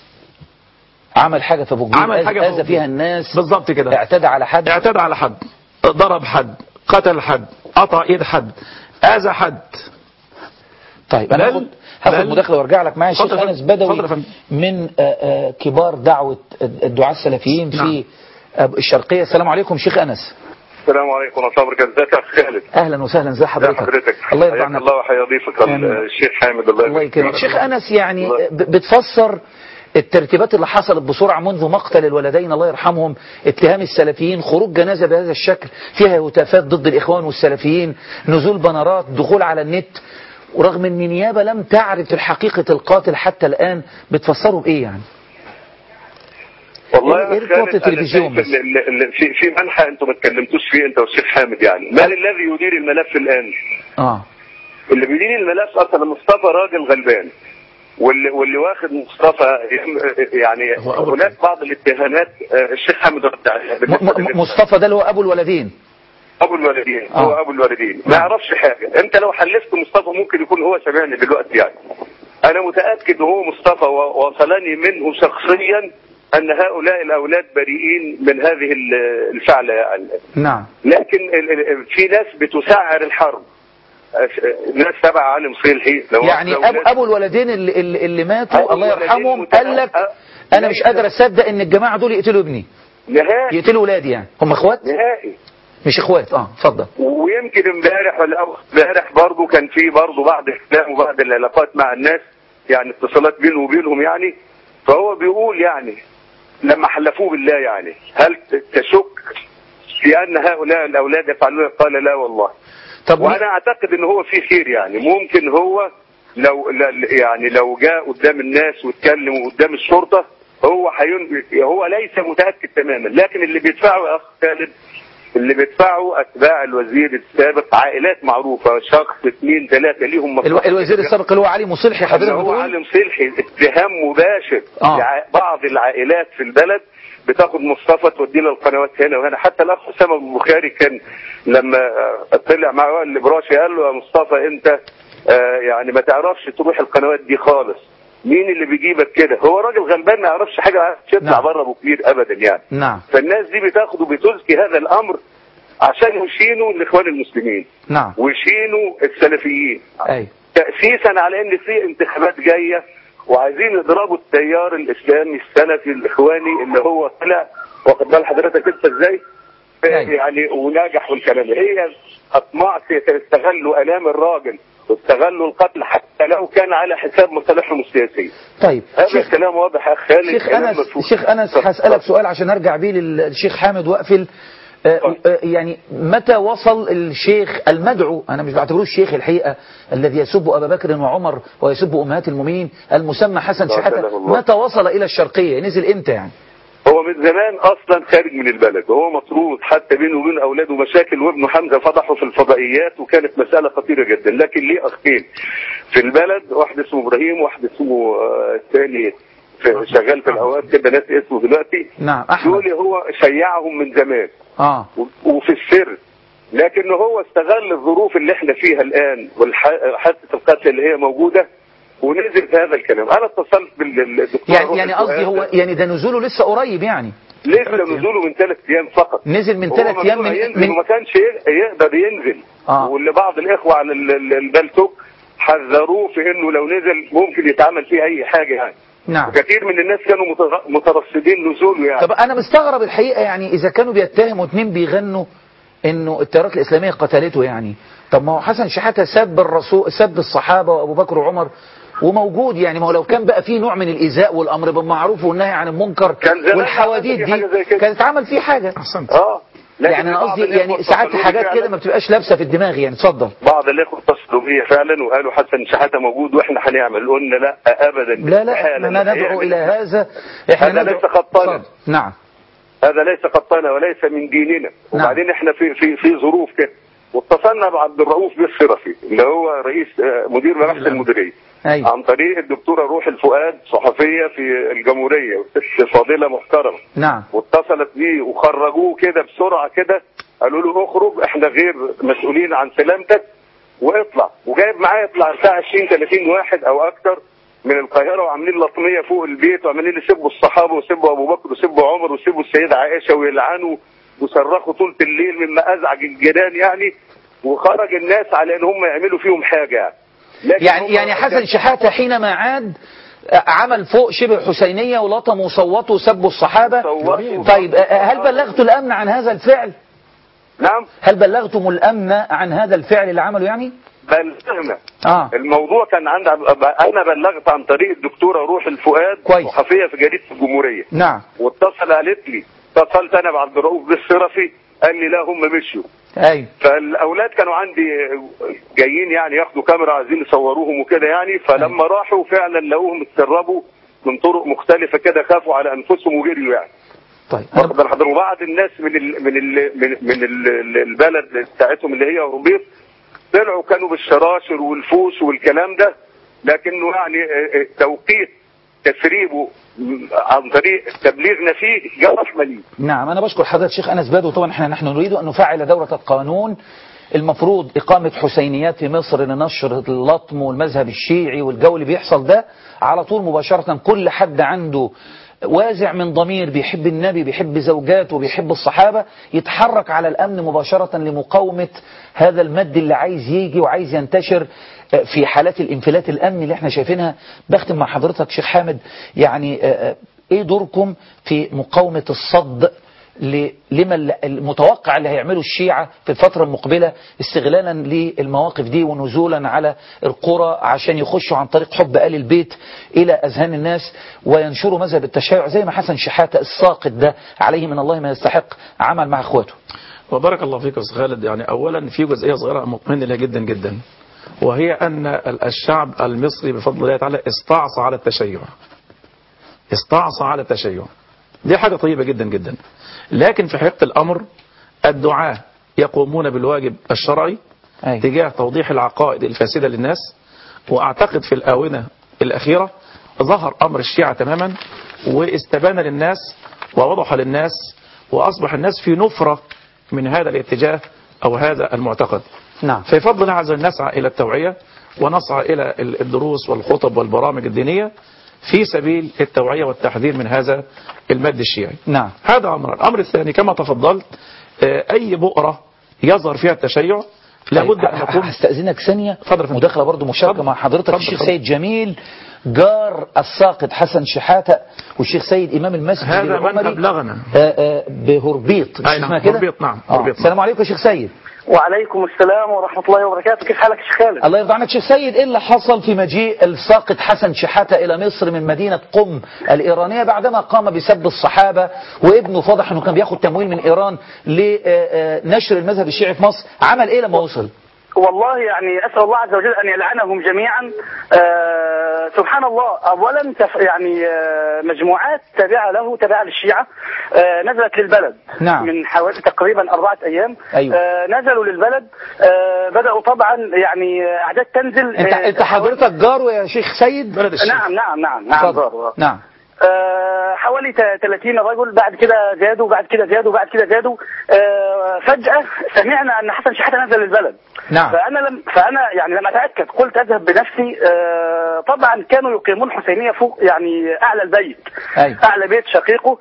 عمل حاجه في ابو كبير عمل حاجة في أبو اذى كبير. فيها الناس بالظبط كده اعتدى على حد اعتدى على حد ضرب حد قتل حد قطع ايد حد اذى حد طيب انا بل- هاخد هاخد بل- مداخله وارجع لك معايا اتفضل الشيخ يا انس فندم. بدوي اتفضل يا فندم. من آه، آه، كبار دعوه الدعاة السلفيين نعم. في آه، الشرقيه السلام عليكم شيخ انس السلام عليكم ورحمه الله وبركاته ازيك يا أخ خالد اهلا وسهلا ازي ازي حضرتك حضرتك الله يرضى حياك عنك الله وحيا ضيفك آمين. الشيخ حامد الله الله يبارك يكرمك فيك. شيخ انس يعني الله. ب- بتفسر الترتيبات اللي حصلت بسرعه منذ مقتل الولدين الله يرحمهم اتهام السلفيين خروج جنازه بهذا الشكل فيها هتافات ضد الاخوان والسلفيين نزول بنرات دخول على النت ورغم ان النيابه لم تعرف حقيقه القاتل حتى الان بتفسره بايه يعني والله إيه- يا إيه أخ ريت توطي خالد، أنا التلفزيون شايف بس. ال- ال- ال- في في منحى انتم ما اتكلمتوش فيه انت والشيخ حامد يعني من الذي يدير الملف الان؟ اه اللي بيدير الملف اصلا مصطفى راجل غلبان واللي واللي واخد مصطفى يعني هو أول هناك بعض الاتهامات آه، الشيخ حامد رد عليها م- بالنسبة م- لل- مصطفى ده اللي هو ابو الولدين ابو الوالدين آه. هو ابو الوالدين ما يعرفش حاجه انت لو حلفت مصطفى ممكن يكون هو سامعني دلوقتي يعني انا متاكد هو مصطفى و- وصلني منه شخصيا ان هؤلاء الاولاد بريئين من هذه ال- الفعله يعني نعم لكن ال- ال- في ناس بتسعر الحرب أش- ناس تبع عالم صلحي لو يعني لو ابو ناس- ابو الولدين اللي, اللي, اللي ماتوا أبو الله الولدين يرحمهم متأ- قال لك أ- انا مش ليس- قادر اصدق ان الجماعه دول يقتلوا ابني نهائي يقتلوا ولادي يعني هم اخوات نهائي مش اخوات اه اتفضل ويمكن امبارح ولا أول امبارح برضه كان في برضه بعض الكلام وبعض العلاقات مع الناس يعني اتصالات بينه وبينهم يعني فهو بيقول يعني لما حلفوه بالله يعني هل تشك في ان هؤلاء الاولاد يفعلون قال لا والله طب وانا اعتقد ان هو في خير يعني ممكن هو لو لا- يعني لو جاء قدام الناس واتكلم قدام الشرطه هو حين هو ليس متاكد تماما لكن اللي بيدفعه يا اخ خالد اللي بيدفعه اتباع الوزير السابق عائلات معروفه شخص اثنين ثلاثه ليهم الو... الوزير السابق اللي هو علي مصلحي اللي حضرتك هو بتقول علم صلحي اتهام مباشر آه. لع- بعض العائلات في البلد بتاخد مصطفى توديه للقنوات هنا وهنا حتى الاخ اسامه البخاري كان لما آه، طلع مع وائل الابراشي قال له يا مصطفى انت آه، يعني ما تعرفش تروح القنوات دي خالص مين اللي بيجيبك كده هو راجل غلبان ما يعرفش حاجه ما يعرفش يطلع نعم. بره ابو كبير ابدا يعني نعم فالناس دي بتاخد وبتزكي هذا الامر عشان يشينوا الاخوان المسلمين نعم ويشينوا السلفيين اي تاسيسا على ان في انتخابات جايه وعايزين يضربوا التيار الاسلامي السلفي الاخواني اللي هو طلع واخد بال حضرتك انت ازاي؟ يعني وناجح والكلام ده. هي اطماع استغلوا الام الراجل واستغلوا القتل حتى لو كان على حساب مصالحهم السياسيه. طيب هذا شيخ الكلام واضح يا اخ خالد شيخ كلام انس مفهوم. شيخ انس هسالك سؤال عشان ارجع بيه للشيخ حامد واقفل آه، آه، يعني متى وصل الشيخ المدعو انا مش بعتبروه الشيخ الحقيقه الذي يسب ابا بكر وعمر ويسب امهات المؤمنين المسمى حسن لا شحاته إله إلا الله. متى وصل الى الشرقيه نزل امتى يعني هو من زمان اصلا خارج من البلد وهو مطرود حتى بينه وبين اولاده مشاكل وابنه حمزه فضحه في الفضائيات وكانت مساله خطيره جدا لكن ليه اخين في البلد واحد اسمه ابراهيم واحد اسمه آه، الثاني في- شغال في الاوقات كده ناسي اسمه دلوقتي نعم احمد دول هو شيعهم من زمان اه و- وفي السر لكن هو استغل الظروف اللي احنا فيها الان وحادثه القتل اللي هي موجوده ونزل في هذا الكلام انا اتصلت بالدكتور يعني يعني قصدي هو يعني ده نزوله لسه قريب يعني لسه نزوله من ثلاث ايام فقط نزل من هو ثلاث ايام ممنوع من, ينزل من وما كانش ي- يقدر ينزل آه. واللي بعض الاخوه على ال- ال- البلتوك حذروه في انه لو نزل ممكن يتعمل فيه اي حاجه يعني نعم وكثير من الناس كانوا متر- مترصدين نزوله يعني طب انا مستغرب الحقيقه يعني اذا كانوا بيتهموا اتنين بيغنوا انه التيارات الاسلاميه قتلته يعني طب ما هو حسن شحاته سب الرسول سب الصحابه وابو بكر وعمر وموجود يعني ما هو لو كان بقى فيه نوع من الايذاء والامر بالمعروف والنهي عن المنكر زمان والحواديت عمل فيه دي حاجة زي كده. كانت اتعمل فيه حاجه احسنت اه لكن يعني انا بعض قصدي الإخوة يعني ساعات اتصلوا حاجات فعلاً. كده ما بتبقاش لابسه في الدماغ يعني اتفضل بعض الاخوه اتصلوا بيا فعلا وقالوا حسن شحاته موجود واحنا هنعمل قلنا لا ابدا لا لا استحالة. احنا ندعو هيعمل. الى هذا احنا هذا ندعو ليس خطانا اتفضل. نعم هذا ليس قطنا وليس من ديننا وبعدين احنا في في في ظروف كده واتصلنا بعبد الرؤوف بالصرفي اللي هو رئيس آه، مدير مباحث المديريه أيوة. عن طريق الدكتوره روح الفؤاد صحفيه في الجمهوريه وست فاضله محترمه نعم واتصلت بيه وخرجوه كده بسرعه كده قالوا له اخرج احنا غير مسؤولين عن سلامتك واطلع وجايب معاه يطلع بتاع 20 30 واحد او اكتر من القاهره وعاملين لطميه فوق البيت وعاملين يسبوا الصحابه ويسبوا ابو بكر ويسبوا عمر ويسبوا السيده عائشه ويلعنوا وصرخوا طول الليل مما ازعج الجيران يعني وخرج الناس على ان هم يعملوا فيهم حاجه يعني لكن يعني هم- يعني حسن شحاته حينما عاد آه، عمل فوق شبه حسينيه ولطموا وصوتوا وسبوا الصحابه صوتوا. طيب آه، هل بلغتوا الامن عن هذا الفعل؟ نعم هل بلغتم الامن عن هذا الفعل اللي عمله يعني؟ بلغنا اه الموضوع كان عند انا بلغت عن طريق الدكتوره روح الفؤاد كويس. صحفيه في جريده الجمهوريه نعم واتصل قالت لي اتصلت انا بعبد الرؤوف بالصرفي قال لي لا هم مشيوا ايوه فالاولاد كانوا عندي جايين يعني ياخدوا كاميرا عايزين يصوروهم وكده يعني فلما راحوا فعلا لقوهم اتسربوا من طرق مختلفه كده خافوا على انفسهم وجريوا يعني طيب واخد بال حضرتك وبعض الناس من ال من ال من, من ال البلد بتاعتهم اللي هي ربيط طلعوا كانوا بالشراشر والفوش والكلام ده لكنه يعني آه، آه، توقيت تسريبه م- عن طريق تبليغنا فيه جرح مليء نعم أنا بشكر حضرتك شيخ أنس بدو طبعا احنا نحن نريد أن نفعل دورة القانون المفروض إقامة حسينيات في مصر لنشر اللطم والمذهب الشيعي والجو اللي بيحصل ده على طول مباشرة كل حد عنده وازع من ضمير بيحب النبي بيحب زوجاته بيحب الصحابة يتحرك على الأمن مباشرة لمقاومة هذا المد اللي عايز يجي وعايز ينتشر في حالات الانفلات الأمني اللي احنا شايفينها بختم مع حضرتك شيخ حامد يعني آه، آه، ايه دوركم في مقاومة الصد ل- لما ال- المتوقع اللي هيعمله الشيعة في الفترة المقبلة استغلالا للمواقف دي ونزولا على القرى عشان يخشوا عن طريق حب آل البيت إلى أذهان الناس وينشروا مذهب التشيع زي ما حسن شحاتة الساقط ده عليه من الله ما يستحق عمل مع إخواته وبارك الله فيك يا استاذ خالد يعني اولا في جزئيه صغيره مطمئن لها جدا جدا وهي ان ال- الشعب المصري بفضل الله تعالى استعصى على التشيع استعصى على التشيع دي حاجه طيبه جدا جدا لكن في حقيقه الامر الدعاة يقومون بالواجب الشرعي أي. تجاه توضيح العقائد الفاسده للناس واعتقد في الاونه الاخيره ظهر امر الشيعه تماما واستبان للناس ووضح للناس واصبح الناس في نفره من هذا الاتجاه او هذا المعتقد نعم في فضل الله عز وجل نسعى إلى التوعية ونسعى إلى ال- الدروس والخطب والبرامج الدينية في سبيل التوعية والتحذير من هذا المد الشيعي نعم هذا أمر الأمر الثاني كما تفضلت آه، أي بؤرة يظهر فيها التشيع لابد ان نقوم هستأذنك ثانية اتفضل يا فندم. مداخلة برضو مشاركة اتفضل. مع حضرتك اتفضل، الشيخ اتفضل. سيد جميل جار الساقط حسن شحاتة والشيخ سيد إمام المسجد هذا من العمري أبلغنا. آه، آه، بهربيط مش أي نعم، اسمها كده؟ هربيط، نعم، آه. هربيط، نعم. السلام عليكم يا شيخ سيد وعليكم السلام ورحمة الله وبركاته كيف حالك يا شيخ خالد الله يرضى عنك شيخ سيد ايه اللي حصل في مجيء الساقط حسن شحاتة الى مصر من مدينة قم الايرانية بعدما قام بسب الصحابة وابنه فضح انه كان بياخد تمويل من ايران لنشر المذهب الشيعي في مصر عمل ايه لما وصل والله يعني أسأل الله عز وجل أن يلعنهم جميعا آه سبحان الله أولا تف يعني آه مجموعات تابعة له تابعة للشيعة آه نزلت للبلد نعم. من حوالي تقريبا أربعة أيام أيوة. آه نزلوا للبلد آه بدأوا طبعا يعني أعداد تنزل انت, آه انت حضرتك جاره يا شيخ سيد بلد الشيخ نعم نعم نعم نعم اتفضل. زار. نعم آه، حوالي ت- 30 رجل بعد كده زادوا بعد كده زادوا بعد كده زادوا آه، فجأة سمعنا أن حسن شحاتة نزل البلد نعم. فأنا لم فأنا يعني لم أتأكد قلت أذهب بنفسي آه، طبعا كانوا يقيمون حسينية فوق يعني أعلى البيت أيوة. أعلى بيت شقيقه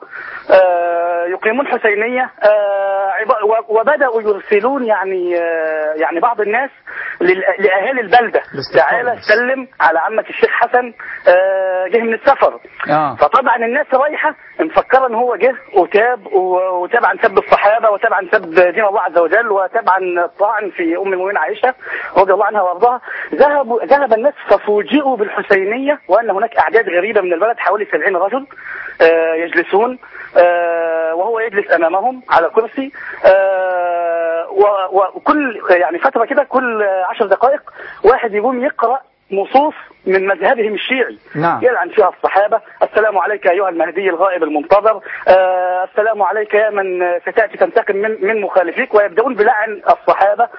آه، يقيمون حسينية آه، عب- و- وبدأوا يرسلون يعني آه، يعني بعض الناس لل- لأهالي البلدة الاستقامة. تعالى سلم على عمك الشيخ حسن آه، جه من السفر اه فطبعا الناس رايحه مفكره ان هو جه وتاب و- وتاب عن سب الصحابه وتاب عن سب دين الله عز وجل وتاب عن الطعن في ام المؤمنين عائشه رضي الله عنها وارضاها ذهبوا ذهب الناس ففوجئوا بالحسينيه وان هناك اعداد غريبه من البلد حوالي 70 رجل آه، يجلسون آه، وهو يجلس امامهم على كرسي آه، و- وكل يعني فتره كده كل عشر دقائق واحد يقوم يقرا نصوص من مذهبهم الشيعي نعم. يلعن فيها الصحابة السلام عليك أيها المهدي الغائب المنتظر آه السلام عليك يا من ستأتي تنتقم من, من مخالفيك ويبدأون بلعن الصحابة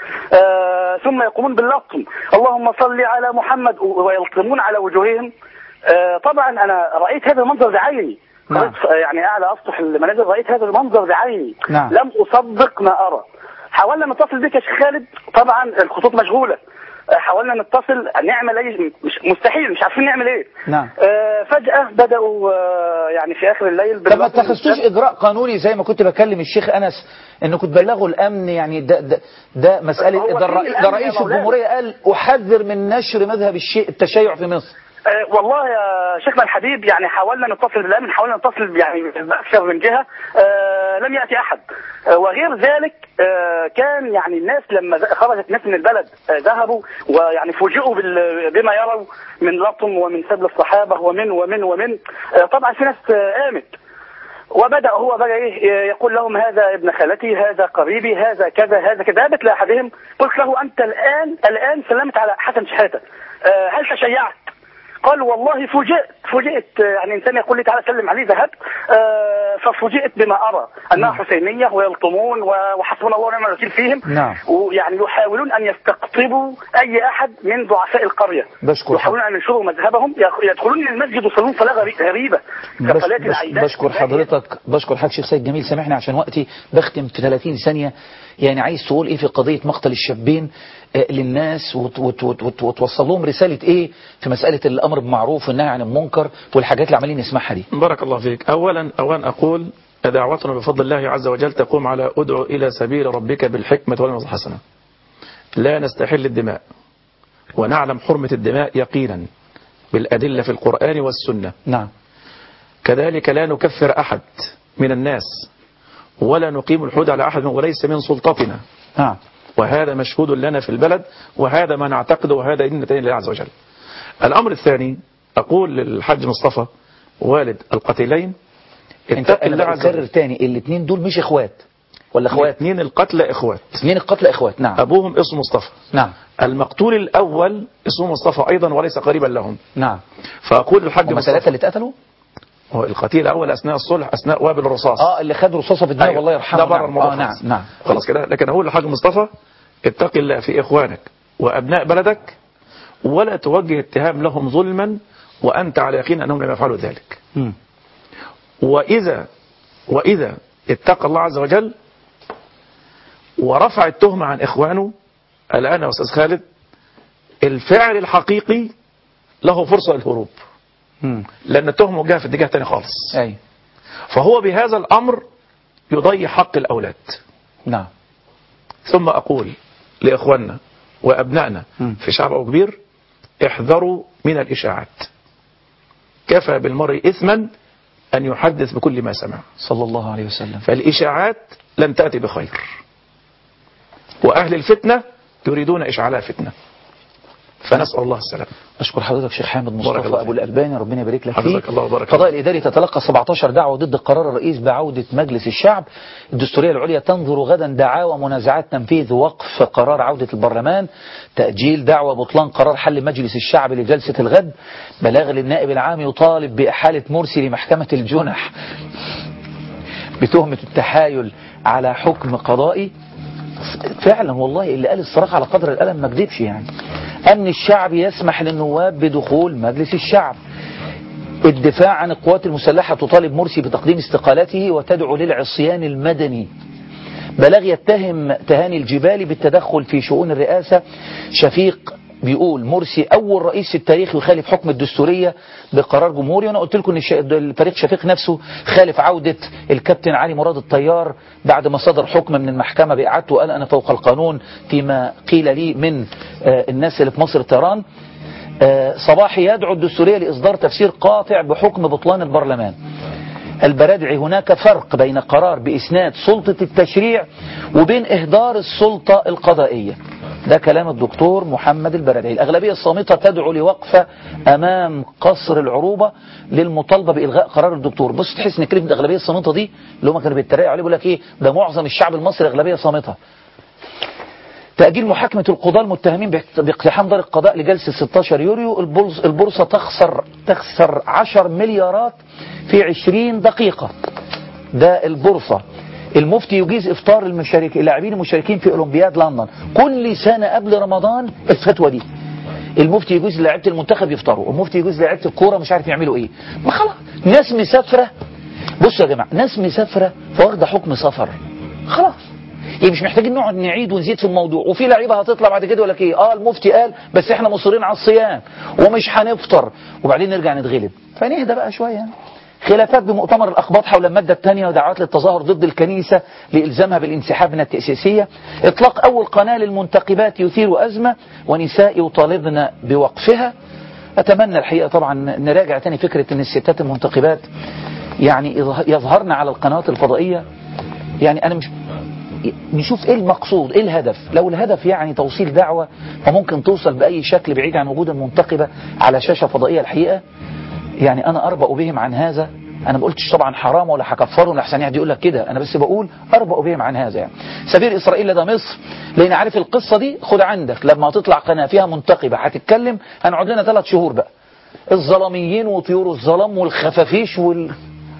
آه ثم يقومون باللطم اللهم صل على محمد و- ويلطمون على وجوههم آه طبعا أنا رأيت هذا المنظر بعيني نعم. قرأت، آه، يعني أعلى أسطح المنازل رأيت هذا المنظر بعيني نعم. لم أصدق ما أرى حاولنا نتصل بك يا شيخ خالد طبعا الخطوط مشغولة آه، حاولنا نتصل نعمل اي مش مستحيل مش عارفين نعمل ايه نعم آه، فجأة بدأوا آه، يعني في آخر الليل طب ما بالوقت اتخذتوش اجراء قانوني زي ما كنت بكلم الشيخ انس انكم تبلغوا الامن يعني ده ده, ده مساله هو ده, في الر- الأمن ده يا رئيس مولانا. الجمهوريه قال احذر من نشر مذهب الشيء التشيع في مصر آه، والله يا شيخنا الحبيب يعني حاولنا نتصل بالامن حاولنا نتصل يعني باكثر من جهه آه لم ياتي احد آه وغير ذلك آه كان يعني الناس لما ذ- خرجت ناس من البلد آه ذهبوا ويعني فوجئوا بال- بما يروا من لطم ومن سب الصحابه ومن ومن ومن آه طبعا في ناس آه قامت وبدا هو بقى ايه يقول لهم هذا ابن خالتي هذا قريبي هذا كذا هذا كذا ذهبت لاحدهم قلت له انت الان الان سلمت على حسن شحاته آه، هل تشيعت؟ قال والله فوجئت فوجئت آه، يعني انسان يقول لي تعالى سلم عليه ذهبت آه، ففوجئت بما ارى انها حسينيه ويلطمون و- وحسبنا الله ونعم الوكيل فيهم نعم. ويعني يحاولون ان يستقطبوا اي احد من ضعفاء القريه بشكر يحاولون ان ينشروا مذهبهم يخ- يدخلون المسجد ويصلون صلاه غري- غريبه بش كصلاه بش العيدات بشكر حضرتك بشكر حضرتك شيخ سيد جميل سامحني عشان وقتي بختم في 30 ثانية يعني عايز تقول ايه في قضية مقتل الشابين آه، للناس وت- وت- وت- وت- وتوصل لهم رسالة ايه في مسألة الامر بالمعروف والنهي عن المنكر والحاجات اللي عمالين نسمعها دي بارك الله فيك أولا أولا أقول دعوتنا بفضل الله عز وجل تقوم على أدعو إلى سبيل ربك بالحكمة والموعظة الحسنة لا نستحل الدماء ونعلم حرمة الدماء يقينا بالأدلة في القرآن والسنة نعم كذلك لا نكفر أحد من الناس ولا نقيم الحدود على أحد وليس من سلطتنا نعم وهذا مشهود لنا في البلد وهذا ما نعتقده وهذا إن تاني لله عز وجل الأمر الثاني أقول للحاج مصطفى والد القتيلين انت اتق الله انا عز بكرر وجل تاني الاثنين دول مش اخوات ولا اخوات اثنين القتلى إخوات اثنين القتلى اخوات نعم أبوهم اسمه مصطفى نعم المقتول الأول اسمه مصطفى أيضا وليس قريبا لهم نعم فأقول للحاج هم مصطفى ثلاثة اللي اتقتلوا هو القتيل الأول أثناء الصلح أثناء وابل الرصاص اه اللي خد رصاصة في دماغه أيوة. الله يرحمه ده بره نعم. الموضوع آه نعم خالص. نعم خلاص كده لكن أقول لحاج مصطفى اتق الله في إخوانك وأبناء بلدك ولا توجه اتهام لهم ظلما وأنت على يقين أنهم لم يفعلوا ذلك مم. وإذا وإذا اتقى الله عز وجل ورفع التهمة عن إخوانه الآن يا أستاذ خالد الفعل الحقيقي له فرصة للهروب مم. لأن التهمة موجهة في اتجاه تاني خالص اي فهو بهذا الأمر يضيع حق الأولاد نعم ثم أقول لإخواننا وأبنائنا في شعب أو كبير احذروا من الإشاعات كفى بالمرء إثما أن يحدث بكل ما سمع صلى الله عليه وسلم فالإشاعات لن تأتي بخير وأهل الفتنة يريدون إشعال فتنة فنسأل الله السلام أشكر حضرتك شيخ حامد بارك الله مصطفى فيك. أبو الألباني ربنا يبارك لك فيه حفظك الله وبارك القضاء الإداري تتلقى 17 دعوة ضد قرار الرئيس بعودة مجلس الشعب الدستورية العليا تنظر غدا دعاوى منازعات تنفيذ وقف قرار عودة البرلمان تأجيل دعوة بطلان قرار حل مجلس الشعب لجلسة الغد بلاغ للنائب العام يطالب بإحالة مرسي لمحكمة الجنح بتهمة التحايل على حكم قضائي فعلا والله اللي قال الصراحة على قدر القلم ما كذبش يعني أمن الشعب يسمح للنواب بدخول مجلس الشعب الدفاع عن القوات المسلحة تطالب مرسي بتقديم استقالته وتدعو للعصيان المدني بلاغ يتهم تهاني الجبالي بالتدخل في شؤون الرئاسة شفيق بيقول مرسي أول رئيس في التاريخ يخالف حكم الدستورية بقرار جمهوري وأنا قلت لكم أن الش- الفريق شفيق نفسه خالف عودة الكابتن علي مراد الطيار بعد ما صدر حكم من المحكمة بإعادته وقال أنا فوق القانون فيما قيل لي من آه، الناس اللي في مصر الطيران آه، صباحي يدعو الدستورية لإصدار تفسير قاطع بحكم بطلان البرلمان البرادعي هناك فرق بين قرار بإسناد سلطة التشريع وبين إهدار السلطة القضائية ده كلام الدكتور محمد البرادعي الأغلبية الصامتة تدعو لوقفة أمام قصر العروبة للمطالبة بإلغاء قرار الدكتور بص تحس إن كلمة الأغلبية الصامتة دي اللي هم كانوا بيتريقوا عليه بيقول لك إيه ده معظم الشعب المصري أغلبية صامتة تأجيل محاكمة القضاة المتهمين باقت- باقتحام دار القضاء لجلسة 16 يوريو البورص- البورصة تخسر تخسر 10 مليارات في 20 دقيقة ده البورصة المفتي يجيز افطار المشارك اللاعبين المشاركين في اولمبياد لندن كل سنة قبل رمضان الفتوى دي المفتي يجوز لعيبه المنتخب يفطروا المفتي يجوز لعيبه الكوره مش عارف يعملوا ايه ما خلاص ناس مسافره بصوا يا جماعه ناس مسافره فواخده حكم سفر خلاص يعني مش محتاجين نقعد نعيد ونزيد في الموضوع وفي لعيبه هتطلع بعد كده يقول لك ايه اه المفتي قال بس احنا مصرين على الصيام ومش هنفطر وبعدين نرجع نتغلب فنهدى بقى شويه يعني. خلافات بمؤتمر الأخباط حول المادة الثانية ودعوات للتظاهر ضد الكنيسة لإلزامها بالانسحاب من التأسيسية إطلاق أول قناة للمنتقبات يثير أزمة ونساء يطالبن بوقفها أتمنى الحقيقة طبعا نراجع تاني فكرة أن الستات المنتقبات يعني يظهرن على القنوات الفضائية يعني أنا مش نشوف ايه المقصود ايه الهدف لو الهدف يعني توصيل دعوة فممكن توصل بأي شكل بعيد عن وجود المنتقبة على شاشة فضائية الحقيقة يعني أنا أربأ بهم عن هذا أنا ما قلتش طبعا حرام ولا هكفرهم لحسن يقعد يقول لك كده أنا بس بقول أربأ بهم عن هذا يعني سفير إسرائيل لدى مصر لأن عارف القصة دي خد عندك لما تطلع قناة فيها منتقبة هتتكلم هنقعد لنا ثلاث شهور بقى الظلاميين وطيور الظلام والخفافيش وال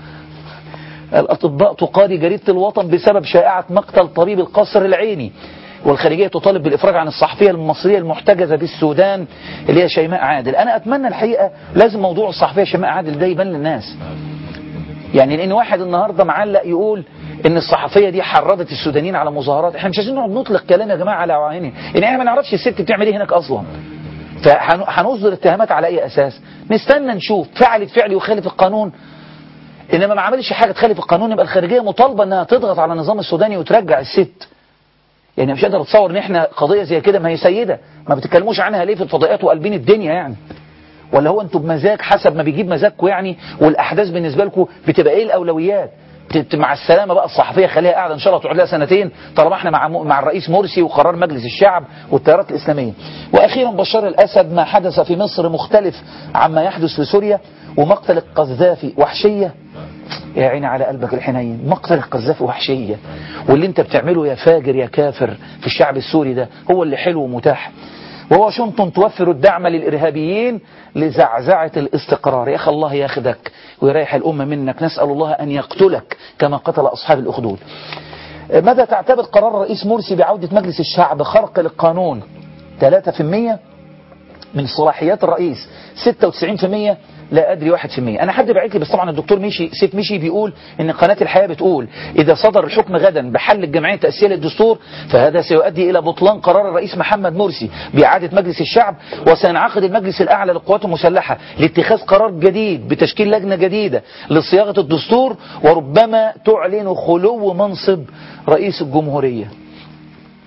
الأطباء تقاضي جريدة الوطن بسبب شائعة مقتل طبيب القصر العيني والخارجية تطالب بالإفراج عن الصحفية المصرية المحتجزة بالسودان اللي هي شيماء عادل أنا أتمنى الحقيقة لازم موضوع الصحفية شيماء عادل ده يبان للناس يعني لأن واحد النهاردة معلق يقول ان الصحفية دي حرضت السودانيين على مظاهرات احنا مش عايزين نقعد نطلق كلام يا جماعة على عوانين ان احنا ما نعرفش الست بتعمل ايه هناك اصلا فهنصدر اتهامات على اي اساس نستنى نشوف فعلت فعل يخالف القانون انما ما عملش حاجة تخالف القانون يبقى الخارجية مطالبة انها تضغط على النظام السوداني وترجع الست يعني مش قادر اتصور ان احنا قضية زي كده ما هي سيدة ما بتتكلموش عنها ليه في الفضائيات وقلبين الدنيا يعني ولا هو انتوا بمزاج حسب ما بيجيب مزاجكم يعني والاحداث بالنسبة لكم بتبقى ايه الاولويات مع السلامة بقى الصحفية خليها قاعدة ان شاء الله تقعد لها سنتين طالما احنا مع مع الرئيس مرسي وقرار مجلس الشعب والتيارات الاسلامية واخيرا بشار الاسد ما حدث في مصر مختلف عما يحدث في سوريا ومقتل القذافي وحشية يا عيني على قلبك الحنين مقتل القذافي وحشية واللي انت بتعمله يا فاجر يا كافر في الشعب السوري ده هو اللي حلو ومتاح وواشنطن توفر الدعم للإرهابيين لزعزعة الاستقرار يا أخي الله ياخدك ويريح الأمة منك نسأل الله أن يقتلك كما قتل أصحاب الأخدود ماذا تعتبر قرار الرئيس مرسي بعودة مجلس الشعب خرق للقانون 3% من صلاحيات الرئيس 96% لا أدري 1% أنا حد بعت لي بس طبعا الدكتور مشي سيف مشي بيقول إن قناة الحياة بتقول إذا صدر الحكم غدا بحل الجمعية التأسيسية للدستور فهذا سيؤدي إلى بطلان قرار الرئيس محمد مرسي بإعادة مجلس الشعب وسينعقد المجلس الأعلى للقوات المسلحة لاتخاذ قرار جديد بتشكيل لجنة جديدة لصياغة الدستور وربما تعلن خلو منصب رئيس الجمهورية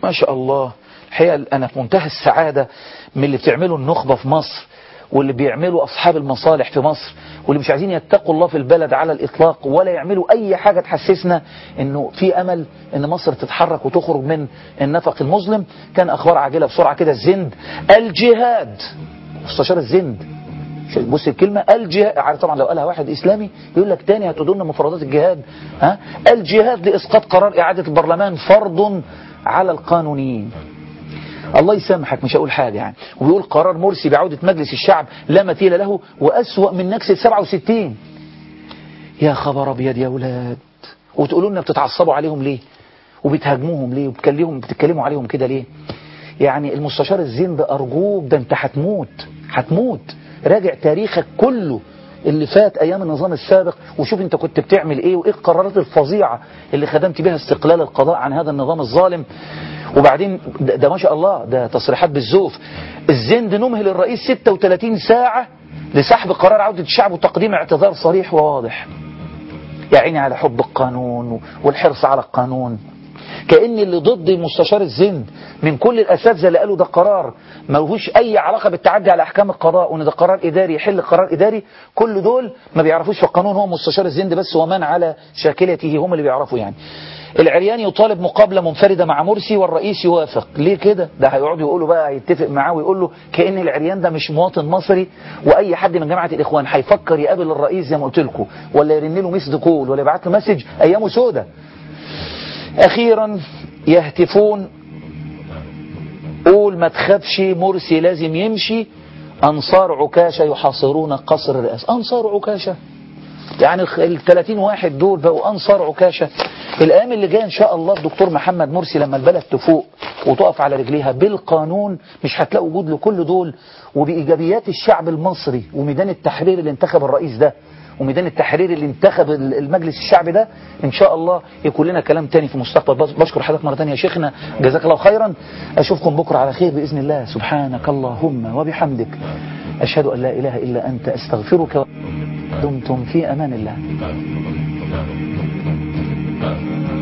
ما شاء الله الحقيقة أنا في منتهى السعادة من اللي بتعمله النخبة في مصر واللي بيعملوا أصحاب المصالح في مصر واللي مش عايزين يتقوا الله في البلد على الإطلاق ولا يعملوا أي حاجة تحسسنا أنه في أمل أن مصر تتحرك وتخرج من النفق المظلم كان أخبار عاجلة بسرعة كده الزند الجهاد مستشار الزند بص الكلمة الجهاد عارف طبعا لو قالها واحد إسلامي يقول لك تاني هتقولوا لنا مفردات الجهاد ها الجهاد لإسقاط قرار إعادة البرلمان فرض على القانونيين الله يسامحك مش هقول حاجة يعني وبيقول قرار مرسي بعودة مجلس الشعب لا مثيل له وأسوأ من نكسة 67 يا خبر أبيض يا ولاد وتقولوا لنا بتتعصبوا عليهم ليه وبتهاجموهم ليه وبتكلموا بتتكلموا عليهم كده ليه يعني المستشار الزين ده أرجوك ده أنت هتموت هتموت راجع تاريخك كله اللي فات أيام النظام السابق وشوف أنت كنت بتعمل إيه وإيه القرارات الفظيعة اللي خدمت بها استقلال القضاء عن هذا النظام الظالم وبعدين ده, ده ما شاء الله ده تصريحات بالزوف الزند نمهل الرئيس 36 ساعة لسحب قرار عودة الشعب وتقديم اعتذار صريح وواضح يا عيني على حب القانون والحرص على القانون كأن اللي ضد مستشار الزند من كل الأساتذة اللي قالوا ده قرار ما لهوش أي علاقة بالتعدي على أحكام القضاء وإن ده قرار إداري يحل قرار إداري كل دول ما بيعرفوش في القانون هو مستشار الزند بس ومن على شاكلته هم اللي بيعرفوا يعني العريان يطالب مقابلة منفردة مع مرسي والرئيس يوافق ليه كده ده هيقعدوا يقولوا بقى هيتفق معاه ويقول له كأن العريان ده مش مواطن مصري وأي حد من جماعة الإخوان هيفكر يقابل الرئيس زي ما قلت لكم ولا يرن له مسد كول ولا يبعت له مسج أيامه سودة أخيرا يهتفون قول ما تخافش مرسي لازم يمشي أنصار عكاشة يحاصرون قصر الرئاسة أنصار عكاشة يعني ال 30 واحد دول بقوا أنصار عكاشة الأيام اللي جاية إن شاء الله الدكتور محمد مرسي لما البلد تفوق وتقف على رجليها بالقانون مش هتلاقوا وجود لكل دول وبإيجابيات الشعب المصري وميدان التحرير اللي انتخب الرئيس ده وميدان التحرير اللي انتخب المجلس الشعبي ده ان شاء الله يكون لنا كلام تاني في المستقبل بشكر حضرتك مرة تانية يا شيخنا جزاك الله خيرا اشوفكم بكرة على خير بإذن الله سبحانك اللهم وبحمدك اشهد ان لا اله الا انت استغفرك دمتم في امان الله